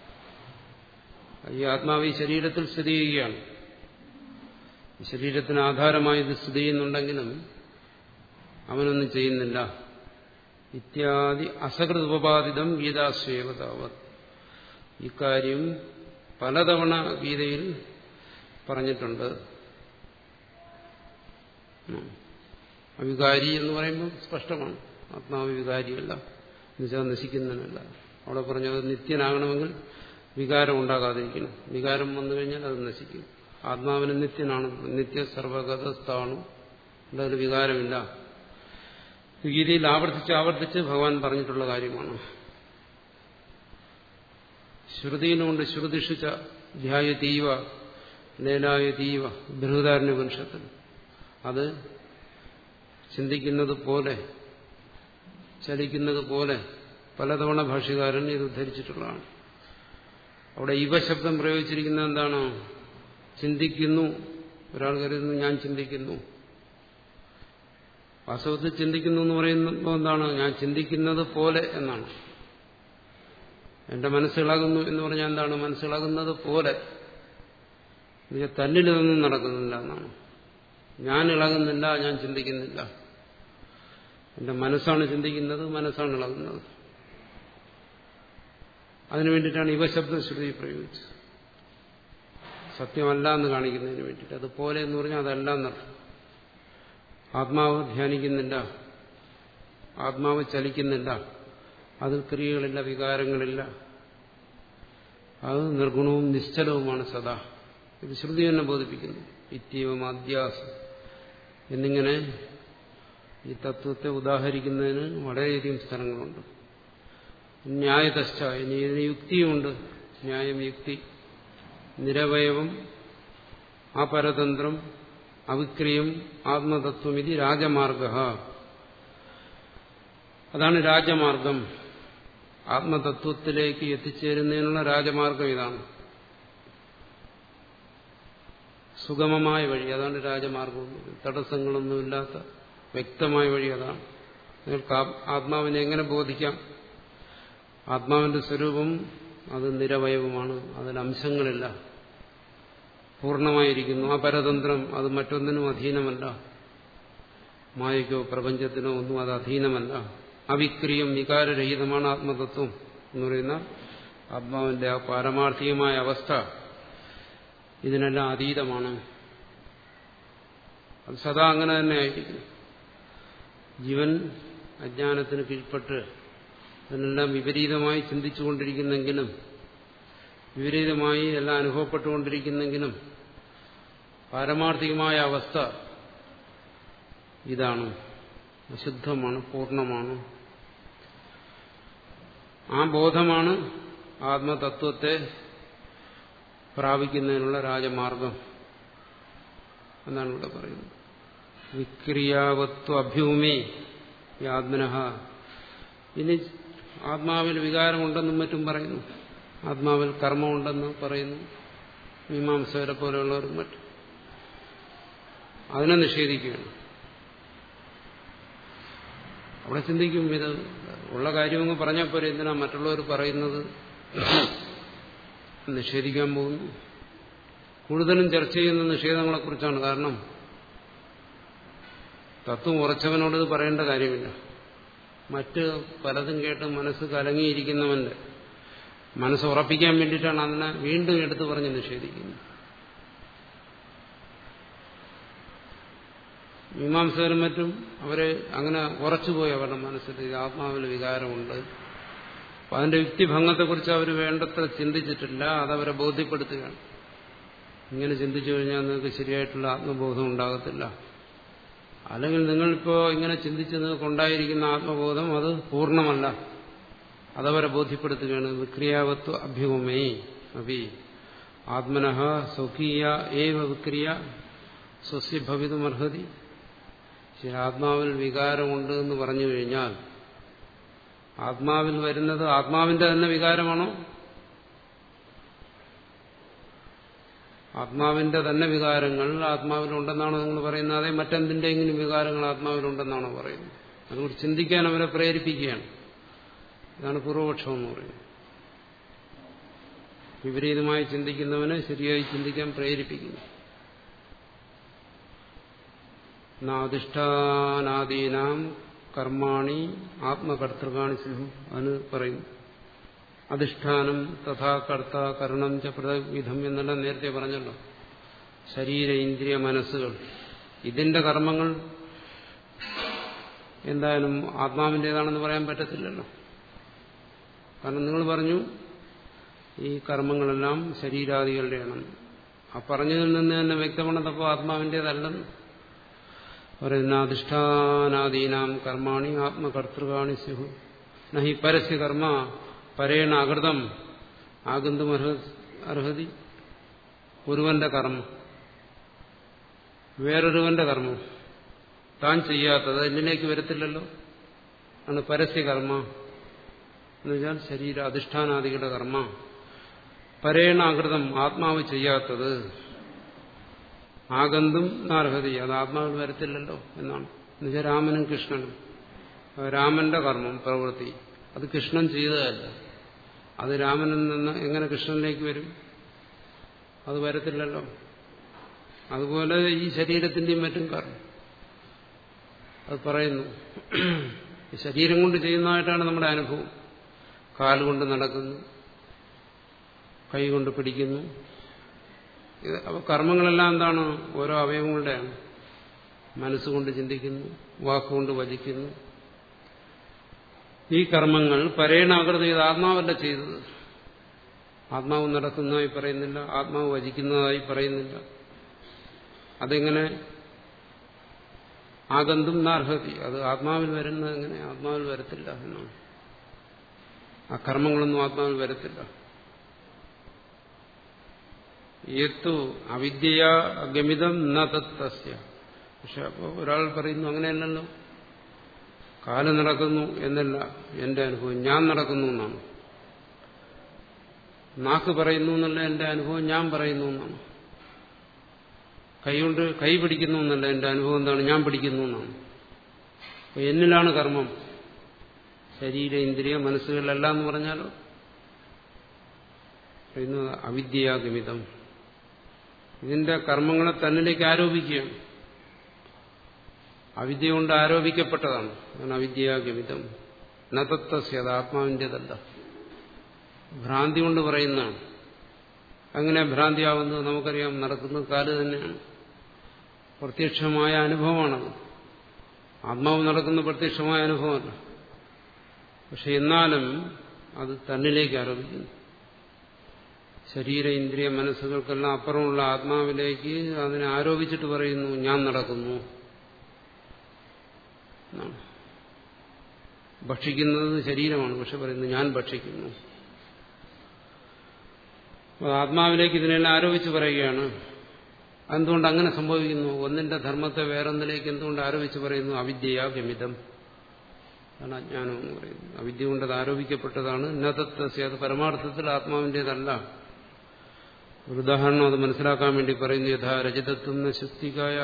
ഈ ആത്മാവ് ഈ ശരീരത്തിൽ സ്ഥിതി ചെയ്യുകയാണ് ശരീരത്തിന് ആധാരമായി ഇത് സ്ഥിതി ചെയ്യുന്നുണ്ടെങ്കിലും അവനൊന്നും ചെയ്യുന്നില്ല ഇത്യാദി അസകൃത് ഉപപാദിതം ഗീതാസ്വേവതാവത് ഇക്കാര്യം പലതവണ ഗീതയിൽ പറഞ്ഞിട്ടുണ്ട് അവികാരി എന്ന് പറയുമ്പോൾ സ്പഷ്ടമാണ് ആത്മാവ് വികാരിയല്ല എന്നുവെച്ചാൽ നശിക്കുന്നതിനല്ല അവിടെ പറഞ്ഞത് നിത്യനാകണമെങ്കിൽ വികാരം ഉണ്ടാകാതിരിക്കണം വികാരം വന്നു കഴിഞ്ഞാൽ അത് നശിക്കും ആത്മാവിന് നിത്യനാണ് നിത്യ സർവഗതസ്ഥാണു അതിൽ വികാരമില്ല ഗീതയിൽ ആവർത്തിച്ച് ആവർത്തിച്ച് ഭഗവാൻ പറഞ്ഞിട്ടുള്ള കാര്യമാണ് ശ്രുതിയിലുണ്ട് ശ്രുതിഷിച്ച ധ്യായതീവ ലേലായതീവ ബൃഹദാരണ്യ വംശത്തിൽ അത് ചിന്തിക്കുന്നത് പോലെ ചലിക്കുന്നത് പോലെ പലതവണ ഭാഷ്യകാരൻ ഇത് ഉദ്ധരിച്ചിട്ടുള്ളതാണ് അവിടെ ഇവ ശബ്ദം പ്രയോഗിച്ചിരിക്കുന്നത് എന്താണ് ചിന്തിക്കുന്നു ഒരാൾ കരുതുന്നു ഞാൻ ചിന്തിക്കുന്നു വാസ്തവത്തിൽ ചിന്തിക്കുന്നു എന്ന് പറയുമ്പോൾ എന്താണ് ഞാൻ ചിന്തിക്കുന്നത് പോലെ എന്നാണ് എന്റെ മനസ്സിളകുന്നു എന്ന് പറഞ്ഞാൽ എന്താണ് മനസ്സിളകുന്നത് പോലെ തന്നിലിതൊന്നും നടക്കുന്നില്ല എന്നാണ് ഞാൻ ഇളകുന്നില്ല ഞാൻ ചിന്തിക്കുന്നില്ല എന്റെ മനസ്സാണ് ചിന്തിക്കുന്നത് മനസ്സാണ് ഇളകുന്നത് അതിനു വേണ്ടിയിട്ടാണ് ഇവ ശബ്ദ ശ്രുതി പ്രയോഗിച്ചത് സത്യമല്ല എന്ന് കാണിക്കുന്നതിന് വേണ്ടിയിട്ട് അതുപോലെ എന്ന് പറഞ്ഞാൽ അതല്ല എന്നർത്ഥം ആത്മാവ് ധ്യാനിക്കുന്നില്ല ആത്മാവ് ചലിക്കുന്നില്ല അതിൽ ക്രിയകളില്ല വികാരങ്ങളില്ല അത് നിർഗുണവും നിശ്ചലവുമാണ് സദാ ഇത് ശ്രുതി തന്നെ ബോധിപ്പിക്കുന്നു ഇത്യവം അധ്യാസം എന്നിങ്ങനെ ഈ തത്വത്തെ ഉദാഹരിക്കുന്നതിന് വളരെയധികം സ്ഥലങ്ങളുണ്ട് ന്യായതശ്ച ഇനി ഇതിന് യുക്തിയുമുണ്ട് ന്യായം യുക്തി നിരവയവം അപരതന്ത്രം അവിക്രിയം ആത്മതത്വം ഇത് രാജമാർഗ അതാണ് രാജമാർഗം ആത്മതത്വത്തിലേക്ക് എത്തിച്ചേരുന്നതിനുള്ള രാജമാർഗം ഇതാണ് സുഗമമായ വഴി അതാണ് രാജമാർഗം തടസ്സങ്ങളൊന്നുമില്ലാത്ത വ്യക്തമായ വഴി അതാണ് നിങ്ങൾക്ക് ആത്മാവിനെ എങ്ങനെ ബോധിക്കാം ആത്മാവിന്റെ സ്വരൂപം അത് നിരവയവമാണ് അതിൽ അംശങ്ങളില്ല പൂർണ്ണമായിരിക്കുന്നു ആ പരതന്ത്രം അത് മറ്റൊന്നിനും അധീനമല്ല മായയ്ക്കോ പ്രപഞ്ചത്തിനോ ഒന്നും അത് അധീനമല്ല അവിക്രിയം വികാരരഹിതമാണ് ആത്മതത്വം എന്ന് പറയുന്ന ആത്മാവിന്റെ ആ പാരമാർത്ഥികമായ അവസ്ഥ ഇതിനെല്ലാം അതീതമാണ് അത് സദാ അങ്ങനെ തന്നെ ആയിരിക്കും ജീവൻ അജ്ഞാനത്തിന് കീഴ്പ്പെട്ട് അതിനെല്ലാം വിപരീതമായി ചിന്തിച്ചുകൊണ്ടിരിക്കുന്നെങ്കിലും വിപരീതമായി എല്ലാം അനുഭവപ്പെട്ടുകൊണ്ടിരിക്കുന്നെങ്കിലും പാരമാർത്ഥികമായ അവസ്ഥ ഇതാണ് ശുദ്ധമാണ് പൂർണ്ണമാണ് ആ ബോധമാണ് ആത്മതത്വത്തെ പ്രാപിക്കുന്നതിനുള്ള രാജമാർഗം എന്നാണ് ഇവിടെ പറയുന്നത് വിക്രിയാവത്വ അഭ്യൂമി ആത്മനഹ ഇനി ആത്മാവിൽ വികാരമുണ്ടെന്നും മറ്റും പറയുന്നു ആത്മാവിൽ കർമ്മമുണ്ടെന്ന് പറയുന്നു മീമാംസകരെ പോലെയുള്ളവരും മറ്റും അതിനെ നിഷേധിക്കുകയാണ് അവിടെ ചിന്തിക്കും ഇത് ഉള്ള കാര്യമൊന്നും പറഞ്ഞാൽ പോരെ എന്തിനാ മറ്റുള്ളവർ പറയുന്നത് നിഷേധിക്കാൻ പോകുന്നു കൂടുതലും ചർച്ച ചെയ്യുന്ന നിഷേധങ്ങളെക്കുറിച്ചാണ് കാരണം തത്വം ഉറച്ചവനോട് ഇത് പറയേണ്ട കാര്യമില്ല മറ്റ് പലതും കേട്ട് മനസ്സ് കലങ്ങിയിരിക്കുന്നവന്റെ മനസ്സ് ഉറപ്പിക്കാൻ വേണ്ടിയിട്ടാണ് അതിനെ വീണ്ടും എടുത്തു പറഞ്ഞ് നിഷേധിക്കുന്നത് മീമാംസകരും മറ്റും അവര് അങ്ങനെ ഉറച്ചുപോയി അവരുടെ മനസ്സിൽ ഇത് ആത്മാവിൽ വികാരമുണ്ട് അപ്പൊ അതിന്റെ യുക്തിഭംഗത്തെക്കുറിച്ച് അവർ വേണ്ടത്ര ചിന്തിച്ചിട്ടില്ല അതവരെ ബോധ്യപ്പെടുത്തുകയാണ് ഇങ്ങനെ ചിന്തിച്ചു കഴിഞ്ഞാൽ നിങ്ങൾക്ക് ശരിയായിട്ടുള്ള ആത്മബോധം ഉണ്ടാകത്തില്ല അല്ലെങ്കിൽ നിങ്ങളിപ്പോ ഇങ്ങനെ ചിന്തിച്ച് നിങ്ങൾക്ക് ഉണ്ടായിരിക്കുന്ന ആത്മബോധം അത് പൂർണ്ണമല്ല അതവരെ ബോധ്യപ്പെടുത്തുകയാണ് വിക്രിയാവത്വ അഭ്യൂമേ അഭി ആത്മനഃ സ്വകീയ ഏവ വിക്രിയ സ്വസ്യ ഭവിതുമർഹതി ശരി ആത്മാവിൽ വികാരമുണ്ട് എന്ന് പറഞ്ഞു കഴിഞ്ഞാൽ ആത്മാവിൽ വരുന്നത് ആത്മാവിന്റെ തന്നെ വികാരമാണോ ആത്മാവിന്റെ തന്നെ വികാരങ്ങൾ ആത്മാവിലുണ്ടെന്നാണോ നിങ്ങൾ പറയുന്നത് അതേ മറ്റെന്തിന്റെയെങ്കിലും വികാരങ്ങൾ ആത്മാവിലുണ്ടെന്നാണോ പറയുന്നത് അതുകൊണ്ട് ചിന്തിക്കാൻ അവരെ പ്രേരിപ്പിക്കുകയാണ് ഇതാണ് പൂർവപക്ഷം എന്ന് പറയുന്നത് വിപരീതമായി ചിന്തിക്കുന്നവനെ ശരിയായി ചിന്തിക്കാൻ പ്രേരിപ്പിക്കുന്നു നാധിഷ്ഠാനാദീനാം കർമാണി ആത്മകർത്തൃകാണി സിംഹം അതിന് പറയുന്നു അധിഷ്ഠാനം തഥാ കർത്ത കരണം ച പ്രതിവിധം എന്നെല്ലാം നേരത്തെ പറഞ്ഞല്ലോ ശരീര ഇന്ദ്രിയ മനസ്സുകൾ ഇതിന്റെ കർമ്മങ്ങൾ എന്തായാലും ആത്മാവിൻ്റെതാണെന്ന് പറയാൻ പറ്റത്തില്ലല്ലോ കാരണം നിങ്ങൾ പറഞ്ഞു ഈ കർമ്മങ്ങളെല്ലാം ശരീരാദികളുടെയാണ് ആ പറഞ്ഞതിൽ നിന്ന് തന്നെ വ്യക്തമാണതപ്പോൾ ആത്മാവിൻ്റെതല്ലെന്ന് പറയുന്ന അധിഷ്ഠാനാദീനാം കർമാണി ആത്മകർത്തൃകാണി സ്യുഹു നഹി പരസ്യ കർമ്മ പരേണ അകൃതം ആഗന്തും അർഹതി ഒരുവന്റെ കർമ്മം വേറൊരുവന്റെ കർമ്മം താൻ ചെയ്യാത്തത് എന്നിലേക്ക് വരത്തില്ലല്ലോ ആണ് പരസ്യകർമ്മ എന്നുവെച്ചാൽ ശരീര അധിഷ്ഠാനാദികളുടെ കർമ്മ പരേണ അകൃതം ആത്മാവ് ചെയ്യാത്തത് ആഗന്തും നാർഹതി അത് ആത്മാവിൽ വരത്തില്ലല്ലോ എന്നാണ് എന്നുവെച്ചാൽ രാമനും കൃഷ്ണനും രാമന്റെ കർമ്മം പ്രവൃത്തി അത് കൃഷ്ണൻ ചെയ്തതല്ല അത് രാമനിൽ നിന്ന് എങ്ങനെ കൃഷ്ണനിലേക്ക് വരും അത് വരത്തില്ലല്ലോ അതുപോലെ ഈ ശരീരത്തിന്റെയും മറ്റും കാരണം അത് പറയുന്നു ശരീരം കൊണ്ട് ചെയ്യുന്നതായിട്ടാണ് നമ്മുടെ അനുഭവം കാലുകൊണ്ട് നടക്കുന്നു കൈ കൊണ്ട് പിടിക്കുന്നു ഇത് അപ്പൊ കർമ്മങ്ങളെല്ലാം എന്താണ് ഓരോ അവയവങ്ങളുടെയാണ് മനസ്സുകൊണ്ട് ചിന്തിക്കുന്നു വാക്കുകൊണ്ട് വചിക്കുന്നു ഈ കർമ്മങ്ങൾ പരേണാകൃതി ഇത് ആത്മാവല്ല ചെയ്തത് ആത്മാവ് നടക്കുന്നതായി പറയുന്നില്ല ആത്മാവ് വചിക്കുന്നതായി പറയുന്നില്ല അതെങ്ങനെ ആഗന്തും നാർഹതി അത് ആത്മാവിൽ വരുന്നത് എങ്ങനെ ആത്മാവിൽ വരത്തില്ല എന്നാണ് ആ കർമ്മങ്ങളൊന്നും ആത്മാവിൽ വരത്തില്ല യത്തു അവിദ്യയാ ഗമിതം ന തസ്യ പക്ഷെ അപ്പോൾ ഒരാൾ പറയുന്നു അങ്ങനെയല്ലല്ലോ കാല് നടക്കുന്നു എന്നല്ല എന്റെ അനുഭവം ഞാൻ നടക്കുന്നു എന്നാണ് നാക്ക് പറയുന്നു എന്നല്ല എന്റെ അനുഭവം ഞാൻ പറയുന്നു എന്നാണ് കൈകൊണ്ട് കൈ പിടിക്കുന്നു എന്നല്ല എന്റെ അനുഭവം എന്താണ് ഞാൻ പിടിക്കുന്നു എന്നാണ് അപ്പൊ എന്നിലാണ് കർമ്മം ശരീര ഇന്ദ്രിയ മനസ്സുകളിലല്ല എന്ന് പറഞ്ഞാലോ പറയുന്നത് അവിദ്യാഗമിതം ഇതിന്റെ കർമ്മങ്ങളെ തന്നിലേക്ക് ആരോപിക്കുകയാണ് അവിദ്യ കൊണ്ട് ആരോപിക്കപ്പെട്ടതാണ് അതാണ് അവിദ്യാഗമിതം നതത്വസ്യ അത് ആത്മാവിൻ്റെതല്ല ഭ്രാന്തി കൊണ്ട് പറയുന്നതാണ് അങ്ങനെ ഭ്രാന്തിയാവുന്നത് നമുക്കറിയാം നടക്കുന്നത് കാല് തന്നെയാണ് പ്രത്യക്ഷമായ അനുഭവമാണത് ആത്മാവ് നടക്കുന്ന പ്രത്യക്ഷമായ അനുഭവമല്ല പക്ഷെ എന്നാലും അത് തന്നിലേക്ക് ആരോപിക്കുന്നു ശരീര ഇന്ദ്രിയ മനസ്സുകൾക്കെല്ലാം അപ്പുറമുള്ള ആത്മാവിലേക്ക് അതിനെ ആരോപിച്ചിട്ട് പറയുന്നു ഞാൻ നടക്കുന്നു എന്നാണ് ഭക്ഷിക്കുന്നത് ശരീരമാണ് പക്ഷെ പറയുന്നു ഞാൻ ഭക്ഷിക്കുന്നു ആത്മാവിലേക്ക് ഇതിനെല്ലാം ആരോപിച്ച് പറയുകയാണ് എന്തുകൊണ്ട് അങ്ങനെ സംഭവിക്കുന്നു ഒന്നിന്റെ ധർമ്മത്തെ വേറൊന്നിലേക്ക് എന്തുകൊണ്ട് ആരോപിച്ച് പറയുന്നു അവിദ്യയാ ഗമിതം അതാണ് അജ്ഞാനം എന്ന് പറയുന്നത് അവിദ്യ കൊണ്ട് അത് ആരോപിക്കപ്പെട്ടതാണ് നതത്വസ്യ അത് പരമാർത്ഥത്തിൽ ആത്മാവിൻ്റെതല്ല ഒരു ഉദാഹരണം അത് മനസ്സിലാക്കാൻ വേണ്ടി പറയുന്നു യഥാ രജതത്വം ശുക്തികായ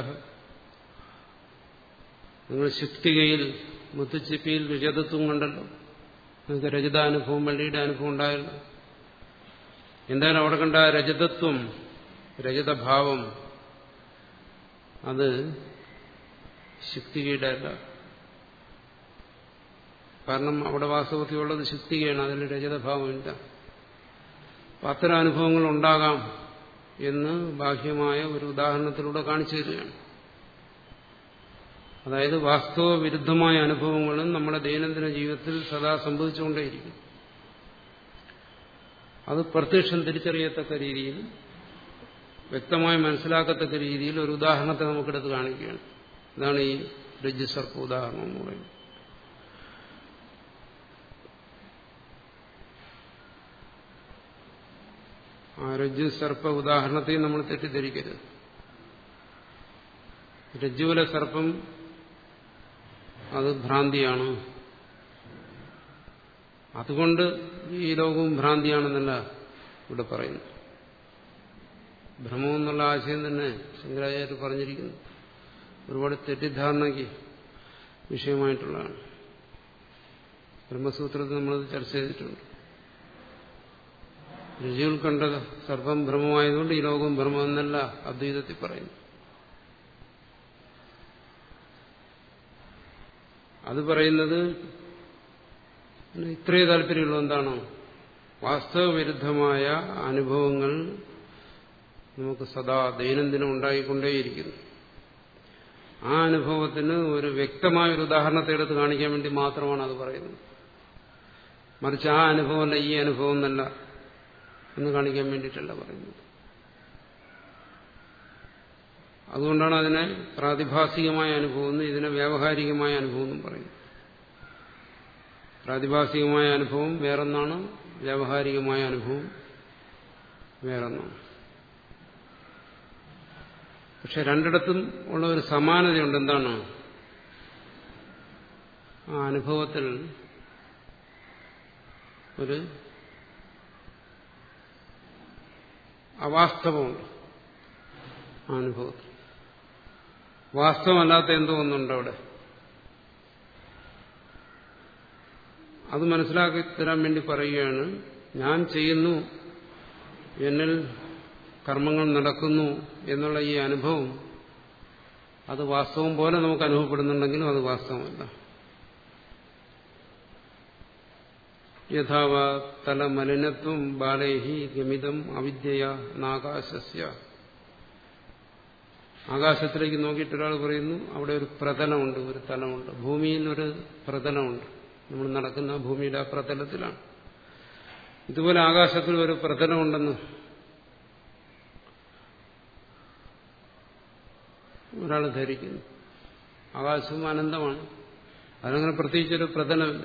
നിങ്ങൾ ശുക്തികയിൽ മുത്തുച്ചിപ്പിയിൽ രജതത്വം കണ്ടല്ലോ നിങ്ങൾക്ക് രജതാനുഭവം വെള്ളിയുടെ അനുഭവം ഉണ്ടായല്ലോ എന്തായാലും അവിടെ കണ്ട രജതത്വം രജതഭാവം അത് ശുക്തികയുടെ അല്ല കാരണം അവിടെ വാസ്തവത്തിലുള്ളത് ശുക്തികയാണ് അതിൽ രജതഭാവമില്ല അത്തരം അനുഭവങ്ങൾ ഉണ്ടാകാം എന്ന് ബാഹ്യമായ ഒരു ഉദാഹരണത്തിലൂടെ കാണിച്ചു തരികയാണ് അതായത് വാസ്തവ വിരുദ്ധമായ അനുഭവങ്ങളും നമ്മുടെ ദൈനംദിന ജീവിതത്തിൽ സദാ സംഭവിച്ചുകൊണ്ടേയിരിക്കും അത് പ്രത്യക്ഷം തിരിച്ചറിയത്തക്ക രീതിയിൽ വ്യക്തമായി മനസ്സിലാക്കത്തക്ക രീതിയിൽ ഒരു ഉദാഹരണത്തെ നമുക്കെടുത്ത് കാണിക്കുകയാണ് ഇതാണ് ഈ രജ്ജുസർപ്പ ഉദാഹരണം എന്ന് പറയുന്നത് ആ രജ്ജു സർപ്പ ഉദാഹരണത്തെയും നമ്മൾ തെറ്റിദ്ധരിക്കരുത് രജ്ജുവിലെ സർപ്പം അത് ഭ്രാന്തിയാണ് അതുകൊണ്ട് ഈ ലോകവും ഭ്രാന്തിയാണെന്നല്ല ഇവിടെ പറയുന്നു ഭ്രമം എന്നുള്ള ആശയം തന്നെ ശങ്കരാചാര്യ പറഞ്ഞിരിക്കുന്നു ഒരുപാട് തെറ്റിദ്ധാരണയ്ക്ക് വിഷയമായിട്ടുള്ളതാണ് ബ്രഹ്മസൂത്രത്തിൽ നമ്മളത് ചർച്ച ചെയ്തിട്ടുണ്ട് രുചികൾ കണ്ട സർപ്പം ഭ്രമമായതുകൊണ്ട് ഈ ലോകം ഭ്രമം എന്നല്ല അദ്വൈതത്തിൽ പറയുന്നു അത് പറയുന്നത് ഇത്രയും താല്പര്യമുള്ള എന്താണ് വാസ്തവവിരുദ്ധമായ അനുഭവങ്ങൾ നമുക്ക് സദാ ദൈനംദിനം ഉണ്ടായിക്കൊണ്ടേയിരിക്കുന്നു ആ അനുഭവത്തിന് ഒരു വ്യക്തമായ ഒരു ഉദാഹരണത്തെ എടുത്ത് കാണിക്കാൻ വേണ്ടി മാത്രമാണ് അത് പറയുന്നത് മറിച്ച് ആ അനുഭവമല്ല ഈ അനുഭവം എന്നല്ല എന്ന് കാണിക്കാൻ വേണ്ടിയിട്ടല്ല പറയുന്നത് അതുകൊണ്ടാണ് അതിനെ പ്രാതിഭാസികമായ അനുഭവം എന്നും ഇതിനെ വ്യാവഹാരികമായ അനുഭവം എന്നും പറയുന്നത് പ്രാതിഭാസികമായ അനുഭവം വേറൊന്നാണ് വ്യാവഹാരികമായ അനുഭവം വേറൊന്നാണ് പക്ഷെ രണ്ടിടത്തും ഉള്ള ഒരു സമാനതയുണ്ട് എന്താണ് ആ അനുഭവത്തിൽ ഒരു അവാസ്തവമുണ്ട് ആ അനുഭവത്തിൽ വാസ്തവമല്ലാത്ത എന്തോ ഒന്നുണ്ട് അവിടെ അത് മനസ്സിലാക്കി തരാൻ വേണ്ടി പറയുകയാണ് ഞാൻ ചെയ്യുന്നു എന്നിൽ കർമ്മങ്ങൾ നടക്കുന്നു എന്നുള്ള ഈ അനുഭവം അത് വാസ്തവം പോലെ നമുക്ക് അനുഭവപ്പെടുന്നുണ്ടെങ്കിലും അത് വാസ്തവമല്ല യഥാവ തലമലിനത്വം ബാലേഹി ഗമിതം അവിദ്യയ നാകാശസ്യ ആകാശത്തിലേക്ക് നോക്കിയിട്ട് ഒരാൾ പറയുന്നു അവിടെ ഒരു പ്രതലമുണ്ട് ഒരു തലമുണ്ട് ഭൂമിയിൽ ഒരു പ്രതലമുണ്ട് നമ്മൾ നടക്കുന്ന ഭൂമിയുടെ ആ പ്രതലത്തിലാണ് ഇതുപോലെ ആകാശത്തിൽ ഒരു പ്രതലമുണ്ടെന്ന് ഒരാൾ ധരിക്കുന്നു ആകാശവും അനന്തമാണ് അതിനങ്ങനെ പ്രത്യേകിച്ചൊരു പ്രതലമില്ല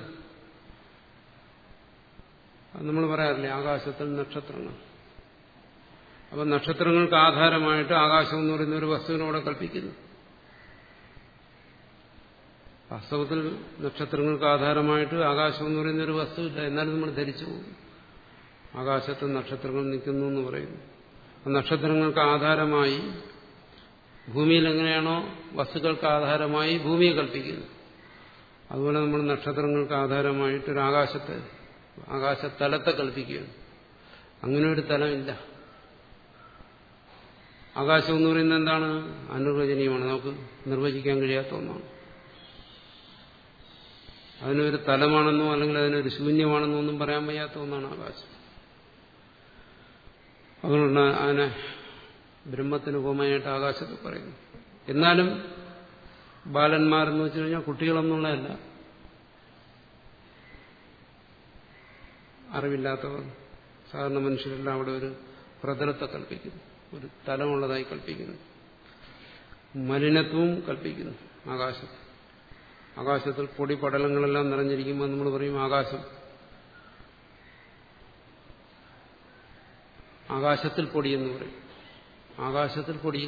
അത് നമ്മൾ പറയാറില്ലേ ആകാശത്തിൽ നക്ഷത്രങ്ങൾ അപ്പൊ നക്ഷത്രങ്ങൾക്ക് ആധാരമായിട്ട് ആകാശം എന്ന് പറയുന്ന ഒരു വസ്തുവിനോടെ കൽപ്പിക്കുന്നു വാസ്തവത്തിൽ നക്ഷത്രങ്ങൾക്ക് ആധാരമായിട്ട് ആകാശം എന്ന് പറയുന്ന ഒരു വസ്തുവില്ല എന്നാലും നമ്മൾ ധരിച്ചു പോകും ആകാശത്ത് നക്ഷത്രങ്ങൾ നിൽക്കുന്നു എന്ന് പറയുന്നു ആ നക്ഷത്രങ്ങൾക്ക് ആധാരമായി ഭൂമിയിൽ എങ്ങനെയാണോ വസ്തുക്കൾക്ക് ആധാരമായി ഭൂമിയെ കൽപ്പിക്കുന്നു അതുപോലെ നമ്മൾ നക്ഷത്രങ്ങൾക്ക് ആധാരമായിട്ട് ഒരു ആകാശത്തെ ആകാശത്തലത്തെ കൽപ്പിക്കുകയാണ് അങ്ങനെ ഒരു തലമില്ല ആകാശം എന്ന് പറയുന്നത് എന്താണ് അനിർവചനീയമാണ് നമുക്ക് നിർവചിക്കാൻ കഴിയാത്ത ഒന്നാണ് അതിനൊരു തലമാണെന്നോ അല്ലെങ്കിൽ അതിനൊരു ശൂന്യമാണെന്നോ ഒന്നും പറയാൻ വയ്യാത്ത ഒന്നാണ് ആകാശം അതുകൊണ്ട് അതിനെ ബ്രഹ്മത്തിന് ഉപമയായിട്ട് ആകാശത്ത് പറയുന്നു എന്നാലും ബാലന്മാരെന്ന് വെച്ച് കഴിഞ്ഞാൽ കുട്ടികളെന്നുള്ളതല്ല അറിവില്ലാത്തവർ സാധാരണ മനുഷ്യരെല്ലാം അവിടെ ഒരു പ്രതലത്തെ കൽപ്പിക്കുന്നു ഒരു തലമുള്ളതായി കൽപ്പിക്കുന്നു മലിനത്വവും കൽപ്പിക്കുന്നു ആകാശത്ത് ആകാശത്തിൽ പൊടി പടലങ്ങളെല്ലാം നിറഞ്ഞിരിക്കുമ്പോൾ നമ്മൾ പറയും ആകാശം ആകാശത്തിൽ പൊടിയെന്ന് പറയും ആകാശത്തിൽ പൊടിയും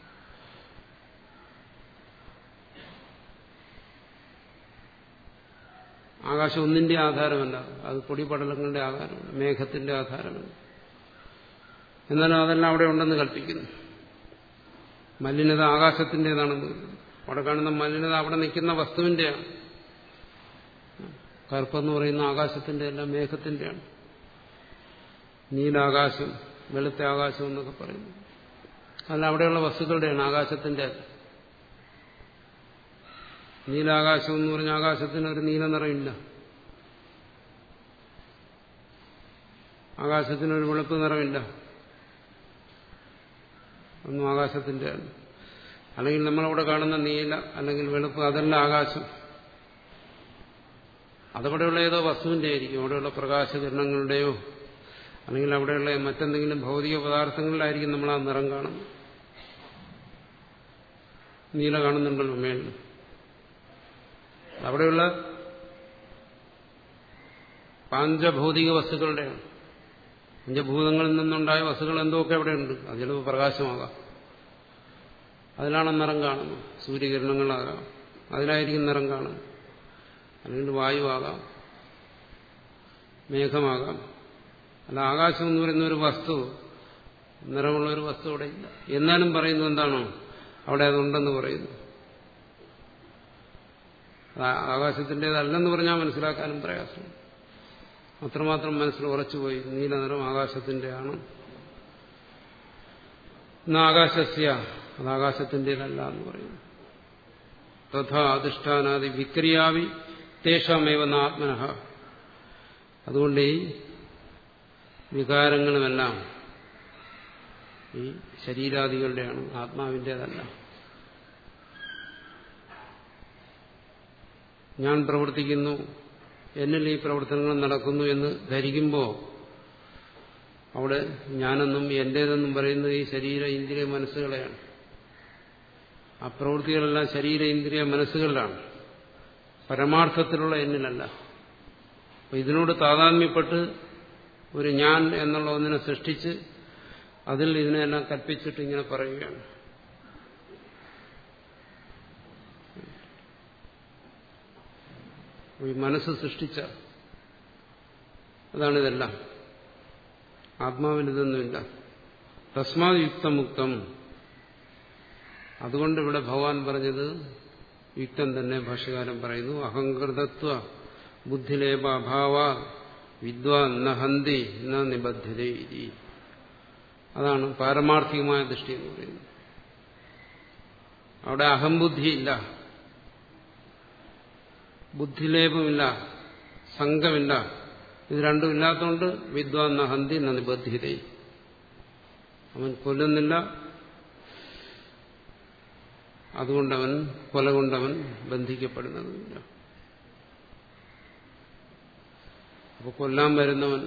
ആകാശം ഒന്നിന്റെ ആധാരമല്ല അത് പൊടിപടലങ്ങളുടെ ആധാരമല്ല മേഘത്തിന്റെ ആധാരമല്ല എന്നാലും അതെല്ലാം അവിടെ ഉണ്ടെന്ന് കൽപ്പിക്കുന്നു മലിനത ആകാശത്തിൻ്റെതാണെന്ന് അവിടെ കാണുന്ന മലിനത അവിടെ നിൽക്കുന്ന വസ്തുവിന്റെയാണ് കറുപ്പെന്ന് പറയുന്ന ആകാശത്തിന്റെ അല്ല മേഘത്തിന്റെയാണ് നീലാകാശം വെളുത്ത ആകാശം എന്നൊക്കെ പറയുന്നു അല്ല അവിടെയുള്ള വസ്തുക്കളുടെയാണ് ആകാശത്തിന്റെ അല്ല നീലാകാശം എന്ന് പറഞ്ഞ ആകാശത്തിന് ഒരു നീല നിറമില്ല ആകാശത്തിനൊരു വെളുപ്പ് നിറമില്ല ഒന്നും ആകാശത്തിന്റെ അല്ല അല്ലെങ്കിൽ നമ്മളവിടെ കാണുന്ന നീല അല്ലെങ്കിൽ വെളുപ്പ് അതല്ല ആകാശം അതവിടെയുള്ള ഏതോ വസ്തുവിന്റെ ആയിരിക്കും അവിടെയുള്ള പ്രകാശകിരണങ്ങളുടെയോ അല്ലെങ്കിൽ അവിടെയുള്ള മറ്റെന്തെങ്കിലും ഭൗതിക പദാർത്ഥങ്ങളിലായിരിക്കും നമ്മൾ ആ നിറം കാണുന്നത് നീല കാണുന്നുണ്ടല്ലോ മേളിൽ അവിടെയുള്ള പാഞ്ചഭൗതിക വസ്തുക്കളുടെയാണ് പഞ്ചഭൂതങ്ങളിൽ നിന്നുണ്ടായ വസ്തുക്കൾ എന്തൊക്കെ അവിടെയുണ്ട് അത് ചിലപ്പോൾ പ്രകാശമാകാം അതിലാണ് നിറം കാണുന്നത് സൂര്യകിരണങ്ങളാകാം അതിലായിരിക്കും നിറം കാണുന്നത് അല്ലെങ്കിൽ വായുവാകാം മേഘമാകാം അല്ല ആകാശം എന്ന് പറയുന്ന ഒരു വസ്തു നിറമുള്ള ഒരു വസ്തു അവിടെ ഇല്ല എന്നാലും പറയുന്നത് എന്താണോ അവിടെ അതുണ്ടെന്ന് പറയുന്നു ആകാശത്തിൻ്റെതല്ലെന്ന് പറഞ്ഞാൽ മനസ്സിലാക്കാനും പ്രയാസം അത്രമാത്രം മനസ്സിൽ ഉറച്ചുപോയി നീല നിറം ആകാശത്തിൻ്റെയാണ് ഇന്ന് ആകാശസ്യ അത് ആകാശത്തിൻ്റെതല്ല എന്ന് പറയുന്നു തഥാ അധിഷ്ഠാനാദി വിക്രിയാവി തേഷാമേവ ആത്മനഃ അതുകൊണ്ട് ഈ വികാരങ്ങളുമെല്ലാം ഈ ശരീരാദികളുടെയാണ് ആത്മാവിൻ്റെതല്ല ഞാൻ പ്രവർത്തിക്കുന്നു എന്നിൽ ഈ പ്രവർത്തനങ്ങൾ നടക്കുന്നു എന്ന് ധരിക്കുമ്പോൾ അവിടെ ഞാനെന്നും എന്റേതെന്നും പറയുന്നത് ഈ ശരീര ഇന്ദ്രിയ മനസ്സുകളെയാണ് ആ പ്രവൃത്തികളെല്ലാം ശരീര ഇന്ദ്രിയ മനസ്സുകളിലാണ് പരമാർത്ഥത്തിലുള്ള എന്നിലല്ല അപ്പൊ ഇതിനോട് താതാത്മ്യപ്പെട്ട് ഒരു ഞാൻ എന്നുള്ള ഒന്നിനെ സൃഷ്ടിച്ച് അതിൽ ഇതിനെല്ലാം കൽപ്പിച്ചിട്ട് ഇങ്ങനെ പറയുകയാണ് ഈ മനസ്സ് സൃഷ്ടിച്ച അതാണിതെല്ലാം ആത്മാവിനിതൊന്നുമില്ല തസ്മാത് യുക്തമുക്തം അതുകൊണ്ട് ഇവിടെ ഭഗവാൻ പറഞ്ഞത് യുക്തം തന്നെ ഭാഷകാരൻ പറയുന്നു അഹങ്കൃതത്വ ബുദ്ധിലേപ അഭാവ വിദ്വാൻ ന ഹന്തി ന നിബദ്ധ്യത അതാണ് പാരമാർത്ഥികമായ ദൃഷ്ടി എന്ന് പറയുന്നത് അവിടെ അഹംബുദ്ധിയില്ല ബുദ്ധിലേപമില്ല സംഘമില്ല ഇത് രണ്ടും ഇല്ലാത്തതുകൊണ്ട് വിദ്വാൻ ന ഹന്തി ന നിബദ്ധ്യത അവൻ കൊല്ലുന്നില്ല അതുകൊണ്ടവൻ കൊല കൊണ്ടവൻ ബന്ധിക്കപ്പെടുന്നതുമില്ല അപ്പൊ കൊല്ലാൻ വരുന്നവൻ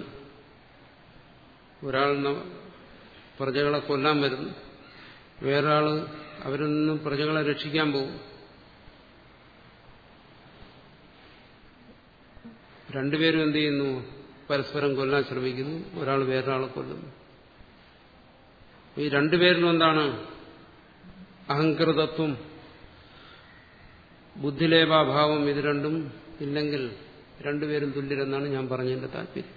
ഒരാൾ പ്രജകളെ കൊല്ലാൻ വരുന്നു വേറൊരാള് അവരിൽ നിന്നും പ്രജകളെ രക്ഷിക്കാൻ പോകും രണ്ടുപേരും എന്ത് ചെയ്യുന്നു പരസ്പരം കൊല്ലാൻ ശ്രമിക്കുന്നു ഒരാൾ വേറൊരാളെ കൊല്ലുന്നു ഈ രണ്ടുപേരിലും എന്താണ് അഹങ്കൃതത്വം ബുദ്ധിലേപാഭാവം ഇത് രണ്ടും ഇല്ലെങ്കിൽ രണ്ടുപേരും തുല്യരെന്നാണ് ഞാൻ പറഞ്ഞതിന്റെ താല്പര്യം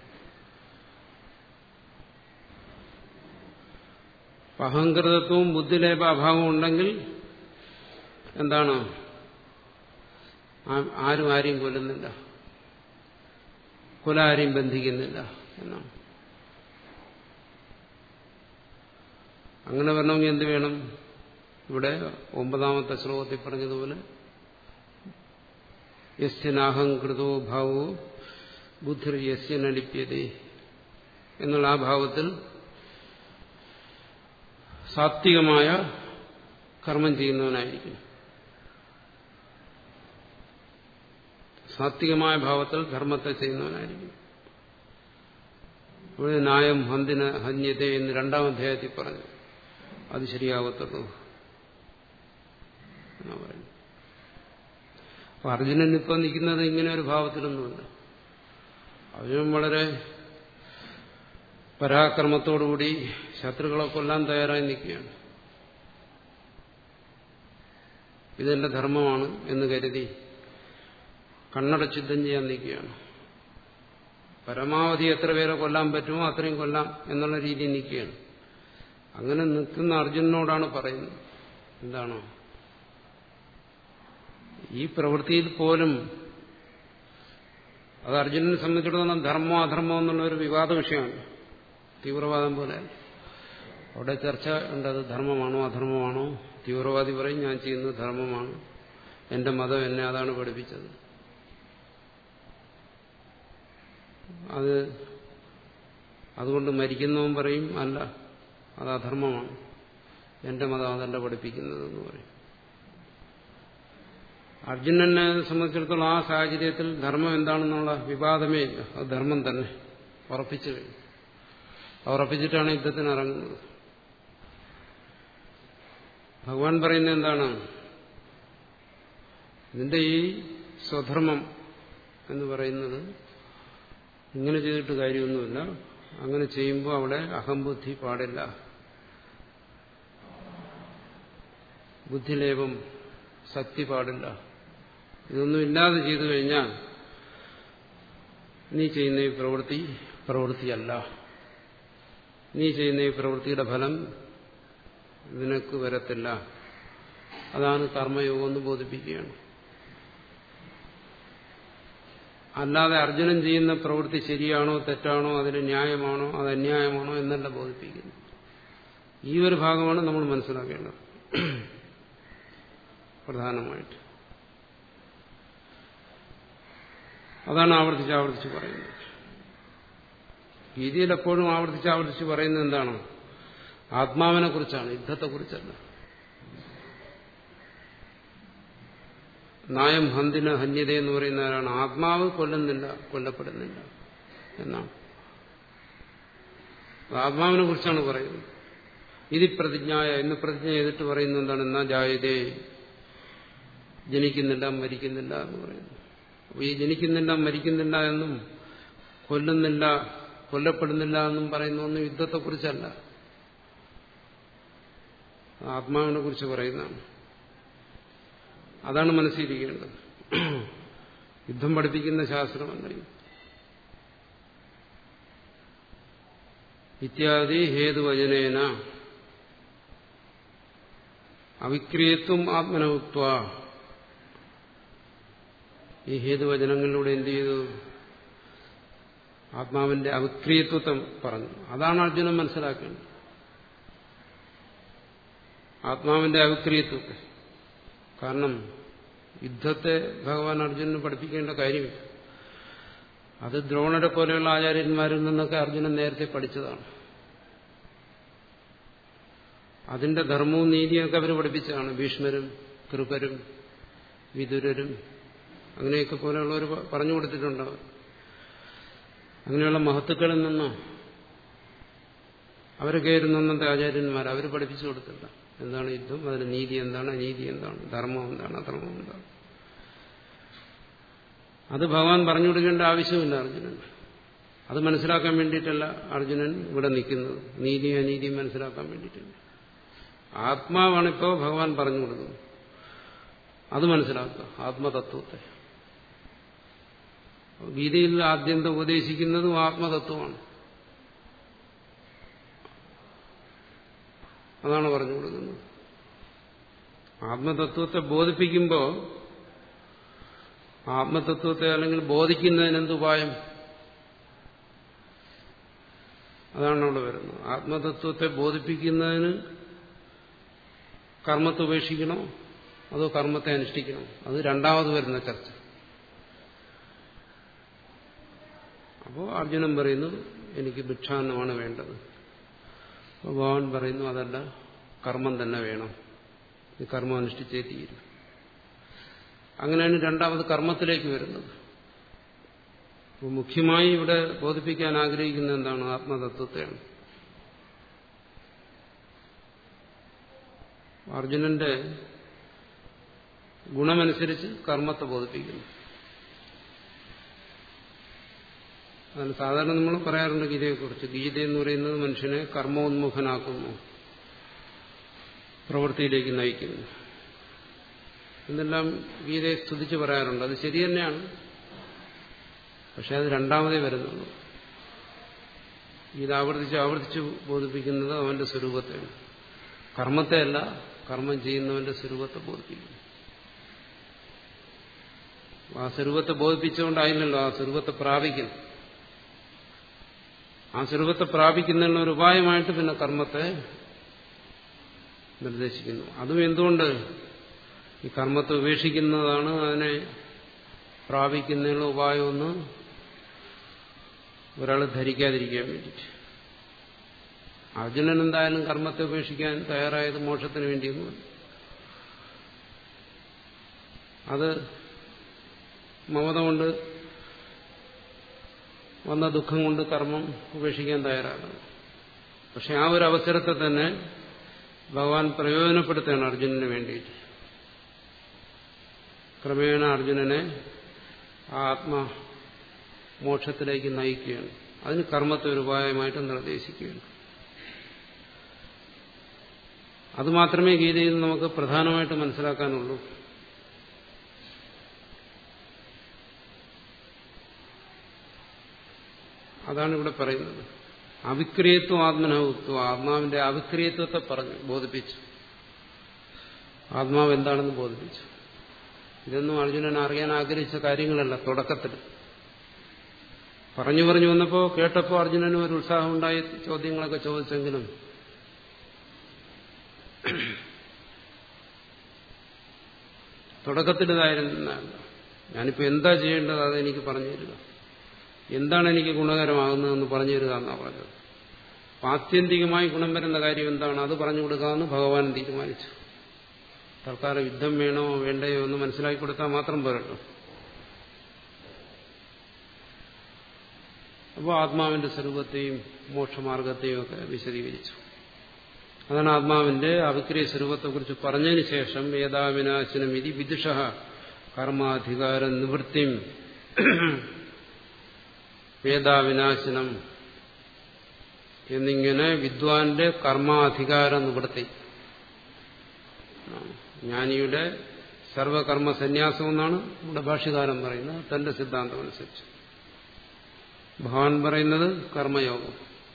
അഹങ്കൃതത്വവും ബുദ്ധിലേപ അഭാവവും ഉണ്ടെങ്കിൽ എന്താണ് ആരും ആരെയും കൊല്ലുന്നില്ല കൊല ആരെയും ബന്ധിക്കുന്നില്ല എന്നാണ് അങ്ങനെ വരണമെങ്കിൽ എന്ത് വേണം ഇവിടെ ഒമ്പതാമത്തെ ശ്ലോകത്തിൽ പറഞ്ഞതുപോലെ യസ്യനാഹങ്കൃതോ ഭാവോ ബുദ്ധിർ യസ്യനലിപ്യതേ എന്നുള്ള ആ ഭാവത്തിൽ സാത്വികമായ കർമ്മം ചെയ്യുന്നവനായിരിക്കും സാത്വികമായ ഭാവത്തിൽ ധർമ്മത്തെ ചെയ്യുന്നവനായിരിക്കും ഇവിടെ ന്യായം ഹന്തിന് ഹന്യത എന്ന് രണ്ടാം അധ്യായത്തിൽ പറഞ്ഞു അത് ശരിയാവത്തുള്ളൂ എന്നാ പറയുന്നു അപ്പൊ അർജുനൻ ഇപ്പൊ നിൽക്കുന്നത് ഇങ്ങനെ ഒരു ഭാവത്തിലൊന്നുമില്ല അർജുനൻ വളരെ പരാക്രമത്തോടുകൂടി ശത്രുക്കളെ കൊല്ലാൻ തയ്യാറായി നിൽക്കുകയാണ് ഇതെന്റെ ധർമ്മമാണ് എന്ന് കരുതി കണ്ണടച്ചുദ്ധം ചെയ്യാൻ നിൽക്കുകയാണ് പരമാവധി എത്ര പേരെ കൊല്ലാൻ പറ്റുമോ അത്രയും കൊല്ലാം എന്നുള്ള രീതിയിൽ നിൽക്കുകയാണ് അങ്ങനെ നിൽക്കുന്ന അർജുനനോടാണ് പറയുന്നത് എന്താണ് ഈ പ്രവൃത്തിയിൽ പോലും അത് അർജുനനെ സംബന്ധിച്ചിടത്തോളം ധർമ്മോ അധർമ്മോ എന്നുള്ള ഒരു വിവാദ വിഷയമാണ് തീവ്രവാദം പോലെ അവിടെ ചർച്ച ഉണ്ട് അത് ധർമ്മമാണോ അധർമ്മമാണോ തീവ്രവാദി പറയും ഞാൻ ചെയ്യുന്നത് ധർമ്മമാണ് എന്റെ മതം എന്നെ അതാണ് പഠിപ്പിച്ചത് അത് അതുകൊണ്ട് മരിക്കുന്നവൻ പറയും അല്ല അത് അധർമ്മമാണ് എന്റെ മതം അതല്ല പഠിപ്പിക്കുന്നത് എന്ന് പറയും അർജുനനെ സംബന്ധിച്ചിടത്തോളം ആ സാഹചര്യത്തിൽ ധർമ്മം എന്താണെന്നുള്ള വിവാദമേ ഇല്ല അത് ധർമ്മം തന്നെ ഉറപ്പിച്ചു കഴിഞ്ഞു ഉറപ്പിച്ചിട്ടാണ് യുദ്ധത്തിന് ഇറങ്ങുന്നത് ഭഗവാൻ പറയുന്നത് എന്താണ് നിന്റെ ഈ സ്വധർമ്മം എന്ന് പറയുന്നത് ഇങ്ങനെ ചെയ്തിട്ട് കാര്യമൊന്നുമില്ല അങ്ങനെ ചെയ്യുമ്പോൾ അവിടെ അഹംബുദ്ധി പാടില്ല ബുദ്ധിലേപം ശക്തി പാടില്ല ഇതൊന്നും ഇല്ലാതെ ചെയ്തു കഴിഞ്ഞാൽ നീ ചെയ്യുന്ന ഈ പ്രവൃത്തി പ്രവൃത്തിയല്ല നീ ചെയ്യുന്ന ഈ പ്രവൃത്തിയുടെ ഫലം നിനക്ക് വരത്തില്ല അതാണ് കർമ്മയോഗം എന്ന് ബോധിപ്പിക്കുകയാണ് അല്ലാതെ അർജുനൻ ചെയ്യുന്ന പ്രവൃത്തി ശരിയാണോ തെറ്റാണോ അതിന് ന്യായമാണോ അത് അന്യായമാണോ എന്നല്ല ബോധിപ്പിക്കുന്നു ഈ ഒരു ഭാഗമാണ് നമ്മൾ മനസ്സിലാക്കേണ്ടത് പ്രധാനമായിട്ട് അതാണ് ആവർത്തിച്ച് ആവർത്തിച്ച് പറയുന്നത് ഗീതയിൽ എപ്പോഴും ആവർത്തിച്ച് ആവർത്തിച്ച് പറയുന്നത് എന്താണ് ആത്മാവിനെ കുറിച്ചാണ് യുദ്ധത്തെക്കുറിച്ചല്ല നായം ഹന്തിന് ഹന്യത എന്ന് പറയുന്നവരാണ് ആത്മാവ് കൊല്ലുന്നില്ല കൊല്ലപ്പെടുന്നില്ല എന്നാണ് ആത്മാവിനെ കുറിച്ചാണ് പറയുന്നത് ഇതി പ്രതിജ്ഞായ എന്ന് പ്രതിജ്ഞ ചെയ്തിട്ട് പറയുന്നത് എന്താണ് എന്നാ ജായതേ ജനിക്കുന്നില്ല മരിക്കുന്നില്ല എന്ന് പറയുന്നു അപ്പോൾ ഈ ജനിക്കുന്നില്ല മരിക്കുന്നില്ല എന്നും കൊല്ലുന്നില്ല കൊല്ലപ്പെടുന്നില്ല എന്നും പറയുന്ന ഒന്നും യുദ്ധത്തെക്കുറിച്ചല്ല ആത്മാവിനെ കുറിച്ച് പറയുന്നതാണ് അതാണ് മനസ്സിലിരിക്കേണ്ടത് യുദ്ധം പഠിപ്പിക്കുന്ന ശാസ്ത്രമല്ല ഇത്യാദി ഹേതുവചനേന അവിക്രിയത്വം ആത്മനവുത്വ ഈ ഹേതുവചനങ്ങളിലൂടെ എന്ത് ചെയ്തു ആത്മാവിന്റെ അവിക്രിയത്വം പറഞ്ഞു അതാണ് അർജുനൻ മനസ്സിലാക്കേണ്ടത് ആത്മാവിന്റെ അവിക്രിയത്വത്തെ കാരണം യുദ്ധത്തെ ഭഗവാൻ അർജുനന് പഠിപ്പിക്കേണ്ട കാര്യമില്ല അത് ദ്രോണരെ പോലെയുള്ള ആചാര്യന്മാരിൽ നിന്നൊക്കെ അർജുനൻ നേരത്തെ പഠിച്ചതാണ് അതിന്റെ ധർമ്മവും നീതിയൊക്കെ അവർ പഠിപ്പിച്ചതാണ് ഭീഷ്മരും കൃപരും വിതുരരും അങ്ങനെയൊക്കെ പോലെയുള്ളവർ പറഞ്ഞു കൊടുത്തിട്ടുണ്ട് അങ്ങനെയുള്ള മഹത്തുക്കളിൽ നിന്ന് അവർ കയറുന്നത്തെ ആചാര്യന്മാർ അവർ പഠിപ്പിച്ചു കൊടുത്തില്ല എന്താണ് യുദ്ധം അതിന് നീതി എന്താണ് അനീതി എന്താണ് ധർമ്മം എന്താണ് അധർമ്മം എന്താണ് അത് ഭഗവാൻ പറഞ്ഞു കൊടുക്കേണ്ട ആവശ്യമില്ല അർജുനൻ അത് മനസ്സിലാക്കാൻ വേണ്ടിയിട്ടല്ല അർജുനൻ ഇവിടെ നിൽക്കുന്നത് നീതിയും അനീതിയും മനസ്സിലാക്കാൻ വേണ്ടിയിട്ടില്ല ആത്മാവാണിപ്പോൾ ഭഗവാൻ പറഞ്ഞു കൊടുക്കുന്നത് അത് മനസ്സിലാക്കുക ആത്മതത്വത്തെ ഗീതയിൽ ആദ്യന്തം ഉപദേശിക്കുന്നതും ആത്മതത്വമാണ് അതാണ് പറഞ്ഞു കൊടുക്കുന്നത് ആത്മതത്വത്തെ ബോധിപ്പിക്കുമ്പോൾ ആത്മതത്വത്തെ അല്ലെങ്കിൽ ബോധിക്കുന്നതിന് എന്തുപായം അതാണ് അവിടെ വരുന്നത് ആത്മതത്വത്തെ ബോധിപ്പിക്കുന്നതിന് കർമ്മത്തെ ഉപേക്ഷിക്കണോ അതോ കർമ്മത്തെ അനുഷ്ഠിക്കണോ അത് രണ്ടാമത് വരുന്ന ചർച്ച അപ്പോൾ അർജുനൻ പറയുന്നു എനിക്ക് ഭിക്ഷാന്നമാണ് വേണ്ടത് ഭഗവാൻ പറയുന്നു അതല്ല കർമ്മം തന്നെ വേണം ഈ കർമ്മം അനുഷ്ഠിച്ചേ തീരും അങ്ങനെയാണ് രണ്ടാമത് കർമ്മത്തിലേക്ക് വരുന്നത് അപ്പോൾ മുഖ്യമായി ഇവിടെ ബോധിപ്പിക്കാൻ ആഗ്രഹിക്കുന്ന എന്താണ് ആത്മതത്വത്തെയാണ് അർജുനന്റെ ഗുണമനുസരിച്ച് കർമ്മത്തെ ബോധിപ്പിക്കുന്നു അതാണ് സാധാരണ നമ്മൾ പറയാറുണ്ട് ഗീതയെക്കുറിച്ച് ഗീത എന്ന് പറയുന്നത് മനുഷ്യനെ കർമ്മോന്മുഖനാക്കുന്നു പ്രവൃത്തിയിലേക്ക് നയിക്കുന്നു എന്നെല്ലാം ഗീതയെ സ്തുതിച്ച് പറയാറുണ്ട് അത് ശരി തന്നെയാണ് പക്ഷെ അത് രണ്ടാമതേ വരുന്നുള്ളൂ ഗീത ആവർത്തിച്ച് ആവർത്തിച്ച് ബോധിപ്പിക്കുന്നത് അവന്റെ സ്വരൂപത്തെയാണ് കർമ്മത്തെയല്ല കർമ്മം ചെയ്യുന്നവന്റെ സ്വരൂപത്തെ ബോധിപ്പിക്കുന്നു ആ സ്വരൂപത്തെ ബോധിപ്പിച്ചുകൊണ്ടായില്ലല്ലോ ആ സ്വരൂപത്തെ പ്രാപിക്കുന്നു ആ സ്വരൂപത്തെ പ്രാപിക്കുന്നതിനുള്ള ഒരു ഉപായമായിട്ട് പിന്നെ കർമ്മത്തെ നിർദ്ദേശിക്കുന്നു അതും എന്തുകൊണ്ട് ഈ കർമ്മത്തെ ഉപേക്ഷിക്കുന്നതാണ് അതിനെ പ്രാപിക്കുന്നതിനുള്ള ഉപായമെന്ന് ഒരാൾ ധരിക്കാതിരിക്കാൻ വേണ്ടിയിട്ട് അർജുനൻ എന്തായാലും കർമ്മത്തെ ഉപേക്ഷിക്കാൻ തയ്യാറായത് മോക്ഷത്തിന് വേണ്ടിയൊന്നുമല്ല അത് മമത കൊണ്ട് വന്ന ദുഃഖം കൊണ്ട് കർമ്മം ഉപേക്ഷിക്കാൻ തയ്യാറാകുന്നു പക്ഷെ ആ ഒരു അവസരത്തെ തന്നെ ഭഗവാൻ പ്രയോജനപ്പെടുത്തുകയാണ് അർജുനന് വേണ്ടിയിട്ട് ക്രമേണ അർജുനനെ ആ ആത്മമോക്ഷത്തിലേക്ക് നയിക്കുകയാണ് അതിന് കർമ്മത്തെ ഒരു ഉപായമായിട്ട് നിർദ്ദേശിക്കുകയാണ് അതുമാത്രമേ ഗീതയിൽ നമുക്ക് പ്രധാനമായിട്ട് മനസ്സിലാക്കാനുള്ളൂ അതാണ് ഇവിടെ പറയുന്നത് അവിക്രിയത്വം ആത്മനഹത്വം ആത്മാവിന്റെ അവിക്രിയത്വത്തെ പറഞ്ഞു ബോധിപ്പിച്ചു ആത്മാവ് എന്താണെന്ന് ബോധിപ്പിച്ചു ഇതൊന്നും അർജുനൻ അറിയാൻ ആഗ്രഹിച്ച കാര്യങ്ങളല്ല തുടക്കത്തിൽ പറഞ്ഞു പറഞ്ഞു വന്നപ്പോൾ കേട്ടപ്പോൾ അർജുനന് ഒരു ഉത്സാഹം ഉണ്ടായി ചോദ്യങ്ങളൊക്കെ ചോദിച്ചെങ്കിലും തുടക്കത്തിൽ ഇതായിരുന്നല്ല ഞാനിപ്പോൾ എന്താ ചെയ്യേണ്ടത് അതെനിക്ക് പറഞ്ഞു തരിക എന്താണ് എനിക്ക് ഗുണകരമാകുന്നതെന്ന് പറഞ്ഞു തരിക എന്നാണ് പറഞ്ഞത് ആത്യന്തികമായി ഗുണം വരുന്ന കാര്യം എന്താണ് അത് പറഞ്ഞു കൊടുക്കാമെന്ന് ഭഗവാൻ തീരുമാനിച്ചു തൽക്കാലം യുദ്ധം വേണോ വേണ്ടയോ എന്ന് മനസ്സിലാക്കി കൊടുത്താൽ മാത്രം പോരട്ടോ അപ്പോൾ ആത്മാവിന്റെ സ്വരൂപത്തെയും മോക്ഷമാർഗത്തെയും ഒക്കെ വിശദീകരിച്ചു അതാണ് ആത്മാവിന്റെ അവിക്രിയ സ്വരൂപത്തെക്കുറിച്ച് പറഞ്ഞതിന് ശേഷം ഏതാവിനാശനം ഇതി വിദുഷ കർമാധികാര നിവൃത്തിയും വേദാവിനാശനം എന്നിങ്ങനെ വിദ്വാന്റെ കർമാധികാര നിവൃത്തി ജ്ഞാനിയുടെ സർവകർമ്മ സന്യാസം എന്നാണ് നമ്മുടെ ഭാഷ്യകാരൻ പറയുന്നത് തന്റെ സിദ്ധാന്തം അനുസരിച്ച് ഭഗവാൻ പറയുന്നത് കർമ്മയോഗം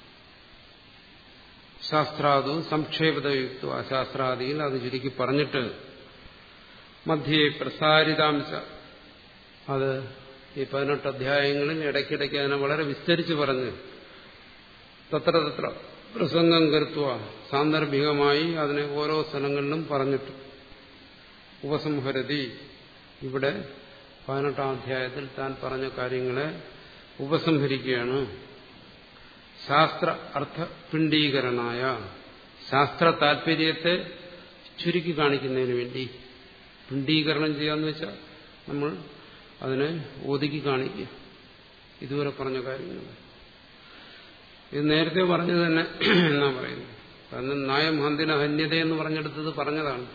ശാസ്ത്രാതു സംക്ഷേപതയുക്ത ശാസ്ത്രാദിയിൽ അത് ചുരുക്കി പറഞ്ഞിട്ട് മധ്യേ പ്രസാരിതാംശ അത് ഈ പതിനെട്ട് അധ്യായങ്ങളിൽ ഇടയ്ക്കിടയ്ക്ക് അതിനെ വളരെ വിസ്തരിച്ച് പറഞ്ഞ് തത്ര തത്ര പ്രസംഗം കരുത്തുക സാന്ദർഭികമായി അതിനെ ഓരോ സ്ഥലങ്ങളിലും പറഞ്ഞിട്ട് ഉപസംഹരതി ഇവിടെ പതിനെട്ടാം അധ്യായത്തിൽ താൻ പറഞ്ഞ കാര്യങ്ങളെ ഉപസംഹരിക്കുകയാണ് ശാസ്ത്ര അർത്ഥ പിണ്ഡീകരണായ ശാസ്ത്ര താല്പര്യത്തെ ചുരുക്കി കാണിക്കുന്നതിന് വേണ്ടി പിണ്ഡീകരണം ചെയ്യാന്ന് വെച്ചാൽ നമ്മൾ അതിനെ ഒതുക്കി കാണിക്കുക ഇതുവരെ പറഞ്ഞ കാര്യങ്ങൾ ഇത് നേരത്തെ പറഞ്ഞത് തന്നെ എന്നാ പറയുന്നത് കാരണം നായം ഹന്തിന ഹന്യത എന്ന് പറഞ്ഞെടുത്തത് പറഞ്ഞതാണ്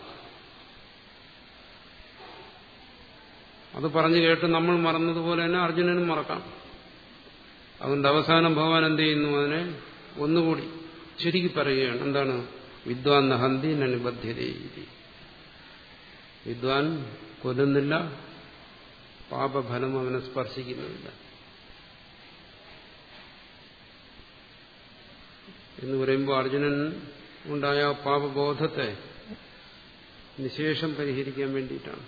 അത് പറഞ്ഞു കേട്ട് നമ്മൾ മറന്നതുപോലെ തന്നെ അർജുനനും മറക്കാം അതുകൊണ്ട് അവസാനം ഭഗവാൻ എന്ത് ചെയ്യുന്നു അതിനെ ഒന്നുകൂടി ചുരുക്കി പറയുകയാണ് എന്താണ് വിദ്വാൻ ഹന്തി നിബദ്ധ്യത വിദ്വാൻ കൊല്ലുന്നില്ല പാപഫലം അവനെ സ്പർശിക്കുന്നുമില്ല എന്ന് പറയുമ്പോൾ അർജുനൻ ഉണ്ടായ ആ പാപബോധത്തെ നിശേഷം പരിഹരിക്കാൻ വേണ്ടിയിട്ടാണ്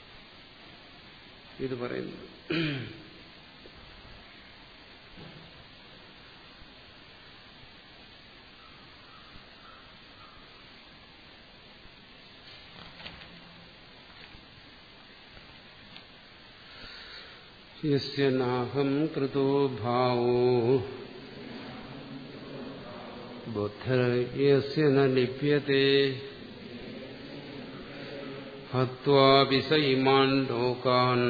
ഇത് പറയുന്നത് യസ്യനാഹം കൃതോ ഭാവോ ബുദ്ധയസ്യ ന ലിപ്യത്തെ ഹത്വാപി സ ഇമാൻ ലോകാൻ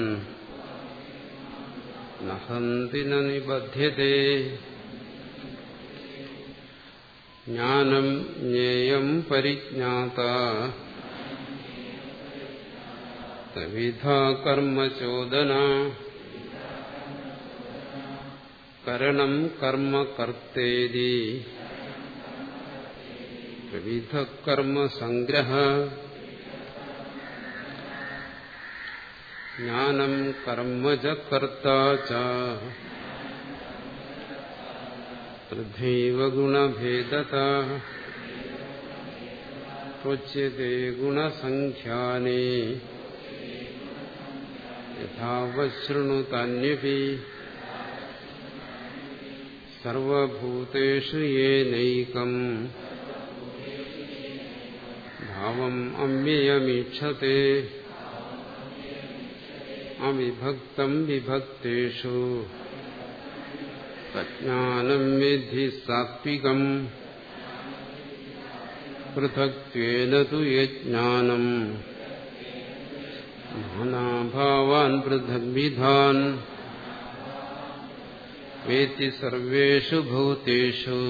നഹന്തി ന നിബധ്യത്തെ ജ്ഞാനം ജ്ഞേയം പരിജ്ഞാത വിധ കർമ്മചോദന കരണം കർമ്മ കർത്തേരി വിവിധ കർമ്മ സംഗ്രഹ ജ്ഞാനം കർമ്മ ച കർത്ത ച തഥൈവ ഗുണഭേദത പ്രോച്യത്തെ ഗുണസംഖ്യാനേ യഥാവശ്രണുതന്യപി സർവഭൂതേഷു യേനൈകം ഭാവം അമ്യയമീക്ഷത്തെ അവിഭക്തം വിഭക്തേഷു തജ്ഞാനം വിധി സാത്വികം പൃഥക്വേന തു യജ്ഞാനം നാനാഭാവാൻ പൃഥഗ്വിധാൻ വേത്തി സർവേഷു ഭൂതേഷു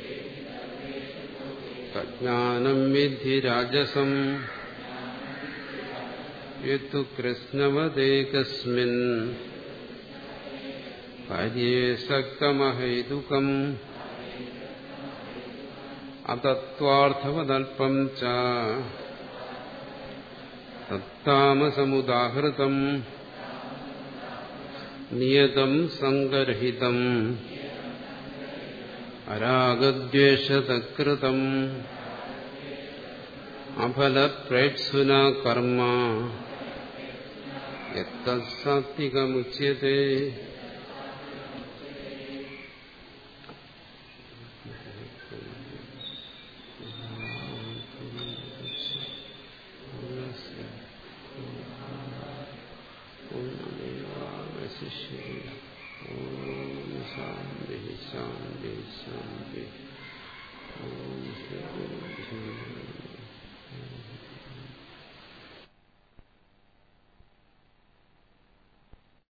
തജ്ഞാനം വിധി രാജസം യത്തു കൃഷ്ണവദേകസ്മിൻ കാര്യേ സക്തമഹൈതുകം അതത്വാർത്ഥവദൽപം ച തത്താമസമുദാഹൃതം നിയതം സംഗർഹിതം അരാഗദ്വേഷതകൃതം അഫലപ്രേപ്സുന കർമ്മ യത്തസാത്വികമുച്യത്തെ